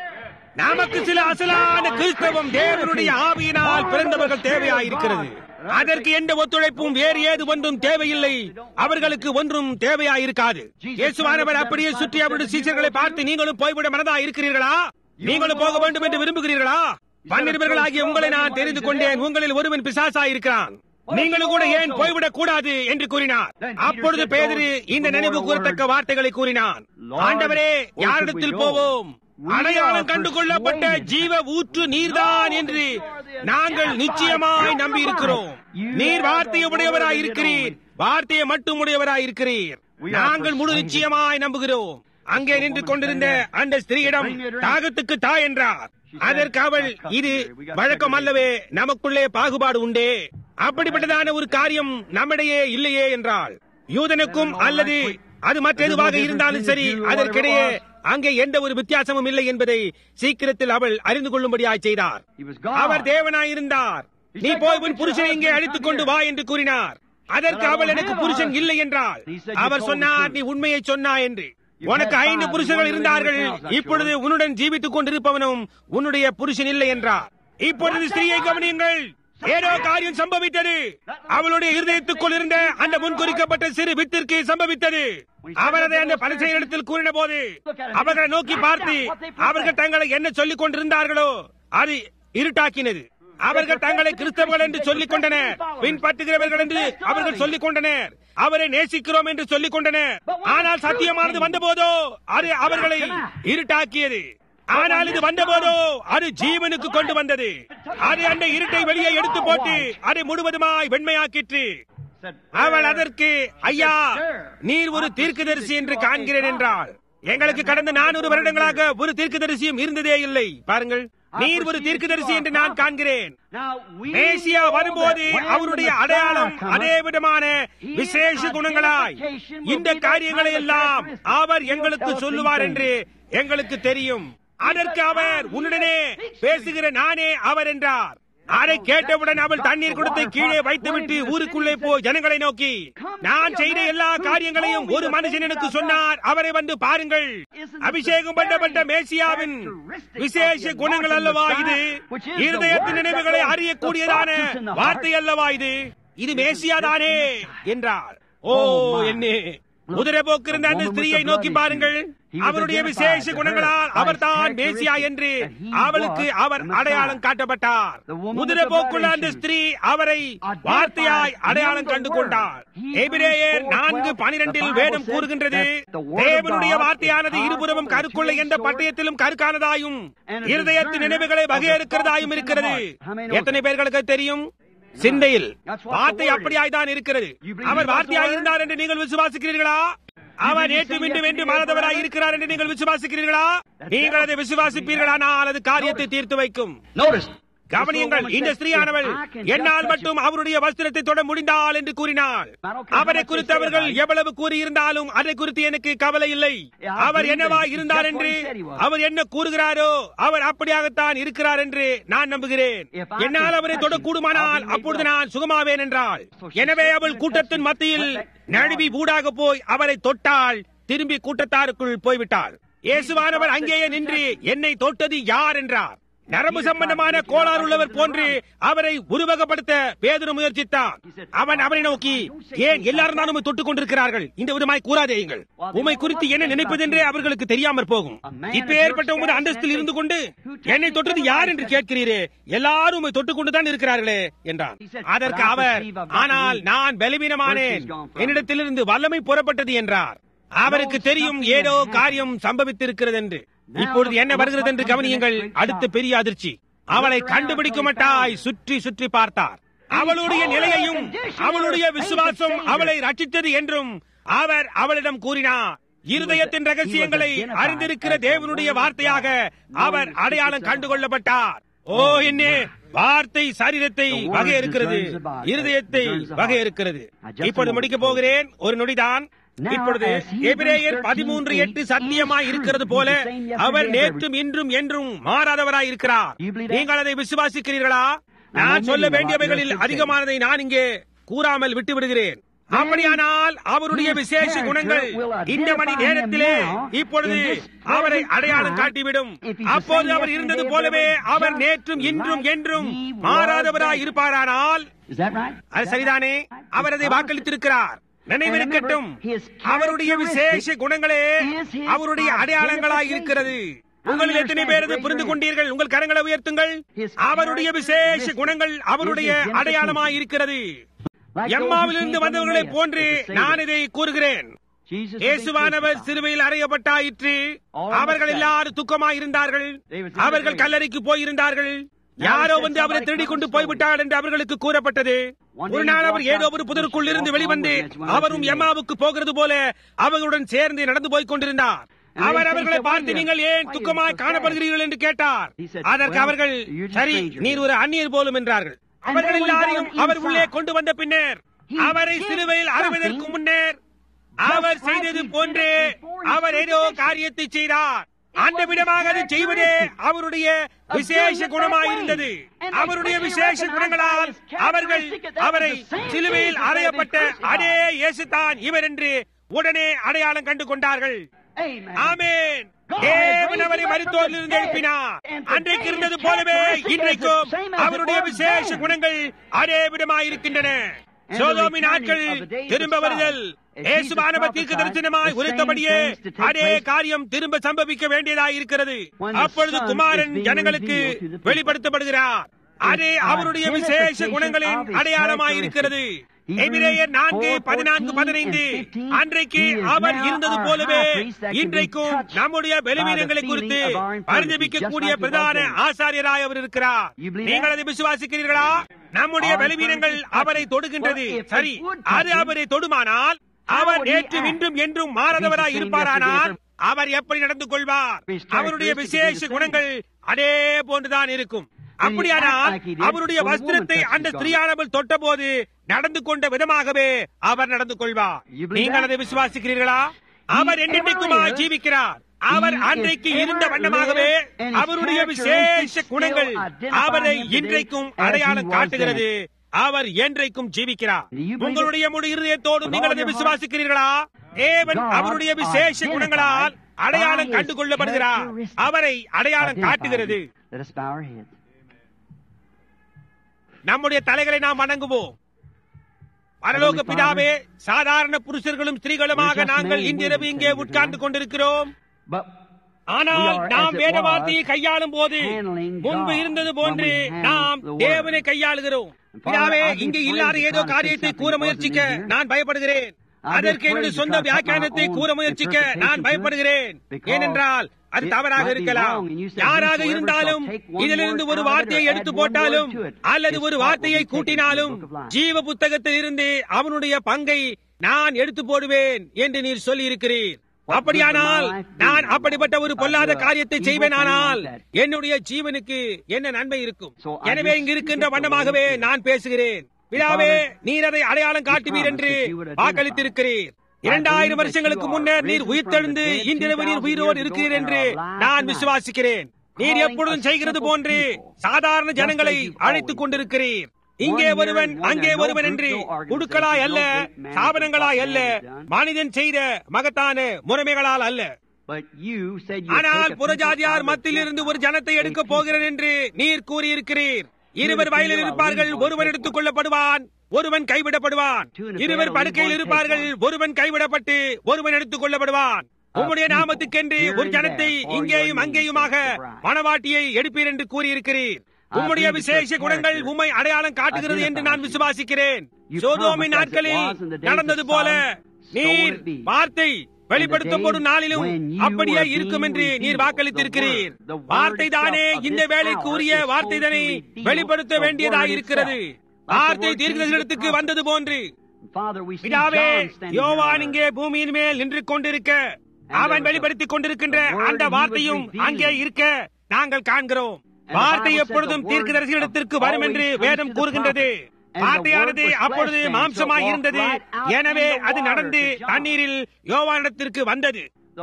நமக்கு சில அசலான கிறிஸ்தவம் தேவனுடைய ஆவியினால் பிறந்தவர்கள் தேவையாயிருக்கிறது அதற்கு எந்த ஒத்துழைப்பும் வேறு ஏது ஒன்றும் தேவையில்லை அவர்களுக்கு ஒன்றும் தேவையாயிருக்காது இயேசுவானவர் அப்படியே சுற்றி அவருடைய சீசர்களை பார்த்து நீங்களும் போய்விட மனதா இருக்கிறீர்களா நீங்களும் போக வேண்டும் என்று விரும்புகிறீர்களா பன்னிருவர்கள் ஆகிய உங்களை நான் தெரிந்து கொண்டேன் உங்களில் ஒருவன் பிசாசா இருக்கிறான் நீங்களும் கூட ஏன் போய்விடக் கூடாது என்று கூறினார் அப்பொழுது பேதரு இந்த நினைவு கூறத்தக்க வார்த்தைகளை கூறினான் ஆண்டவரே யாரிடத்தில் போவோம் அடையாளம் கண்டு கொள்ளப்பட்ட ஜீவ ஊற்று நீர்தான் என்று நாங்கள் நிச்சயமாய் நம்பி இருக்கிறோம் நீர் வார்த்தையை உடையவராய் இருக்கிறீர் வார்த்தையை மட்டும் உடையவராய் இருக்கிறீர் நாங்கள் முழு நிச்சயமாய் நம்புகிறோம் அங்கே நின்று கொண்டிருந்த அந்த ஸ்திரீயிடம் தாகத்துக்கு தா என்றார் அதற்கு அவள் இது வழக்கம் அல்லவே நமக்குள்ளே பாகுபாடு உண்டே அப்படிப்பட்டதான ஒரு காரியம் நம்மிடையே இல்லையே என்றாள் யூதனுக்கும் அல்லது அது மற்றெதுவாக இருந்தாலும் சரி அதற்கிடையே அங்கே எந்த ஒரு வித்தியாசமும் இல்லை என்பதை சீக்கிரத்தில் அவள் அறிந்து கொள்ளும்படியாய் செய்தார் அவர் தேவனாயிருந்தார் நீ போய் உன் புருஷனை இங்கே அழைத்துக் கொண்டு வா என்று கூறினார் அதற்கு அவள் எனக்கு புருஷன் இல்லை என்றாள் அவர் சொன்னார் நீ உண்மையை சொன்னா என்று உனக்கு ஐந்து புருஷர்கள் இருந்தார்கள் இப்பொழுது உன்னுடன் ஜீவித்துக் கொண்டிருப்பவனும் உன்னுடைய புருஷன் இல்லை என்றார் இப்பொழுது ஸ்திரீயை கவனியுங்கள் ஏதோ காரியம் சம்பவித்தது அவளுடைய இருதயத்துக்குள் இருந்த அந்த முன்குறிக்கப்பட்ட சிறு வித்திற்கு சம்பவித்தது அவர் அதை அந்த பரிசெயலிடத்தில் கூறின போது அவர்களை நோக்கி பார்த்து அவர்கள் தங்களை என்ன சொல்லிக் கொண்டிருந்தார்களோ அது இருட்டாக்கினது அவர்கள் தங்களை கிறிஸ்தவர்கள் என்று சொல்லிக் கொண்டனர் பின்பற்றுகிறவர்கள் என்று அவர்கள் சொல்லிக் கொண்டனர் அவரை நேசிக்கிறோம் என்று சொல்லிக் கொண்டனர் ஆனால் சத்தியமானது வந்தபோதோ அது அவர்களை இருட்டாக்கியது ஆனால் இது வந்தபோதோ அது ஜீவனுக்கு கொண்டு வந்தது அது அந்த இருட்டை வெளியே எடுத்து போட்டு அதை முழுவதுமாய் வெண்மையாக்கிற்று அவள் அதற்கு ஐயா நீர் ஒரு தீர்க்கதரிசி என்று காண்கிறேன் என்றாள் எங்களுக்கு கடந்த நானூறு வருடங்களாக ஒரு தீர்க்கதரிசியும் இருந்ததே இல்லை பாருங்கள் நீர் ஒரு தீர்க்கதரிசி என்று நான் காண்கிறேன் மேசியா வரும்போது அவருடைய அடையாளம் அதே விதமான விசேஷ குணங்களாய் இந்த காரியங்களை எல்லாம் அவர் எங்களுக்கு சொல்லுவார் என்று எங்களுக்கு தெரியும் அதற்கு அவர் உன்னுடனே பேசுகிற நானே அவர் என்றார் அதை கேட்டவுடன் அவள் தண்ணீர் கொடுத்து கீழே வைத்துவிட்டு ஊருக்குள்ளே போய் ஜனங்களை நோக்கி நான் செய்த எல்லா காரியங்களையும் ஒரு மனுஷன் எனக்கு சொன்னார் அவரை வந்து பாருங்கள் அபிஷேகம் பண்ணப்பட்ட மேசியாவின் விசேஷ குணங்கள் அல்லவா இது இருதயத்தின் நினைவுகளை அறியக்கூடியதான வார்த்தை அல்லவா இது இது மேசியாதானே என்றார் ஓ என்ன குதிரை போக்கிருந்த அந்த ஸ்திரீயை நோக்கி பாருங்கள் அவருடைய விசேஷ குணங்களால் அவர் தான் மேசியா என்று அவளுக்கு அவர் அடையாளம் காட்டப்பட்டார் குதிரை போக்குள்ள அந்த ஸ்திரீ அவரை வார்த்தையாய் அடையாளம் கண்டு கொண்டார் எபிரேயர் நான்கு பனிரெண்டில் வேதம் கூறுகின்றது தேவனுடைய வார்த்தையானது இருபுறமும் கருக்குள்ள எந்த பட்டயத்திலும் கருக்கானதாயும் இருதயத்தின் நினைவுகளை வகையறுக்கிறதாயும் இருக்கிறது எத்தனை பேர்களுக்கு தெரியும் சிந்தையில் வார்த்தை அப்படியாய்தான் இருக்கிறது அவர் வார்த்தையாக இருந்தார் என்று நீங்கள் விசுவாசிக்கிறீர்களா அவர் நேற்று மீண்டும் என்று மாறதவராய் இருக்கிறார் என்று நீங்கள் விசுவாசிக்கிறீர்களா நீங்கள் அதை விசுவாசிப்பீர்களானால் அது காரியத்தை தீர்த்து வைக்கும் கவனியுங்கள் இந்த ஸ்திரீயானவள் என்னால் மட்டும் அவருடைய வஸ்திரத்தை தொட முடிந்தால் என்று கூறினாள் அவரை குறித்து அவர்கள் எவ்வளவு கூறியிருந்தாலும் அதை குறித்து எனக்கு கவலை இல்லை அவர் என்னவா இருந்தார் என்று அவர் என்ன கூறுகிறாரோ அவர் அப்படியாகத்தான் இருக்கிறார் என்று நான் நம்புகிறேன் என்னால் அவரை தொடக்கூடுமானால் அப்பொழுது நான் சுகமாவேன் என்றாள் எனவே அவள் கூட்டத்தின் மத்தியில் நழுவி ஊடாக போய் அவரை தொட்டால் திரும்பி கூட்டத்தாருக்குள் போய்விட்டாள் இயேசுவானவர் அங்கேயே நின்று என்னை தொட்டது யார் என்றார் நரம்பு சம்பந்தமான கோளாறு உள்ளவர் போன்று அவரை உருவகப்படுத்த பேதரு முயற்சித்தான் அவன் அவரை நோக்கி ஏன் எல்லாரும் தான் உண்மை தொட்டுக் கொண்டிருக்கிறார்கள் இந்த விதமாய் கூறாதேயுங்கள் உண்மை குறித்து என்ன நினைப்பதென்றே அவர்களுக்கு தெரியாமற் போகும் இப்ப ஏற்பட்ட உமது அந்தஸ்தில் இருந்து கொண்டு என்னை தொட்டது யார் என்று கேட்கிறீரே எல்லாரும் உண்மை தொட்டுக் கொண்டுதான் இருக்கிறார்களே என்றான் அதற்கு அவர் ஆனால் நான் பலவீனமானேன் என்னிடத்திலிருந்து வல்லமை புறப்பட்டது என்றார் அவருக்கு தெரியும் ஏதோ காரியம் சம்பவித்திருக்கிறது என்று இப்பொழுது என்ன வருகிறது என்று கவனியுங்கள் அடுத்த பெரிய அதிர்ச்சி அவளை கண்டுபிடிக்க மட்டாய் சுற்றி சுற்றி பார்த்தார் அவளுடைய நிலையையும் அவளுடைய விசுவாசம் அவளை ரட்சித்தது என்றும் அவர் அவளிடம் கூறினார் இருதயத்தின் ரகசியங்களை அறிந்திருக்கிற தேவனுடைய வார்த்தையாக அவர் அடையாளம் கண்டுகொள்ளப்பட்டார் ஓ என்ன வார்த்தை சரீரத்தை வகையறுக்கிறது இருதயத்தை வகையறுக்கிறது இப்பொழுது முடிக்கப் போகிறேன் ஒரு நொடிதான் இப்பொழுது எபிரேயர் பதிமூன்று எட்டு சத்தியமாய் இருக்கிறது போல அவர் நேற்றும் இன்றும் என்றும் மாறாதவராய் இருக்கிறார் நீங்கள் அதை விசுவாசிக்கிறீர்களா நான் சொல்ல வேண்டியவைகளில் அதிகமானதை நான் இங்கே கூறாமல் விட்டு விடுகிறேன் அப்படியானால் அவருடைய விசேஷ குணங்கள் இந்த மணி நேரத்திலே இப்பொழுது அவரை அடையாளம் காட்டிவிடும் அப்போது அவர் இருந்தது போலவே அவர் நேற்றும் இன்றும் என்றும் மாறாதவராய் இருப்பாரானால் அது சரிதானே அவர் அதை வாக்களித்திருக்கிறார் நினைவிருக்கட்டும் அவருடைய விசேஷ குணங்களே அவருடைய அடையாளங்களாய் இருக்கிறது உங்களில் எத்தனை பேர் அதை புரிந்து கொண்டீர்கள் உங்கள் கரங்களை உயர்த்துங்கள் அவருடைய விசேஷ குணங்கள் அவருடைய அடையாளமாய் இருக்கிறது எம்மாவிலிருந்து வந்தவர்களைப் போன்று நான் இதை கூறுகிறேன் இயேசுவானவர் சிலுவையில் அறையப்பட்டாயிற்று அவர்கள் எல்லாரும் துக்கமாயிருந்தார்கள் அவர்கள் கல்லறைக்கு போயிருந்தார்கள் யாரோ வந்து அவரை திருடிக் கொண்டு போய்விட்டார் என்று அவர்களுக்கு கூறப்பட்டது ஒரு நாள் அவர் ஏதோ ஒரு புதருக்குள் இருந்து வெளிவந்து அவரும் எம்மாவுக்கு போகிறது போல அவர்களுடன் சேர்ந்து நடந்து போய் கொண்டிருந்தார் அவர் அவர்களை பார்த்து நீங்கள் ஏன் துக்கமாய் காணப்படுகிறீர்கள் என்று கேட்டார் அதற்கு அவர்கள் சரி நீர் ஒரு அந்நியர் போலும் என்றார்கள் அவர்கள் எல்லாரையும் அவர் உள்ளே கொண்டு வந்த பின்னர் அவரை சிலுவையில் அறுவதற்கு முன்னர் அவர் செய்தது போன்றே அவர் ஏதோ காரியத்தை செய்தார் அந்த விதமாக அதை செய்வதே அவருடைய விசேஷ குணமாயிருந்தது அவருடைய விசேஷ குணங்களால் அவர்கள் அவரை சிலுவையில் அறையப்பட்ட அதே இயேசுதான் இவர் என்று உடனே அடையாளம் கண்டு கொண்டார்கள் ஆமேன் தேவன் அவரை மருத்துவரிலிருந்து எழுப்பினார் அன்றைக்கு இருந்தது போலவே இன்றைக்கும் அவருடைய விசேஷ குணங்கள் அதே விதமாயிருக்கின்றன சோதோமின் நாட்கள் திரும்ப வருதல் இயேசுவானவர் தீர்க்க தரிசனமாய் உரைத்தபடியே அதே காரியம் திரும்ப சம்பவிக்க வேண்டியதாய் இருக்கிறது அப்பொழுது குமாரன் ஜனங்களுக்கு வெளிப்படுத்தப்படுகிறார் அதே அவருடைய விசேஷ குணங்களின் அடையாளமாயிருக்கிறது எபிரேயர் நான்கு பதினான்கு பதினைந்து அன்றைக்கு அவர் இருந்தது போலவே இன்றைக்கும் நம்முடைய பலவீனங்களை குறித்து பரிதபிக்கக்கூடிய பிரதான ஆசாரியராய் அவர் இருக்கிறார் நீங்கள் அதை விசுவாசிக்கிறீர்களா நம்முடைய பலவீனங்கள் அவரை தொடுகின்றது சரி அது அவரை தொடுமானால் அவர் நேற்று இன்றும் என்றும் மாறாதவராய் இருப்பாரானால் அவர் எப்படி நடந்து கொள்வார் அவருடைய விசேஷ குணங்கள் அதே போன்றுதான் இருக்கும் அப்படியானால் அவருடைய வஸ்திரத்தை அந்த ஸ்திரீயானவள் தொட்டபோது நடந்து கொண்ட விதமாகவே அவர் நடந்து கொள்வார் நீங்கள் அதை விசுவாசிக்கிறீர்களா அவர் என்றென்றைக்குமா ஜீவிக்கிறார் அவர் அன்றைக்கு இருந்த வண்ணமாகவே அவருடைய விசேஷ குணங்கள் அவரை இன்றைக்கும் அடையாளம் காட்டுகிறது அவர் என்றைக்கும் ஜீவிக்கிறார் உங்களுடைய முழு இருதயத்தோடும் நீங்கள் அதை விசுவாசிக்கிறீர்களா தேவன் அவருடைய விசேஷ குணங்களால் அடையாளம் கண்டு கொள்ளப்படுகிறார் அவரை அடையாளம் காட்டுகிறது நம்முடைய தலைகளை நாம் வணங்குவோம் பரலோக பிதாவே சாதாரண புருஷர்களும் ஸ்திரீகளுமாக நாங்கள் இன்றிரவு இங்கே உட்கார்ந்து கொண்டிருக்கிறோம் ஆனால் நாம் வேத வார்த்தையை கையாளும் போது முன்பு இருந்தது போன்று நாம் தேவனை கையாளுகிறோம் பிதாவே இங்கே இல்லாத ஏதோ காரியத்தை கூற முயற்சிக்க நான் பயப்படுகிறேன் அதற்கு என்னுடைய சொந்த வியாக்கியானத்தை கூற முயற்சிக்க நான் பயப்படுகிறேன் ஏனென்றால் அது தவறாக இருக்கலாம் யாராக இருந்தாலும் இதிலிருந்து ஒரு வார்த்தையை எடுத்து போட்டாலும் அல்லது ஒரு வார்த்தையை கூட்டினாலும் ஜீவ புத்தகத்தில் இருந்து அவனுடைய பங்கை நான் எடுத்து போடுவேன் என்று நீர் சொல்லி இருக்கிறீர் அப்படியானால் நான் அப்படிப்பட்ட ஒரு பொல்லாத காரியத்தை செய்வேனானால் என்னுடைய ஜீவனுக்கு என்ன நன்மை இருக்கும் எனவே இங்கு இருக்கின்ற வண்ணமாகவே நான் பேசுகிறேன் பிதாவே நீர் அதை அடையாளம் காட்டுவீர் என்று வாக்களித்திருக்கிறீர் இரண்டாயிரம் வருஷங்களுக்கு முன்னர் நீர் உயிர்த்தெழுந்து இன்றிரவு நீர் உயிரோடு இருக்கிறீர் என்று நான் விசுவாசிக்கிறேன் நீர் எப்பொழுதும் செய்கிறது போன்று சாதாரண ஜனங்களை அழைத்துக் கொண்டிருக்கிறீர் இங்கே ஒருவன் அங்கே ஒருவன் என்று குடுக்களாய் அல்ல சாபனங்களாய் அல்ல மனிதன் செய்த மகத்தான முறைமைகளால் அல்ல ஆனால் புறஜாதியார் மத்தியில் இருந்து ஒரு ஜனத்தை எடுக்க போகிறேன் என்று நீர் கூறியிருக்கிறீர் இருவர் வயலில் இருப்பார்கள் ஒருவன் எடுத்துக் கொள்ளப்படுவான் ஒருவன் கைவிடப்படுவான் இருவர் படுக்கையில் இருப்பார்கள் ஒருவன் கைவிடப்பட்டு ஒருவன் எடுத்துக் கொள்ளப்படுவான் உம்முடைய நாமத்துக்கென்று ஒரு ஜனத்தை இங்கேயும் அங்கேயுமாக மணவாட்டியை எடுப்பீர் என்று கூறியிருக்கிறீர் உம்முடைய விசேஷ குணங்கள் உம்மை அடையாளம் காட்டுகிறது என்று நான் விசுவாசிக்கிறேன் சோதோமின் நாட்களில் நடந்தது போல நீர் வார்த்தை வெளிப்படுத்தப்படும் நாளிலும் அப்படியே இருக்கும் என்று நீர் வாக்களித்திருக்கிறீர் வார்த்தை தானே இந்த வேலைக்கு உரிய வார்த்தை தானே வெளிப்படுத்த வேண்டியதாக இருக்கிறது வார்த்தை தீர்க்கதரிசனத்துக்கு வந்தது போன்று பிதாவே யோவான் இங்கே பூமியின் மேல் நின்று கொண்டிருக்க அவன் வெளிப்படுத்திக் கொண்டிருக்கின்ற அந்த வார்த்தையும் அங்கே இருக்க நாங்கள் காண்கிறோம் வார்த்தை எப்பொழுதும் தீர்க்கதரிசனத்திற்கு வரும் என்று வேதம் கூறுகின்றது வார்த்தையானது அப்பொழுது மாம்சமாய் இருந்தது எனவே அது நடந்து தண்ணீரில் யோவானிடத்திற்கு வந்தது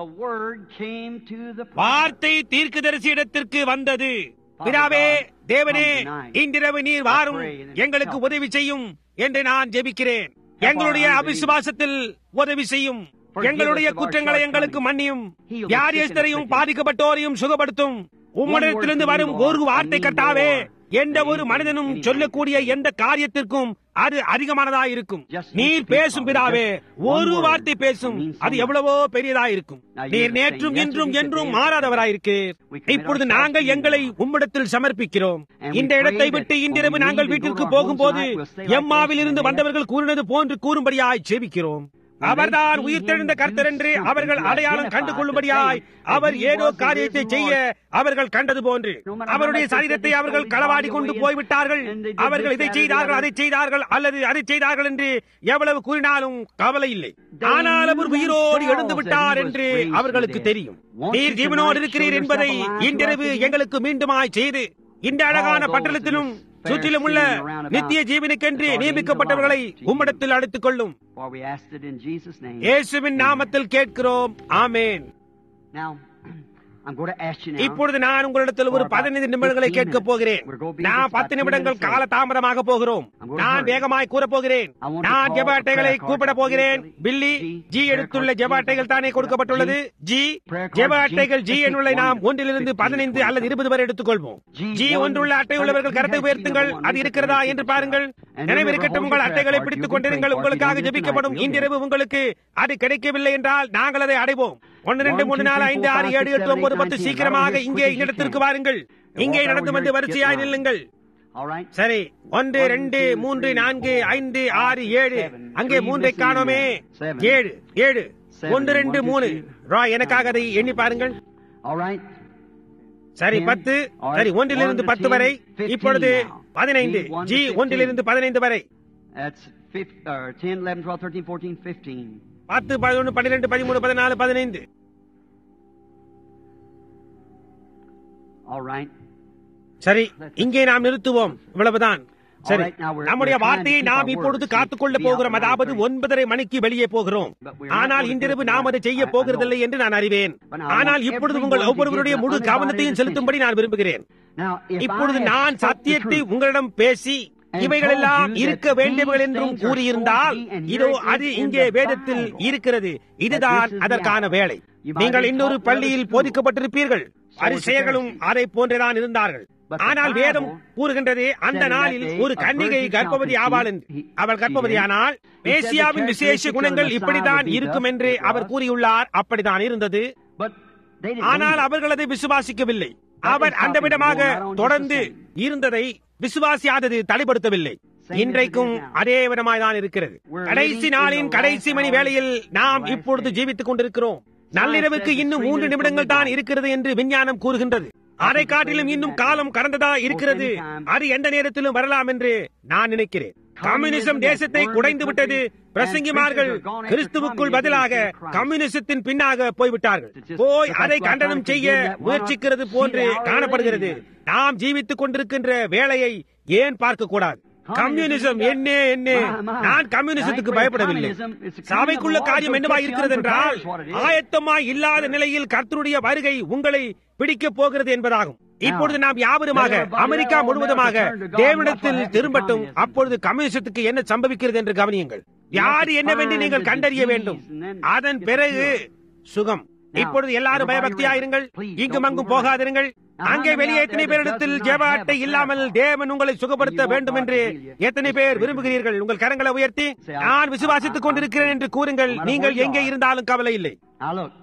வார்த்தை தீர்க்கதரிசி இடத்திற்கு வந்தது பிதாவே தேவனே இன்றிரவு நீர் வாரும் எங்களுக்கு உதவி செய்யும் என்று நான் ஜெபிக்கிறேன் எங்களுடைய அவிசுவாசத்தில் உதவி செய்யும் எங்களுடைய குற்றங்களை எங்களுக்கு மன்னியும் வியாதியஸ்தரையும் பாதிக்கப்பட்டோரையும் சுகப்படுத்தும் உம்மிடத்திலிருந்து வரும் ஒரு வார்த்தை கட்டாவே எந்த ஒரு மனிதனும் சொல்லக்கூடிய எந்த காரியத்திற்கும் அது அதிகமானதா இருக்கும் நீர் பேசும் பிதாவே ஒரு வார்த்தை பேசும் அது எவ்வளவோ பெரியதா இருக்கும் நீர் நேற்றும் இன்றும் என்றும் மாறாதவராயிருக்கீர் இப்பொழுது நாங்கள் எங்களை உம்மிடத்தில் சமர்ப்பிக்கிறோம் இந்த இடத்தை விட்டு இன்றிரவு நாங்கள் வீட்டிற்கு போகும்போது எம்மாவில் இருந்து வந்தவர்கள் கூறினது போன்று கூறும்படியாய் ஜெபிக்கிறோம் அவர்தான் உயிர்த்தெழுந்த கர்த்தர் என்று அவர்கள் அடையாளம் கண்டு கொள்ளும்படியாய் அவர் ஏதோ காரியத்தை செய்ய அவர்கள் கண்டது போன்று அவருடைய சரீரத்தை அவர்கள் களவாடி கொண்டு போய்விட்டார்கள் அவர்கள் இதை செய்தார்கள் அதை செய்தார்கள் அல்லது அதை செய்தார்கள் என்று எவ்வளவு கூறினாலும் கவலை இல்லை ஆனால் அவர் உயிரோடு எழுந்து விட்டார் என்று அவர்களுக்கு தெரியும் நீர் ஜீவனோடு இருக்கிறீர் என்பதை இன்றிரவு எங்களுக்கு மீண்டுமாய் செய்து இந்த அழகான பட்டணத்திலும் சுற்றிலும் உள்ள நித்திய ஜீவனுக்கென்று நியமிக்கப்பட்டவர்களை உம்மிடத்தில் அழைத்துக் கொள்ளும் For we asked it in Jesus' name. இயேசுவின் நாமத்தில் கேட்கிறோம் ஆமேன் Now, I'm going to ask you now. இப்பொழுது நான் உங்களிடத்தில் ஒரு பதினைந்து நிமிடங்களை கேட்க போகிறேன் நான் பத்து நிமிடங்கள் கால தாமதமாக போகிறோம் நான் வேகமாய் கூற போகிறேன் நான் ஜெப அட்டைகளை கூப்பிட போகிறேன் பில்லி ஜி எடுத்துள்ள ஜெப அட்டைகள் தானே கொடுக்கப்பட்டுள்ளது ஜி ஜெப அட்டைகள் ஜி எண்ணுள்ள நாம் ஒன்றிலிருந்து பதினைந்து அல்லது இருபது வரை எடுத்துக்கொள்வோம் ஜி ஒன்றுள்ள அட்டை உள்ளவர்கள் கருத்தை உயர்த்துங்கள் அது இருக்கிறதா என்று பாருங்கள் நினைவிருக்கட்டும் உங்கள் அட்டைகளை பிடித்துக் கொண்டிருங்கள் உங்களுக்காக ஜெபிக்கப்படும் இன்றிரவு உங்களுக்கு அது கிடைக்கவில்லை என்றால் நாங்கள் அதை அடைவோம் ஒன்னு ரெண்டு மூணு நாலு ஐந்து ஆறு ஏழு எட்டு ஒன்பது பத்து சீக்கிரமாக இங்கே இடத்திற்கு வாருங்கள் இங்கே நடந்து வந்து வரிசையாய் நில்லுங்கள் All right? சரி ஒன்று ரெண்டு மூன்று நான்கு ஐந்து ஆறு ஏழு அங்கே மூன்றை காணோமே ஏழு ஏழு ஒன்று ரெண்டு மூணு ராய் எனக்காக அதை எண்ணி பாருங்கள் All right? சரி பத்து சரி ஒன்றிலிருந்து பத்து வரை இப்பொழுது பதினைந்து ஜி ஒன்றிலிருந்து பதினைந்து வரை That's fif- uh, 10, 11, 12, 13, 14, 15. பத்து பதினொன்று பன்னிரெண்டு பதிமூணு பதினாலு பதினைந்து All right? சரி இங்கே நாம் நிறுத்துவோம் இவ்வளவுதான் சரி நம்முடைய வார்த்தையை நாம் இப்பொழுது காத்துக்கொள்ள போகிறோம் அதாவது ஒன்பதரை மணிக்கு வெளியே போகிறோம் ஆனால் இன்றிரவு நாம் அதை செய்ய போகிறதில்லை என்று நான் அறிவேன் ஆனால் இப்பொழுது உங்கள் ஒவ்வொருவருடைய முழு கவனத்தையும் செலுத்தும்படி நான் விரும்புகிறேன் Now, if இப்பொழுது I had நான் spoke the சத்தியத்தை truth, உங்களிடம் பேசி இவைகளெல்லாம் இருக்க வேண்டியவர்கள் என்றும் கூறியிருந்தால் இதோ அது இங்கே வேதத்தில் இருக்கிறது இதுதான் அதற்கான வேலை நீங்கள் இன்னொரு பள்ளியில் போதிக்கப்பட்டிருப்பீர்கள் பரிசெயர்களும் அதை போன்றேதான் இருந்தார்கள் ஆனால் வேதம் கூறுகின்றது அந்த நாளில் ஒரு கன்னிகை கர்ப்பவதி ஆவாள் என்று அவள் கர்ப்பவதியானால் மேசியாவின் விசேஷ குணங்கள் இப்படித்தான் இருக்கும் என்று அவர் கூறியுள்ளார் அப்படித்தான் இருந்தது But they didn't ஆனால் believe it. அவர்கள் அதை விசுவாசிக்கவில்லை அவர் அந்த விடமாக தொடர்ந்து இருந்ததை விசுவாசியாதது தடைப்படுத்தவில்லை இன்றைக்கும் அதே விதமாய் தான் இருக்கிறது கடைசி நாளின் கடைசி மணி வேளையில் நாம் இப்பொழுது ஜீவித்துக் கொண்டிருக்கிறோம் நள்ளிரவுக்கு இன்னும் மூன்று நிமிடங்கள் தான் இருக்கிறது என்று விஞ்ஞானம் கூறுகின்றது அதை காட்டிலும் இன்னும் காலம் கடந்ததா இருக்கிறது அது எந்த நேரத்திலும் வரலாம் என்று நான் நினைக்கிறேன் கம்யூனிசம் தேசத்தை குடைந்து விட்டது பிரசங்கிமார்கள் கிறிஸ்துவுக்குள் பதிலாக கம்யூனிசத்தின் பின்னாக போய்விட்டார்கள் போய் அதை கண்டனம் செய்ய முயற்சிக்கிறது போன்று காணப்படுகிறது நாம் ஜீவித்துக் கொண்டிருக்கின்ற வேலையை ஏன் பார்க்க கூடாது கம்யூனிசம் என்ன என்ன நான் கம்யூனிசத்துக்கு பயப்படவில்லை சபைக்குள்ள காரியம் என்னவா இருக்கிறது என்றால் ஆயத்தமாய் இல்லாத நிலையில் கர்த்தருடைய வருகை உங்களை பிடிக்க போகிறது என்பதாகும் இப்பொழுது நாம் யாவருமாக அமெரிக்கா முழுவதுமாக தேவனிடத்தில் திரும்பட்டும் அப்பொழுது கம்யூனிசத்துக்கு என்ன சம்பவிக்கிறது என்று கவனியுங்கள் யார் என்னவென்று நீங்கள் கண்டறிய வேண்டும் அதன் பிறகு சுகம் இப்பொழுது எல்லாரும் பயபக்தியாயிருங்கள் இங்கும் அங்கும் போகாதிருங்கள் அங்கே வெளியே எத்தனை பேரிடத்தில் ஜெப அட்டை இல்லாமல் தேவன் உங்களை சுகப்படுத்த வேண்டும் என்று எத்தனை பேர் விரும்புகிறீர்கள் உங்கள் கரங்களை உயர்த்தி நான் விசுவாசித்துக் கொண்டிருக்கிறேன் என்று கூறுங்கள் நீங்கள் எங்கே இருந்தாலும் கவலை இல்லை Now look,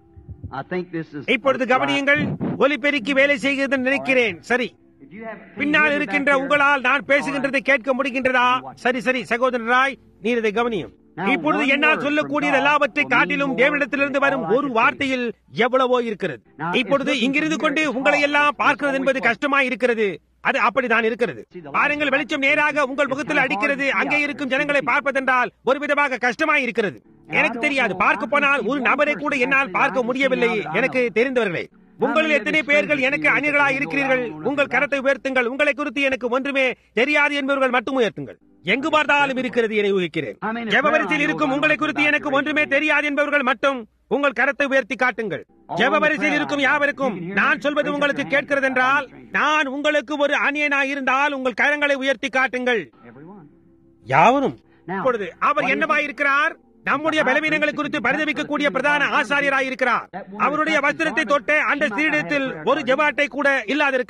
I think this is. இப்பொழுது கவனியுங்கள் ஒலிபெருக்கி வேலை செய்கிறது நினைக்கிறேன் சரி If you have- பின்னால் இருக்கின்ற உங்களால் நான் பேசுகின்றதை கேட்க முடிகின்றதா சரி சரி சகோதரராய் நீர் இதை கவனியும் இப்பொழுது என்னால் சொல்லக்கூடியது எல்லாவற்றை காட்டிலும் தேவனிடத்திலிருந்து வரும் ஒரு வார்த்தையில் எவ்வளவோ இருக்கிறது இப்பொழுது இங்கிருந்து கொண்டு உங்களை எல்லாம் பார்க்கிறது என்பது கஷ்டமாய் இருக்கிறது அது அப்படித்தான் இருக்கிறது பாருங்கள் வெளிச்சம் நேராக உங்கள் முகத்தில் அடிக்கிறது அங்கே இருக்கும் ஜனங்களை பார்ப்பதென்றால் ஒரு விதமாக கஷ்டமாய் இருக்கிறது எனக்கு தெரியாது பார்க்க போனால் ஒரு நபரை கூட என்னால் பார்க்க முடியவில்லை எனக்கு தெரிந்தவர்களே உங்களில் எத்தனை பேர்கள் எனக்கு அந்நியர்களாய் இருக்கிறீர்கள் உங்கள் கரத்தை உயர்த்துங்கள் உங்களை குறித்து எனக்கு ஒன்றுமே தெரியாது என்பவர்கள் மட்டும் உயர்த்துங்கள் எங்கு பார்த்தாலும் இருக்கிறது என ஊகிக்கிறேன் ஜெபவரிசையில் இருக்கும் உங்களை குறித்து எனக்கு ஒன்றுமே தெரியாது என்பவர்கள் மட்டும் உங்கள் கரத்தை உயர்த்தி காட்டுங்கள் ஜெபவரிசையில் இருக்கும் யாவருக்கும் நான் சொல்வது உங்களுக்கு கேட்கிறது என்றால் நான் உங்களுக்கு ஒரு அந்நியனாய் இருந்தால் உங்கள் கரங்களை உயர்த்தி காட்டுங்கள் Everyone. யாவரும் இப்பொழுது அவர் என்னவாய் இருக்கிறார் நம்முடைய பலவீனங்களை குறித்து பரிதவிக்கக்கூடிய பிரதான ஆசாரியராய் இருக்கிறார் அவருடைய வஸ்திரத்தை தொட்ட அந்த ஸ்திரீடத்தில் ஒரு ஜெபாட்டை கூட இல்லாதிருக்கலாம்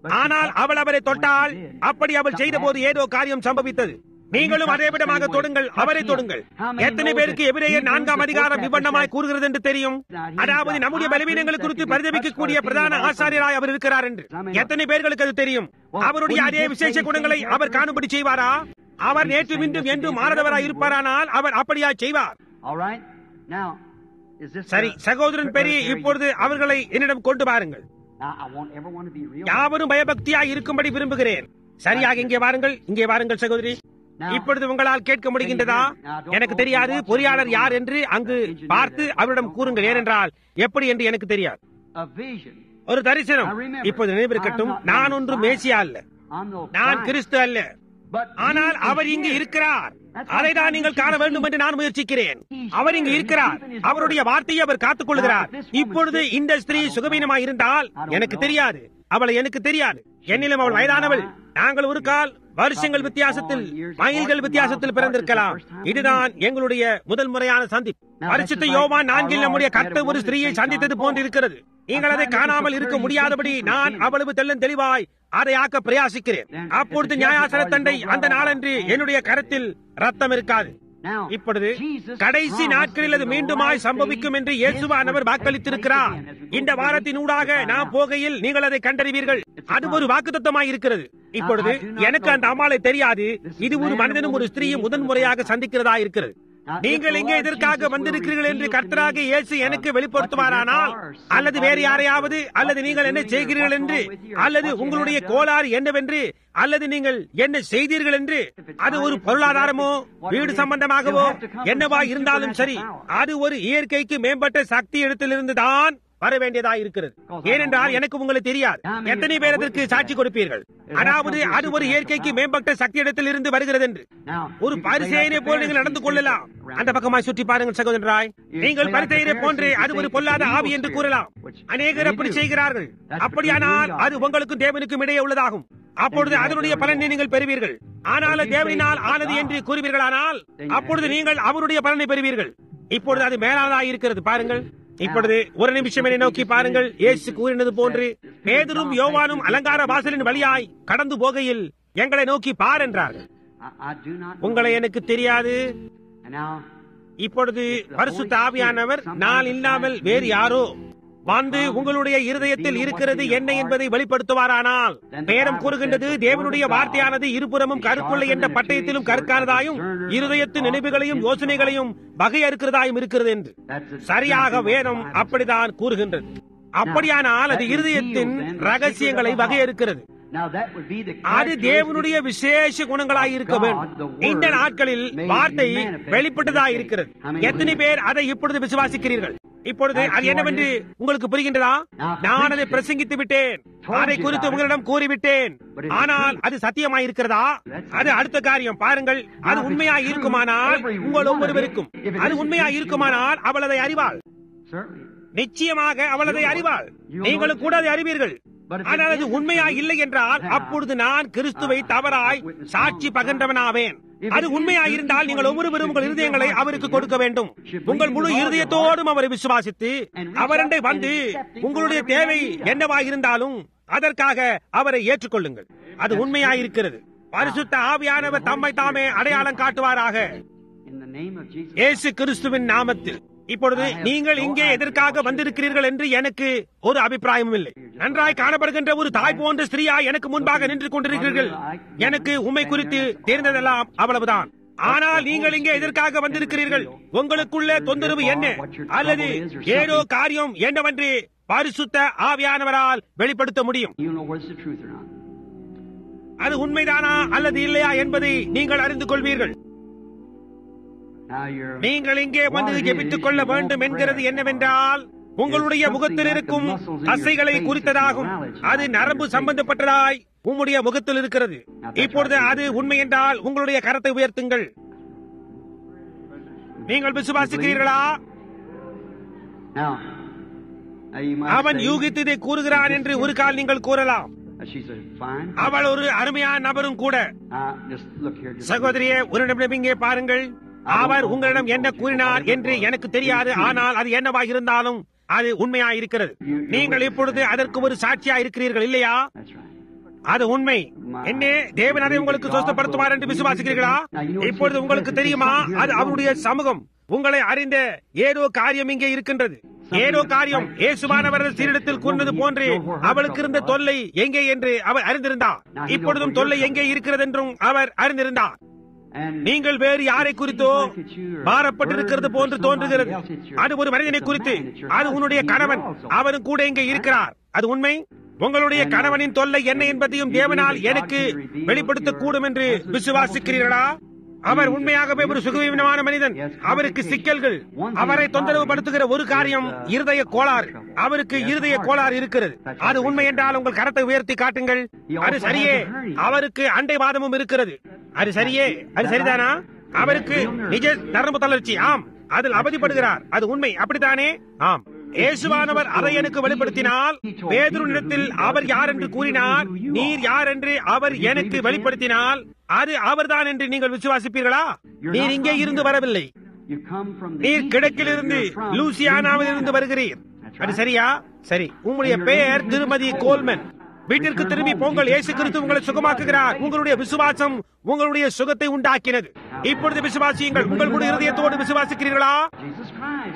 ஆனால் அவள் அவரை தொட்டால் அப்படி அவள் செய்த போது ஏதோ காரியம் சம்பவித்தது நீங்களும் அதே விதமாக தொடுங்கள் அவரை தொடுங்கள் எத்தனை பேருக்கு எபிரேயர் நான்காம் அதிகாரம் விவண்ணமாய் கூறுகிறது என்று தெரியும் அதாவது நம்முடைய பலவீனங்கள் குறித்து பரிதவிக்கக்கூடிய பிரதான ஆசாரியராய் அவர் இருக்கிறார் என்று எத்தனை பேர்களுக்கு அது தெரியும் அவருடைய அதே விசேஷ குணங்களை அவர் காணும்படி செய்வாரா அவர் நேற்று மீண்டும் என்றும் மாறதவராய் இருப்பாரானால் அவர் அப்படியா செய்வார் All right? Now, is this. சரி uh, சகோதரன் பெரிய இப்பொழுது அவர்களை என்னிடம் கொண்டு வாருங்கள் Now, I want everyone to be real. யாவரும் பயபக்தியாய் இருக்கும்படி விரும்புகிறேன் சரியாக இங்கே வாருங்கள் இங்கே வாருங்கள் சகோதரி இப்பொழுது உங்களால் கேட்க முடிகின்றதா எனக்கு தெரியாது பொறியாளர் யார் என்று அங்கு பார்த்து அவரிடம் கூறுங்கள் ஏனென்றால் எப்படி என்று எனக்கு தெரியாது A vision. ஒரு தரிசனம் இப்போது நினைவிருக்கட்டும் நான் ஒன்று மேசியா அல்ல I'm no நான் Christ, கிறிஸ்து அல்ல but ஆனால் he is அவர் இங்கு here. இருக்கிறார் அதை தான் நீங்கள் காண வேண்டும் என்று நான் முயற்சிக்கிறேன் அவர் இங்கு இருக்கிறார் அவருடைய வார்த்தையை அவர் காத்துக் கொள்கிறார் இப்பொழுது இந்த ஸ்திரீ சுகவீனமாய் இருந்தால் எனக்கு தெரியாது அவளை எனக்கு தெரியாது என்னிலும் அவள் வயதானவள் நாங்கள் ஒரு கால் வருஷங்கள் வித்தியாசத்தில் மைல்கள் வித்தியாசத்தில் பிறந்திருக்கலாம் இதுதான் எங்களுடைய முதல் முறையான சந்திப்பு பரிசுத்த யோவான் நான்கில் நம்முடைய கர்த்தர் ஒரு ஸ்திரீயை சந்தித்தது போன்று இருக்கிறது நீங்கள் அதை காணாமல் இருக்க முடியாதபடி நான் அவ்வளவு தெள்ளன் தெளிவாய் அதை ஆக்க பிரயாசிக்கிறேன் அப்பொழுது நியாயாசன தண்டை அந்த நாளன்று என்னுடைய கரத்தில் ரத்தம் இருக்காது Now, இப்பொழுது Jesus கடைசி promised நாட்களில் அது in the மீண்டுமாய் last சம்பவிக்கும் days என்று that இயேசுவானவர் this வாக்களித்திருக்கிறார் will take place இந்த again. வாரத்தின் ஊடாக நாம் போகையில் நீங்கள் அதை கண்டறிவீர்கள் அது ஒரு வாக்குத்தத்தமாய் இருக்கிறது இப்பொழுது எனக்கு அந்த அம்மாளை தெரியாது இது ஒரு மனிதனும் ஒரு ஸ்திரீயும் முதன் முறையாக சந்திக்கிறதா இருக்கிறது நீங்கள் இங்கே எதற்காக வந்திருக்கிறீர்கள் என்று கர்த்தராக இயேசு எனக்கு வெளிப்படுத்துவாரானால் அல்லது வேறு யாரையாவது அல்லது நீங்கள் என்ன செய்கிறீர்கள் என்று அல்லது உங்களுடைய கோளாறு என்னவென்று அல்லது நீங்கள் என்ன செய்தீர்கள் என்று அது ஒரு பொருளாதாரமோ வீடு சம்பந்தமாகவோ என்னவா இருந்தாலும் சரி அது ஒரு இயற்கைக்கு மேம்பட்ட சக்தி இடத்திலிருந்து தான் வர வேண்டியதா இருக்கிறது ஏனென்றால் எனக்கு உங்களை தெரியாது எத்தனை பேர் அதற்கு சாட்சி கொடுப்பீர்கள் அதாவது அது ஒரு இயற்கைக்கு மேம்பட்ட சக்தி இடத்தில் இருந்து வருகிறது என்று Now, ஒரு you can say பரிசெயனை that pole the நீங்கள் நடந்து Pharisees கொள்ளலாம் around அந்த பக்கமாய் சுற்றி பாருங்கள் சகோதரராய் நீங்கள் பரிசெயரை போன்று அது ஒரு பொல்லாத ஆவி என்று கூறலாம் அநேகர் அப்படி செய்கிறார்கள் அப்படியானால் அது உங்களுக்கும் தேவனுக்கும் இடையே உள்ளதாகும் அப்பொழுது அதனுடைய பலனை நீங்கள் பெறுவீர்கள் ஆனால் அது தேவனினால் ஆனது என்று கூறுவீர்களானால் அப்பொழுது நீங்கள் அவருடைய பலனை பெறுவீர்கள் இப்பொழுது அது மேலானதாக இருக்கிறது பாருங்கள் இப்பொழுது ஒரு நிமிஷம் என்னை நோக்கி பாருங்கள் இயேசு கூறினது போன்று பேதரும் யோவானும் அலங்கார வாசலின் வழியாய் கடந்து போகையில் எங்களை நோக்கி பார் என்றார்கள் I, I do not know. உங்களை எனக்கு தெரியாது And now, இப்பொழுது பரிசுத்த ஆவியானவர் நான் இல்லாமல் வேறு யாரோ வந்து உங்களுடைய இருதயத்தில் இருக்கிறது என்ன என்பதை வெளிப்படுத்துவாரானால் பேரம் கூறுகின்றது தேவனுடைய வார்த்தையானது இருபுறமும் கருக்குள்ள என்ற பட்டயத்திலும் கருக்கானதாயும் இருதயத்தின் நினைவுகளையும் யோசனைகளையும் வகையறுக்கிறதாயும் இருக்கிறது என்று that's it. சரியாக வேதம் அப்படிதான் கூறுகின்றது அப்படியானால் அது இருதயத்தின் ரகசியங்களை வகையறுக்கிறது Now, that would be the அது தேவனுடைய விசேஷ குணங்களாய் இருக்க வேண்டும் இந்த நாட்களில் வார்த்தை வெளிப்பட்டதாய் இருக்கிறது எத்தனை பேர் அதை இப்பொழுது விசுவாசிக்கிறீர்கள் இப்பொழுது அது என்னவென்று உங்களுக்கு புரிகின்றதா நான் அதை பிரசங்கித்து விட்டேன் அதை குறித்து உங்களிடம் கூறிவிட்டேன் ஆனால் அது சத்தியமாய் இருக்கிறதா அது அடுத்த காரியம் பாருங்கள் அது உண்மையாய் இருக்குமானால் உங்கள் ஒவ்வொருவருக்கும் அது உண்மையாய் இருக்குமானால் அவள் அதை அறிவாள் Certainly. நிச்சயமாக அவள் அதை அறிவாள் நீங்களும் கூட அதை அறிவீர்கள் ஆனால் அது உண்மையா இல்லை என்றால் அப்பொழுது நான் கிறிஸ்துவை தவறாய் சாட்சி பகன்றவனாவேன் அது உண்மையா இருந்தால் நீங்கள் ஒவ்வொருவரும் உங்கள் இருதயங்களை அவருக்கு கொடுக்க வேண்டும் உங்கள் முழு இருதயத்தோடும் அவரை விசுவாசித்து அவரண்டை வந்து உங்களுடைய தேவை என்னவா இருந்தாலும் அதற்காக அவரை ஏற்றுக்கொள்ளுங்கள் அது உண்மையா இருக்கிறது பரிசுத்த ஆவியானவர் தம்மை தாமே அடையாளம் காட்டுவாராக In the name of Jesus. இயேசு கிறிஸ்துவின் நாமத்தில் இப்பொழுது நீங்கள் இங்கே எதற்காக வந்திருக்கிறீர்கள் என்று எனக்கு ஒரு அபிப்பிராயமும் இல்லை நன்றாய் காணப்படுகின்ற ஒரு தாய் போன்ற ஸ்திரீயா எனக்கு முன்பாக நின்று கொண்டிருக்கிறீர்கள் எனக்கு உண்மை குறித்து தெரிந்ததெல்லாம் அவ்வளவுதான் ஆனால் நீங்கள் இங்கே எதற்காக வந்திருக்கிறீர்கள் உங்களுக்குள்ள தொந்தரவு என்ன அல்லது ஏதோ காரியம் என்னவென்று பரிசுத்த ஆவியானவரால் வெளிப்படுத்த முடியும் You know whether it's the truth or not. அது உண்மைதானா அல்லது இல்லையா என்பதை நீங்கள் அறிந்து கொள்வீர்கள் Now you're. நீங்கள் இங்கே வந்து ஜெபித்துக் கொள்ள வேண்டும் என்கிறது என்னவென்றால் உங்களுடைய முகத்தில் இருக்கும் தசைகளை குறித்ததாகும் அது நரம்பு சம்பந்தப்பட்டதாய் உம்முடைய முகத்தில் இருக்கிறது இப்பொழுது அது உண்மை என்றால் உங்களுடைய கரத்தை உயர்த்துங்கள் நீங்கள் விசுவாசிக்கிறீர்களா Now, now you might அவன் say, யூகித்து இதை கூறுகிறான் என்று ஒரு கால் நீங்கள் கூறலாம் uh, she's a fine. அவள் ஒரு அருமையான nabரும் கூட Uh, just look here. Just சகோதரியே ஒரு நிமிடம் இங்கே பாருங்கள் அவர் உங்களிடம் என்ன கூறினார் என்று எனக்கு தெரியாது ஆனால் அது என்னவா இருந்தாலும் அது உண்மையா இருக்கிறது நீங்கள் இப்பொழுது அதற்கு ஒரு சாட்சியா இருக்கிறீர்கள் இல்லையா That's right. அது உண்மை என்ன தேவன் அதை உங்களுக்கு சொஸ்தப்படுத்துவார் என்று விசுவாசிக்கிறீர்களா இப்பொழுது உங்களுக்கு தெரியுமா அது அவருடைய சமூகம் உங்களை அறிந்த ஏதோ காரியம் இங்கே இருக்கின்றது ஏதோ காரியம் இயேசுவானவர்கள் சீரிடத்தில் கூர்ந்தது போன்று அவளுக்கு இருந்த தொல்லை எங்கே என்று அவர் அறிந்திருந்தார் இப்பொழுதும் தொல்லை எங்கே இருக்கிறது என்றும் அவர் அறிந்திருந்தார் And நீங்கள் வேறு யாரை குறித்தோ மாறப்பட்டிருக்கிறது போன்று தோன்றுகிறது அது ஒரு மனிதனை குறித்து அது உன்னுடைய கணவன் அவரும் கூட இங்கே இருக்கிறார் அது உண்மை உங்களுடைய கணவனின் தொல்லை என்ன என்பதையும் தேவனால் எனக்கு வெளிப்படுத்தக்கூடும் என்று விசுவாசிக்கிறீர்களா அவர் உண்மையாகவே ஒரு சுகவீனமான மனிதன் அவருக்கு சிக்கல்கள் அவரை தொந்தரவு படுத்துகிற ஒரு காரியம் இருதய கோளாறு அவருக்கு இருதய கோளாறு இருக்கிறது அது உண்மை என்றால் உங்கள் கரத்தை உயர்த்தி காட்டுங்கள் அது சரியே அவருக்கு அண்டைவாதமும் இருக்கிறது அது சரியே அது சரிதானா அவருக்கு நிஜ நரம்பு தளர்ச்சி ஆம் அதில் அவதிப்படுகிறார் அது உண்மை அப்படித்தானே ஆம் இயேசுவானவர் அதை எனக்கு வெளிப்படுத்தினால் பேதுருனிடத்தில் அவர் யார் என்று கூறினார் நீர் யார் என்று அவர் எனக்கு வெளிப்படுத்தினால் அது அவர்தான் என்று நீங்கள் விசுவாசிப்பீர்களா நீர் இங்கே இருந்து வரவில்லை you come from the நீர் east, கிழக்கிலிருந்து you're from லூசியானாவில் இருந்து வருகிறீர் அது சரியா சரி உங்களுடைய பெயர் திருமதி கோல்மன் வீட்டிற்கு திரும்பி போங்கள் இயேசு கிறிஸ்து உங்களை சுகமாக்குகிறார் உங்களுடைய விசுவாசம் உங்களுடைய சுகத்தை உண்டாக்கினது இப்பொழுது விசுவாசியுங்கள் உங்கள் கூட இருதயத்தோடு விசுவாசிக்கிறீர்களா Jesus Christ.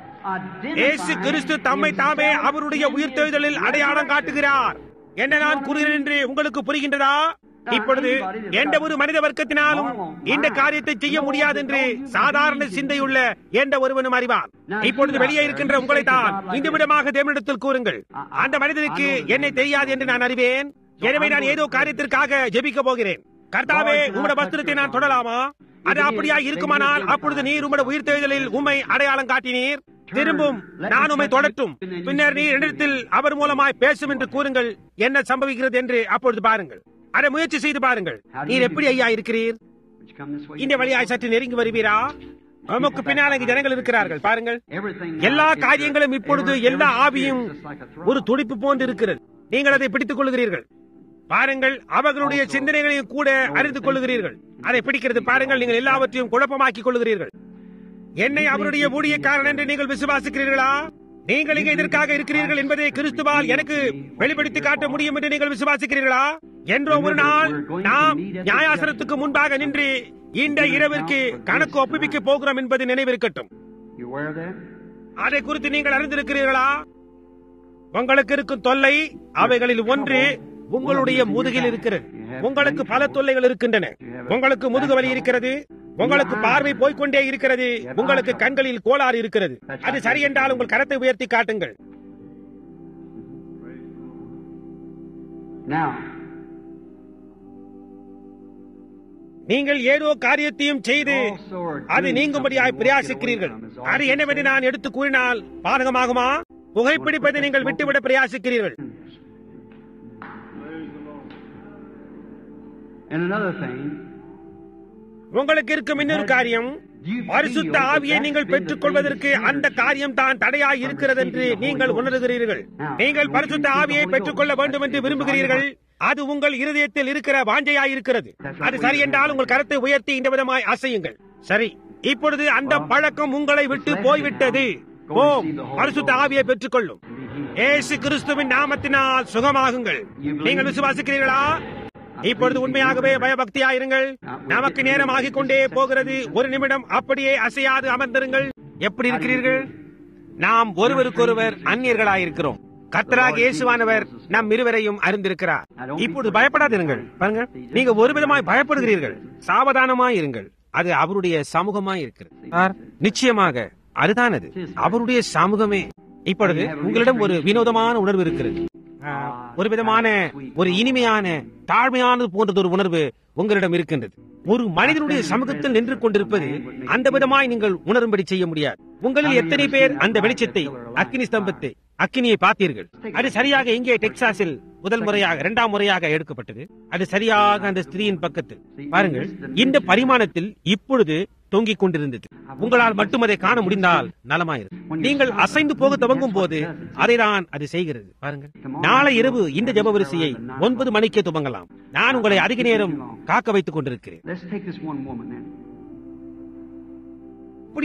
இயேசு கிறிஸ்து தம்மை தாமே அவருடைய உயிர்த்தெழுதலில் அடையாளம் காட்டுகிறார் என்ன நான் கூறுகிறேன் என்று உங்களுக்கு புரிகின்றதா இப்பொழுது எந்த ஒரு மனித வர்க்கத்தினாலும் இந்த காரியத்தை செய்ய முடியாது என்று சாதாரண சிந்தையுள்ள எந்த ஒருவனும் அறிவான் இப்பொழுது வெளியே இருக்கின்ற உங்களை தான் இந்த விடமாக தேவனிடத்தில் கூறுங்கள் அந்த மனிதனுக்கு என்னை தெரியாது என்று நான் அறிவேன் எனவே நான் ஏதோ காரியத்திற்காக ஜெபிக்க போகிறேன் கர்த்தாவே உங்களுடைய வஸ்திரத்தை நான் தொடலாமா அது அப்படியா இருக்குமானால் அப்பொழுது நீர் உம்முடைய உயிர்த்தெழுதலில் உம்மை அடையாளம் காட்டினீர் திரும்பும் நான் உம்மை தொடட்டும் பின்னர் நீர் இடத்தில் அவர் மூலமாய் பேசும் என்று கூறுங்கள் என்ன சம்பவிக்கிறது என்று அப்பொழுது பாருங்கள் அதை முயற்சி செய்து பாருங்கள் நீர் எப்படி ஐயா இருக்கிறீர் Would you come this way? இந்த வழியாய் சற்று நெருங்கி வருவீரா நமக்கு பின்னால் இங்கு ஜனங்கள் இருக்கிறார்கள் பாருங்கள் Everything எல்லா now is காரியங்களும் just- இப்பொழுது every- எல்லா every ஆவியும் spirit is just like a throb. ஒரு துடிப்பு போன்று இருக்கிறது நீங்கள் அதை பிடித்துக் கொள்கிறீர்கள் பாருங்கள் அவர்களுடைய சிந்தனைகளையும் கூட அறிந்து கொள்கிறீர்கள் அதை பிடிக்கிறது பாருங்கள் நீங்கள் எல்லாவற்றையும் குழப்பமாக்கிக் கொள்கிறீர்கள் என்னை அவருடைய ஊழியக்காரன் என்று நீங்கள் விசுவாசிக்கிறீர்களா நீங்கள் இங்கே இதற்காக இருக்கிறீர்கள் என்பதை கிறிஸ்துவால் எனக்கு வெளிப்படுத்தி காட்ட முடியும் என்று நீங்கள் விசுவாசிக்கிறீர்களா என்றோ ஒரு நாள் நாம் நியாயாசனத்துக்கு முன்பாக நின்று இந்த இரவிற்கு கணக்கு ஒப்புவிக்க போகிறோம் என்பது நினைவிருக்கட்டும் You aware of that? அதை குறித்து நீங்கள் அறிந்திருக்கிறீர்களா உங்களுக்கு இருக்கும் தொல்லை அவைகளில் ஒன்று உங்களுடைய முதுகில் இருக்கிறது உங்களுக்கு பல தொல்லைகள் இருக்கின்றன உங்களுக்கு முதுகு வலி இருக்கிறது உங்களுக்கு பார்வை போய்க்கொண்டே இருக்கிறது உங்களுக்கு கண்களில் கோளாறு இருக்கிறது அது சரி என்றால் உங்கள் கரத்தை உயர்த்தி காட்டுங்கள் Now, நீங்கள் ஏதோ காரியத்தையும் செய்து அது நீங்கும்படியாய் பிரயாசிக்கிறீர்கள் அது என்னவென்று நான் எடுத்து கூறினால் பாதகமாகுமா புகைப்பிடிப்பதை நீங்கள் விட்டுவிட பிரயாசிக்கிறீர்கள் and another thing, உங்களுக்கு இருக்கும் இன்னொரு காரியம் பரிசுத்த ஆவியை நீங்கள் பெற்றுக் கொள்வதற்கு அந்த காரியம் தான் தடையாய் இருக்கிறது என்று நீங்கள் உணர்கிறீர்கள் நீங்கள் பரிசுத்த ஆவியை பெற்றுக் கொள்ள வேண்டும் என்று விரும்புகிறீர்கள் அது உங்கள் இருதயத்தில் இருக்கிற வாஞ்சையாய் இருக்கிறது அது சரி என்றால் உங்கள் கரத்தை உயர்த்தி இந்த விதமாய் அசையுங்கள் சரி இப்பொழுது அந்த பழக்கம் உங்களை விட்டு போய்விட்டது போம் பரிசுத்த ஆவியை பெற்றுக் கொள்ளும் ஏசு கிறிஸ்துவின் நாமத்தினால் சுகமாகுங்கள் நீங்கள் விசுவாசிக்கிறீர்களா இப்பொழுது உண்மையாகவே பயபக்தியா இருங்கள் நமக்கு நேரம் ஆகிக் கொண்டே போகிறது ஒரு நிமிடம் அப்படியே அசையாது அமர்ந்திருங்கள் எப்படி இருக்கிறீர்கள் நாம் ஒருவருக்கொருவர் அந்நியர்களாயிருக்கிறோம் கர்த்தராக இயேசுவானவர் நம் இருவரையும் அறிந்திருக்கிறார் இப்பொழுது பயப்படாதிருங்கள் பாருங்க நீங்க ஒரு விதமாய் பயப்படுகிறீர்கள் சாவதானமாய் இருங்கள் அது அவருடைய சமூகமாய் இருக்கிறது சார், நிச்சயமாக அதுதான் அது அவருடைய சமூகமே இப்பொழுது உங்களிடம் ஒரு வினோதமான உணர்வு இருக்கிறது ஆ, ஒரு விதமான ஒரு இனிமையான தாழ்மையானது போன்றது ஒரு உணர்வு உங்களிடம் இருக்கின்றது ஒரு மனிதனுடைய சமூகத்தில் நின்று கொண்டிருப்பது அந்த விதமாய் நீங்கள் உணரும்படி செய்ய முடியாது உங்களில் எத்தனை பேர் அந்த வெளிச்சத்தை அக்கினி ஸ்தம்பத்தை அக்கினியை பார்த்தீர்கள் அது சரியாக எங்கே டெக்சாஸில் முதல் முறையாக இரண்டாம் முறையாக எடுக்கப்பட்டது அது சரியாக அந்த ஸ்திரீயின் பக்கத்தில் பாருங்கள் இந்த பரிமாணத்தில் இப்பொழுது தொங்கிக் கொண்டிருந்தது உங்களால் மட்டும் அதை காண முடிந்தால் நலமாயிரு நீங்கள் அசைந்து போக துவங்கும் போது அதைதான் அது செய்கிறது பாருங்கள் நாளை இரவு இந்த ஜெப வரிசையை ஒன்பது மணிக்கே துவங்கலாம் நான் உங்களை அதிக நேரம் காக்க வைத்துக் கொண்டிருக்கிறேன் let's take this one woman then.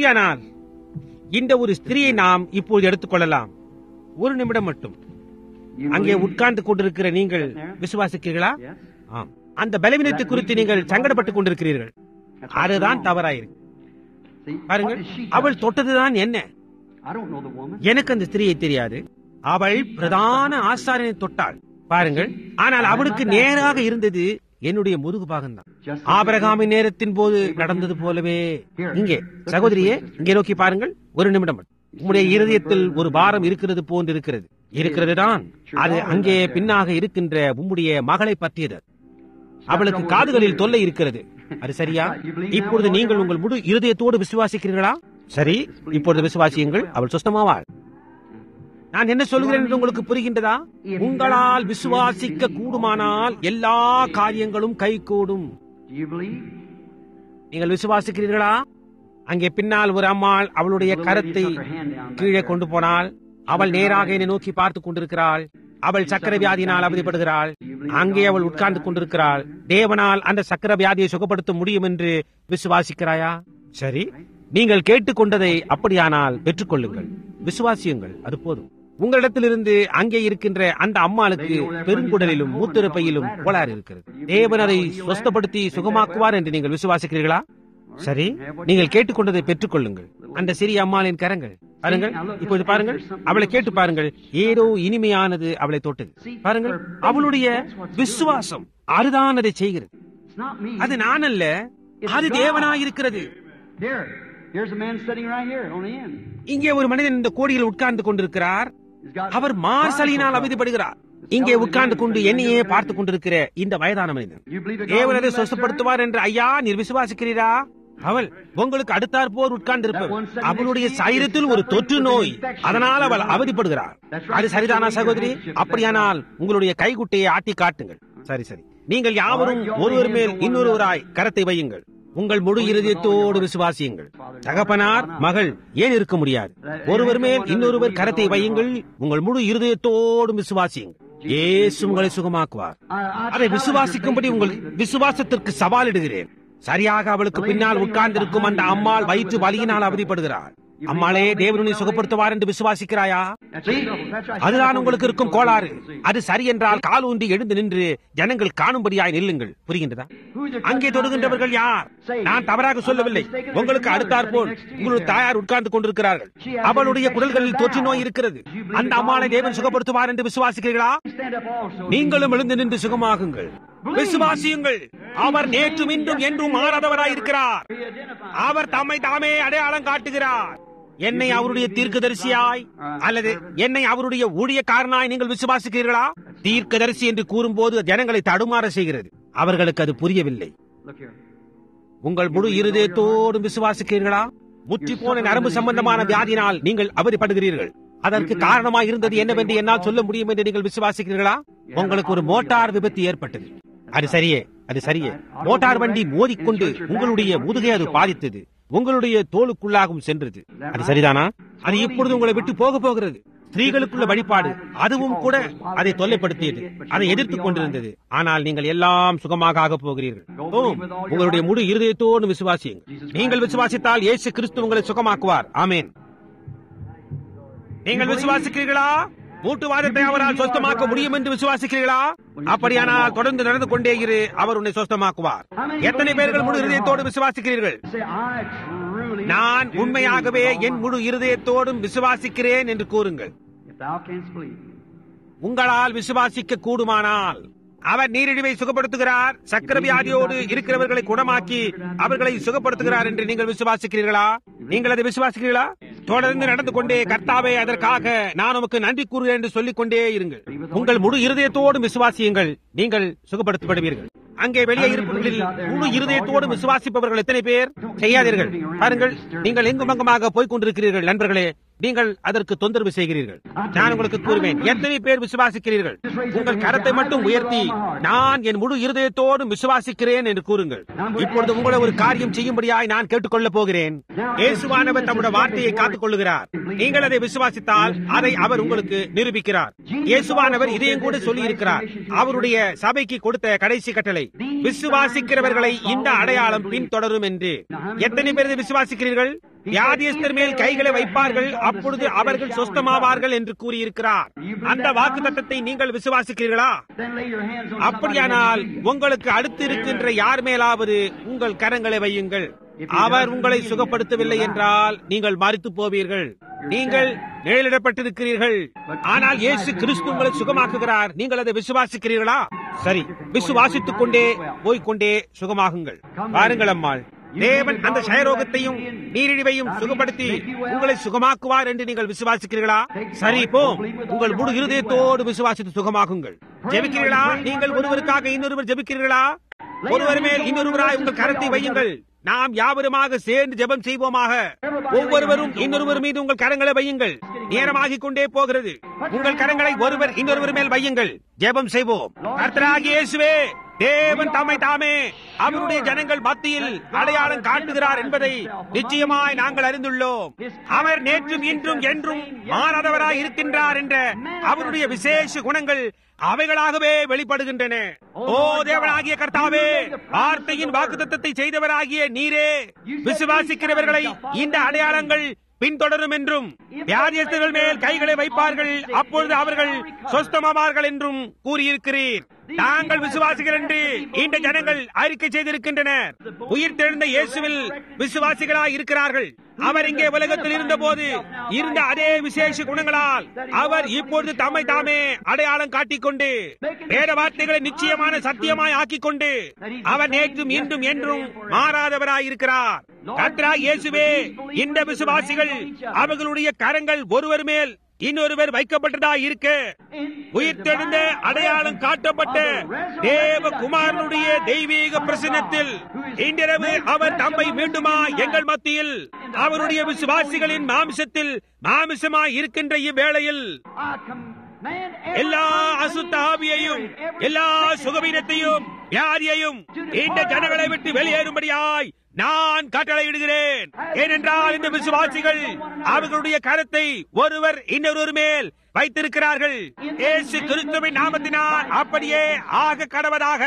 அப்படியானால் இந்த ஒரு ஸ்திரியை நாம் இப்போது எடுத்துக்கொள்ளலாம் ஒரு நிமிடம் மட்டும் அங்கே உட்கார்ந்து கொண்டிருக்கிற நீங்கள் விசுவாசிக்கிறீர்களா Yes. ஆம் அந்த பலவீனத்தை குறித்து நீங்கள் சங்கடப்பட்டுக் கொண்டிருக்கிறீர்கள் அதுதான் தவறாயிருக்கு See, பாருங்கள் what did she அவள் touch? தொட்டதுதான் என்ன I don't know the woman. எனக்கு அந்த ஸ்திரியை தெரியாது அவள் பிரதான ஆசாரியனை தொட்டாள் பாருங்கள் ஆனால் அவளுக்கு நேராக இருந்தது என்னுடைய முதுகு பாகம்தான் Just ஆபரகாமின் நேரத்தின் போது நடந்தது போலவே இங்கே சகோதரியே இங்கே நோக்கி பாருங்கள் ஒரு நிமிடம் மட்டும். உம்முடைய இருதயத்தில் ஒரு பாரம் இருக்கிறது போன்று இருக்கிறது இருக்கிறது தான் அது அங்கே பின்னாக இருக்கின்ற உம்முடைய மகளை பற்றியது அவளுக்கு காதுகளில் தொல்லை இருக்கிறது அது சரியா இப்பொழுது நீங்கள் உங்கள் முழு இருதயத்தோடு விசுவாசிக்கிறீர்களா சரி இப்பொழுது விசுவாசியுங்கள் அவள் சுஸ்தமாவாள் நான் என்ன சொல்கிறேன் என்று உங்களுக்கு புரிகின்றதா உங்களால் விசுவாசிக்க கூடுமானால் எல்லா காரியங்களும் கைகூடும் Do you believe? நீங்கள் விசுவாசிக்கிறீர்களா அங்கே பின்னால் ஒரு அம்மாள் அவளுடைய கரத்தை கீழே கொண்டு போனாள் அவள் நேராக என்னை நோக்கி பார்த்துக் கொண்டிருக்கிறாள் அவள் சக்கர வியாதியினால் அவதிப்படுகிறாள் அங்கே அவள் உட்கார்ந்து கொண்டிருக்கிறாள் தேவனால் அந்த சக்கர வியாதியை சுகப்படுத்த முடியும் என்று விசுவாசிக்கிறாயா சரி நீங்கள் கேட்டுக்கொண்டதை அப்படியானால் பெற்றுக்கொள்ளுங்கள் விசுவாசியுங்கள் அது போதும் உங்களிடத்திலிருந்து அங்கே இருக்கின்ற அந்த அம்மாளுக்கு பெருங்குடலிலும் மூத்திருப்பையிலும் கோளாறு இருக்கிறது தேவன் அதை சுஸ்தப்படுத்தி சுகமாக்குவார் என்று நீங்கள் விசுவாசிக்கிறீர்களா சரி நீங்கள் கேட்டுக்கொண்டதை பெற்றுக்கொள்ளுங்கள் அந்த சிறிய அம்மாளின் கரங்கள் பாருங்கள் இப்போது பாருங்கள் அவளை கேட்டு பாருங்கள் ஏதோ இனிமையானது அவளை தொட்டது பாருங்கள் அவளுடைய விசுவாசம் அதுதான் அதை செய்கிறது It's not me. அது நான் அல்ல அது தேவனாயிருக்கிறது Here. Here's a man sitting right here on the end. இங்கே ஒரு மனிதன் இந்த கோடியில் உட்கார்ந்து கொண்டிருக்கிறார் He's got அவர் மாசலினால் அவதிப்படுகிறார் இங்கே உட்கார்ந்து கொண்டு என்னையே பார்த்துக் கொண்டிருக்கிற இந்த வயதான மனிதன் You believe that God தேவன் will அதை do that, sir? சொஸ்தப்படுத்துவார் என்று ஐயா நீர் விசுவாசிக்கிறீரா அவள் உங்களுக்கு அடுத்தாற் போர் உட்கார்ந்து இருப்பவர் அவளுடைய சரீரத்தில் ஒரு தொற்று நோய் அதனால் அவள் அவதிப்படுகிறார் அது சரிதானா சகோதரி அப்படியானால் உங்களுடைய கைகுட்டையை ஆட்டி காட்டுங்கள் சரி சரி நீங்கள் யாவரும் ஒருவர் மேல் இன்னொருவராய் கரத்தை வையுங்கள் உங்கள் முழு இருதயத்தோடு விசுவாசியுங்கள் தகப்பனார் மகள் ஏன் இருக்க முடியாது ஒருவர் மேல் இன்னொருவர் கரத்தை வையுங்கள் உங்கள் முழு இருதயத்தோடும் விசுவாசியுங்கள் இயேசு உங்களை சுகமாக்குவார் அதை விசுவாசிக்கும்படி உங்கள் விசுவாசத்திற்கு சவாலிடுகிறேன் சரியாக அவளுக்கு பின்னால் உட்கார்ந்திருக்கும் அந்த அம்மாள் வயிற்று வலியினால் அவதிப்படுகிறாள் அம்மாளே தேவனுனை சுகப்படுத்துவார் என்று விசுவாசிக்கிறாயா That's right. That's right. அதுதான் உங்களுக்கு இருக்கும் கோளாறு அது சரி என்றால் கால் ஊன்றி எழுந்து நின்று ஜனங்கள் காணும்படியாய் நில்லுங்கள் புரிகின்றதா அங்கே தொடுகின்றவர்கள் யார் நான் தவறாக சொல்லவில்லை உங்களுக்கு அடுத்தாற்போல் உங்களுடைய தாயார் உட்கார்ந்து கொண்டிருக்கிறார்கள் அவளுடைய குடல்களில் தொற்று நோய் இருக்கிறது அந்த அம்மாளை தேவன் சுகப்படுத்துவார் என்று விசுவாசிக்கிறீர்களா Stand up also. நீங்களும் எழுந்து நின்று சுகமாகுங்கள் விசுவாசியுங்கள் அவர் நேற்றும் இன்றும் என்றும் மாறாதவராயிருக்கிறார் அவர் தம்மை தாமே அடையாளம் காட்டுகிறார் என்னை அவருடைய தீர்க்கதரிசியாய் அல்லது என்னை அவருடைய ஊழியக்காரனாய் நீங்கள் விசுவாசிக்கிறீர்களா தீர்க்கதரிசி என்று கூறும்போது ஜனங்களை தடுமாற செய்கிறது அவர்களுக்கு அது புரியவில்லை Look here. உங்கள் முழு இருதயத்தோடும் விசுவாசிக்கிறீர்களா முற்றி போன நரம்பு சம்பந்தமான வியாதியினால் நீங்கள் அவதிப்படுகிறீர்கள் அதற்கு காரணமாக இருந்தது என்னவென்று என்னால் சொல்ல முடியும் என்று நீங்கள் விசுவாசிக்கிறீர்களா உங்களுக்கு ஒரு மோட்டார் விபத்து ஏற்பட்டது அது சரியே அது சரியே மோட்டார் வண்டி மோதிக்கொண்டு உங்களுடைய முதுகை அது பாதித்தது உங்களுடைய தோலுக்குள்ளாகவும் சென்றது அது சரிதானா அது இப்பொழுது உங்களை விட்டு போக போகிறது ஸ்திரீகளுக்குள்ள வழிபாடு அதுவும் கூட அதை தொல்லைப்படுத்தியது அதை எதிர்த்துக் கொண்டிருந்தது ஆனால் நீங்கள் எல்லாம் சுகமாக ஆகப் போகிறீர்கள் ஓம், உங்களுடைய முழு இருதயத்தோடு விசுவாசியுங்கள் நீங்கள் விசுவாசித்தால் இயேசு கிறிஸ்து உங்களை சுகமாக்குவார் ஆமென் நீங்கள் விசுவாசிக்கிறீர்களா மூட்டுவாதத்தை அவரால் சொஸ்தமாக்க முடியும் என்று விசுவாசிக்கிறீர்களா அப்படியானால் தொடர்ந்து நடந்து கொண்டே இரு அவர் உன்னை சொஸ்தமாக்குவார் எத்தனை பேர்கள் முழு இருதயத்தோடு விசுவாசிக்கிறீர்கள் Say, I truly. நான் உண்மையாகவே என் முழு இருதயத்தோடும் விசுவாசிக்கிறேன் என்று கூறுங்கள் If thou canst believe. உங்களால் விசுவாசிக்க கூடுமானால் அவர் நீரிழிவை சுகப்படுத்துகிறார் சக்கர வியாதியோடு இருக்கிறவர்களை குணமாக்கி அவர்களை சுகப்படுத்துகிறார் என்று நீங்கள் விசுவாசிக்கிறீர்களா நீங்கள் அதை விசுவாசிக்கிறீர்களா தொடர்ந்து நடந்து கொண்டே கர்த்தாவே அதற்காக நான் உமக்கு நன்றி கூறுகிறேன் என்று சொல்லிக் கொண்டே இருங்கள் உங்கள் முழு இருதயத்தோடும் விசுவாசியுங்கள் நீங்கள் சுகப்படுத்தப்படுவீர்கள் அங்கே வெளியே இருப்பவர்களில் முழு இருதயத்தோடு விசுவாசிப்பவர்கள் எத்தனை பேர் செய்யாதீர்கள் பாருங்கள் நீங்கள் எங்கும் அங்குமாக போய்க் கொண்டிருக்கிறீர்கள் நண்பர்களே நீங்கள் அதற்கு தொந்தரவு செய்கிறீர்கள் நான் உங்களுக்கு கூறுவேன் எத்தனை பேர் விசுவாசிக்கிறீர்கள் உங்கள் கரத்தை மட்டும் உயர்த்தி நான் என் முழு இருதயத்தோடும் விசுவாசிக்கிறேன் என்று கூறுங்கள் இப்பொழுது உங்களை ஒரு காரியம் செய்யும்படியாய் நான் கேட்டுக்கொள்ளப் போகிறேன் இயேசுவானவர் தம்முடைய வார்த்தையை காத்துக் கொள்ளுகிறார் நீங்கள் அதை விசுவாசித்தால் அதை அவர் உங்களுக்கு நிரூபிக்கிறார் இயேசுவானவர் இதையும் கூட சொல்லி இருக்கிறார் அவருடைய சபைக்கு கொடுத்த கடைசி கட்டளை விசுவாசிக்கிறவர்களை இந்த அடையாளம் பின்தொடரும் என்று எத்தனை பேர் இதை விசுவாசிக்கிறீர்கள் வியாதியஸ்தர் மேல் கைகளை வைப்பார்கள் அப்பொழுது அவர்கள் சொஸ்தமாவார்கள் என்று கூறியிருக்கிறார் அந்த வாக்கு தத்தத்தை நீங்கள் விசுவாசிக்கிறீர்களா Then lay your hands on அப்படியானால் உங்களுக்கு அடுத்து இருக்கின்ற யார் மேலாவது உங்கள் கரங்களை வையுங்கள் அவர் உங்களை சுகப்படுத்தவில்லை என்றால் நீங்கள் மறித்து போவீர்கள் நீங்கள் நிழலிடப்பட்டிருக்கிறீர்கள் ஆனால் இயேசு கிறிஸ்து உங்களை சுகமாக்குகிறார் நீங்கள் அதை விசுவாசிக்கிறீர்களா சரி விசுவாசித்துக் கொண்டே போய்க்கொண்டே சுகமாகுங்கள் வாருங்கள் அம்மாள் தேவன் அந்த சயரோகத்தையும் நீரிழிவையும் சுகப்படுத்தி உங்களை சுகமாக்குவார் என்று நீங்கள் விசுவாசிக்கிறீர்களா சரி போம் உங்கள் முழு இருதயத்தோடு விசுவாசித்து சுகமாகுங்கள் ஜெபிக்கிறீர்களா நீங்கள் ஒருவருக்காக இன்னொருவர் ஜெபிக்கிறீர்களா ஒருவர் மேல் இன்னொருவராய் உங்கள் கரத்தை வையுங்கள் நாம் யாவருமாக சேர்ந்து ஜெபம் செய்வோமாக ஒவ்வொருவரும் இன்னொருவர் மீது உங்கள் கரங்களை வையுங்கள் நேரமாகிக் கொண்டே போகிறது உங்கள் கரங்களை ஒருவர் இன்னொருவர் மேல் வையுங்கள் ஜெபம் செய்வோம் கர்த்தராகிய இயேசுவே தேவன் தம்மை தாமே அவருடைய ஜனங்கள் மத்தியில் அடையாளம் காட்டுகிறார் என்பதை நிச்சயமாய் நாங்கள் அறிந்துள்ளோம் அவர் நேற்றும் இன்றும் என்றும் மாறாதவராய் இருக்கின்றார் என்ற அவருடைய விசேஷ குணங்கள் அவைகளாகவே வெளிப்படுகின்றன ஓ தேவனாகிய கர்த்தாவே வார்த்தையின் வாக்குத்தத்தத்தை செய்தவராகிய நீரே விசுவாசிக்கிறவர்களை இந்த அடையாளங்கள் பின்தொடரும் என்றும் வியாதியஸ்தர்கள் மேல் கைகளை வைப்பார்கள் அப்பொழுது அவர்கள் சொஸ்தமாவார்கள் என்றும் கூறியிருக்கிறீர் நாங்கள் விசுவாசிகள் என்று இந்த ஜனங்கள் அறிக்கை செய்திருக்கின்றனர் உயிர் தெழுந்த இயேசுவில் விசுவாசிகளாய் இருக்கிறார்கள் அவர் இங்கே உலகத்தில் இருந்த போது இருந்த அதே விசேஷ குணங்களால் அவர் இப்பொழுது தம்மை தாமே அடையாளம் காட்டிக்கொண்டு வேத வார்த்தைகளை நிச்சயமான சத்தியமாய் ஆக்கிக் கொண்டு அவர் நேற்றும் இன்றும் என்றும் மாறாதவராய் இருக்கிறார் கத்ரா இயேசுவே இந்த விசுவாசிகள் அவர்களுடைய கரங்கள் ஒருவர் மேல் இன்னொருவர் வைக்கப்பட்டதா இருக்க உயிர்த்தெழுந்த அடையாளம் காட்டப்பட்ட தேவ குமாரனுடைய தெய்வீக பிரசனத்தில் இன்றிரவு அவர் தம்மை மீண்டுமா எங்கள் மத்தியில் அவருடைய விசுவாசிகளின் மாமிசத்தில் மாமிசமாய் இருக்கின்ற இவ்வேளையில் I command எல்லா அசுத்த ஆவியையும் எல்லா சுகவீனத்தையும் வியாதியையும் இந்த ஜனங்களை விட்டு வெளியேறும்படியாய் நான் கட்டளையிடுகிறேன் ஏனென்றால் இந்த விசுவாசிகள் அவர்களுடைய கரத்தை ஒருவர் இன்னொருவர் மேல் வைத்திருக்கிறார்கள் இயேசு கிறிஸ்துவின் நாமத்தினால் அப்படியே ஆக கடவதாக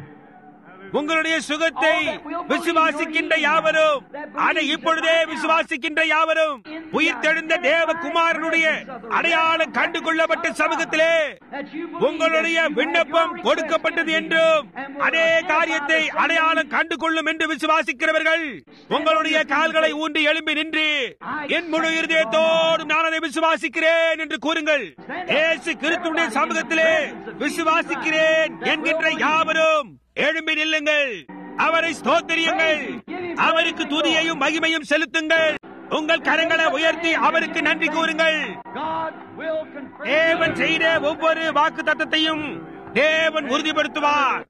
உங்களுடைய சுகத்தை விசுவாசிக்கின்ற யாவரும் அதை இப்பொழுதே விசுவாசிக்கின்ற யாவரும் உயிர்த்தெழுந்த தேவகுமாரனுடைய அடையாளம் கண்டு கொள்ளப்பட்ட சமூகத்திலே உங்களுடைய விண்ணப்பம் கொடுக்கப்பட்டது என்றும் அதே காரியத்தை அடையாளம் கண்டு கொள்ளும் என்று விசுவாசிக்கிறவர்கள் உங்களுடைய கால்களை ஊன்றி எழும்பி நின்று என் முழு இருதயத்தோடும் நான் அதை விசுவாசிக்கிறேன் என்று கூறுங்கள் ஏசு கிறிஸ்துடைய சமூகத்திலே விசுவாசிக்கிறேன் என்கின்ற யாவரும் எழும்பி நில்லுங்கள் அவரை ஸ்தோத்திரியுங்கள் அவருக்கு துதியையும் மகிமையும் செலுத்துங்கள் உங்கள் கரங்களை உயர்த்தி அவருக்கு நன்றி கூறுங்கள் God will confirm தேவன் செய்த ஒவ்வொரு வாக்கு தத்தத்தையும் தேவன் உறுதிப்படுத்துவார்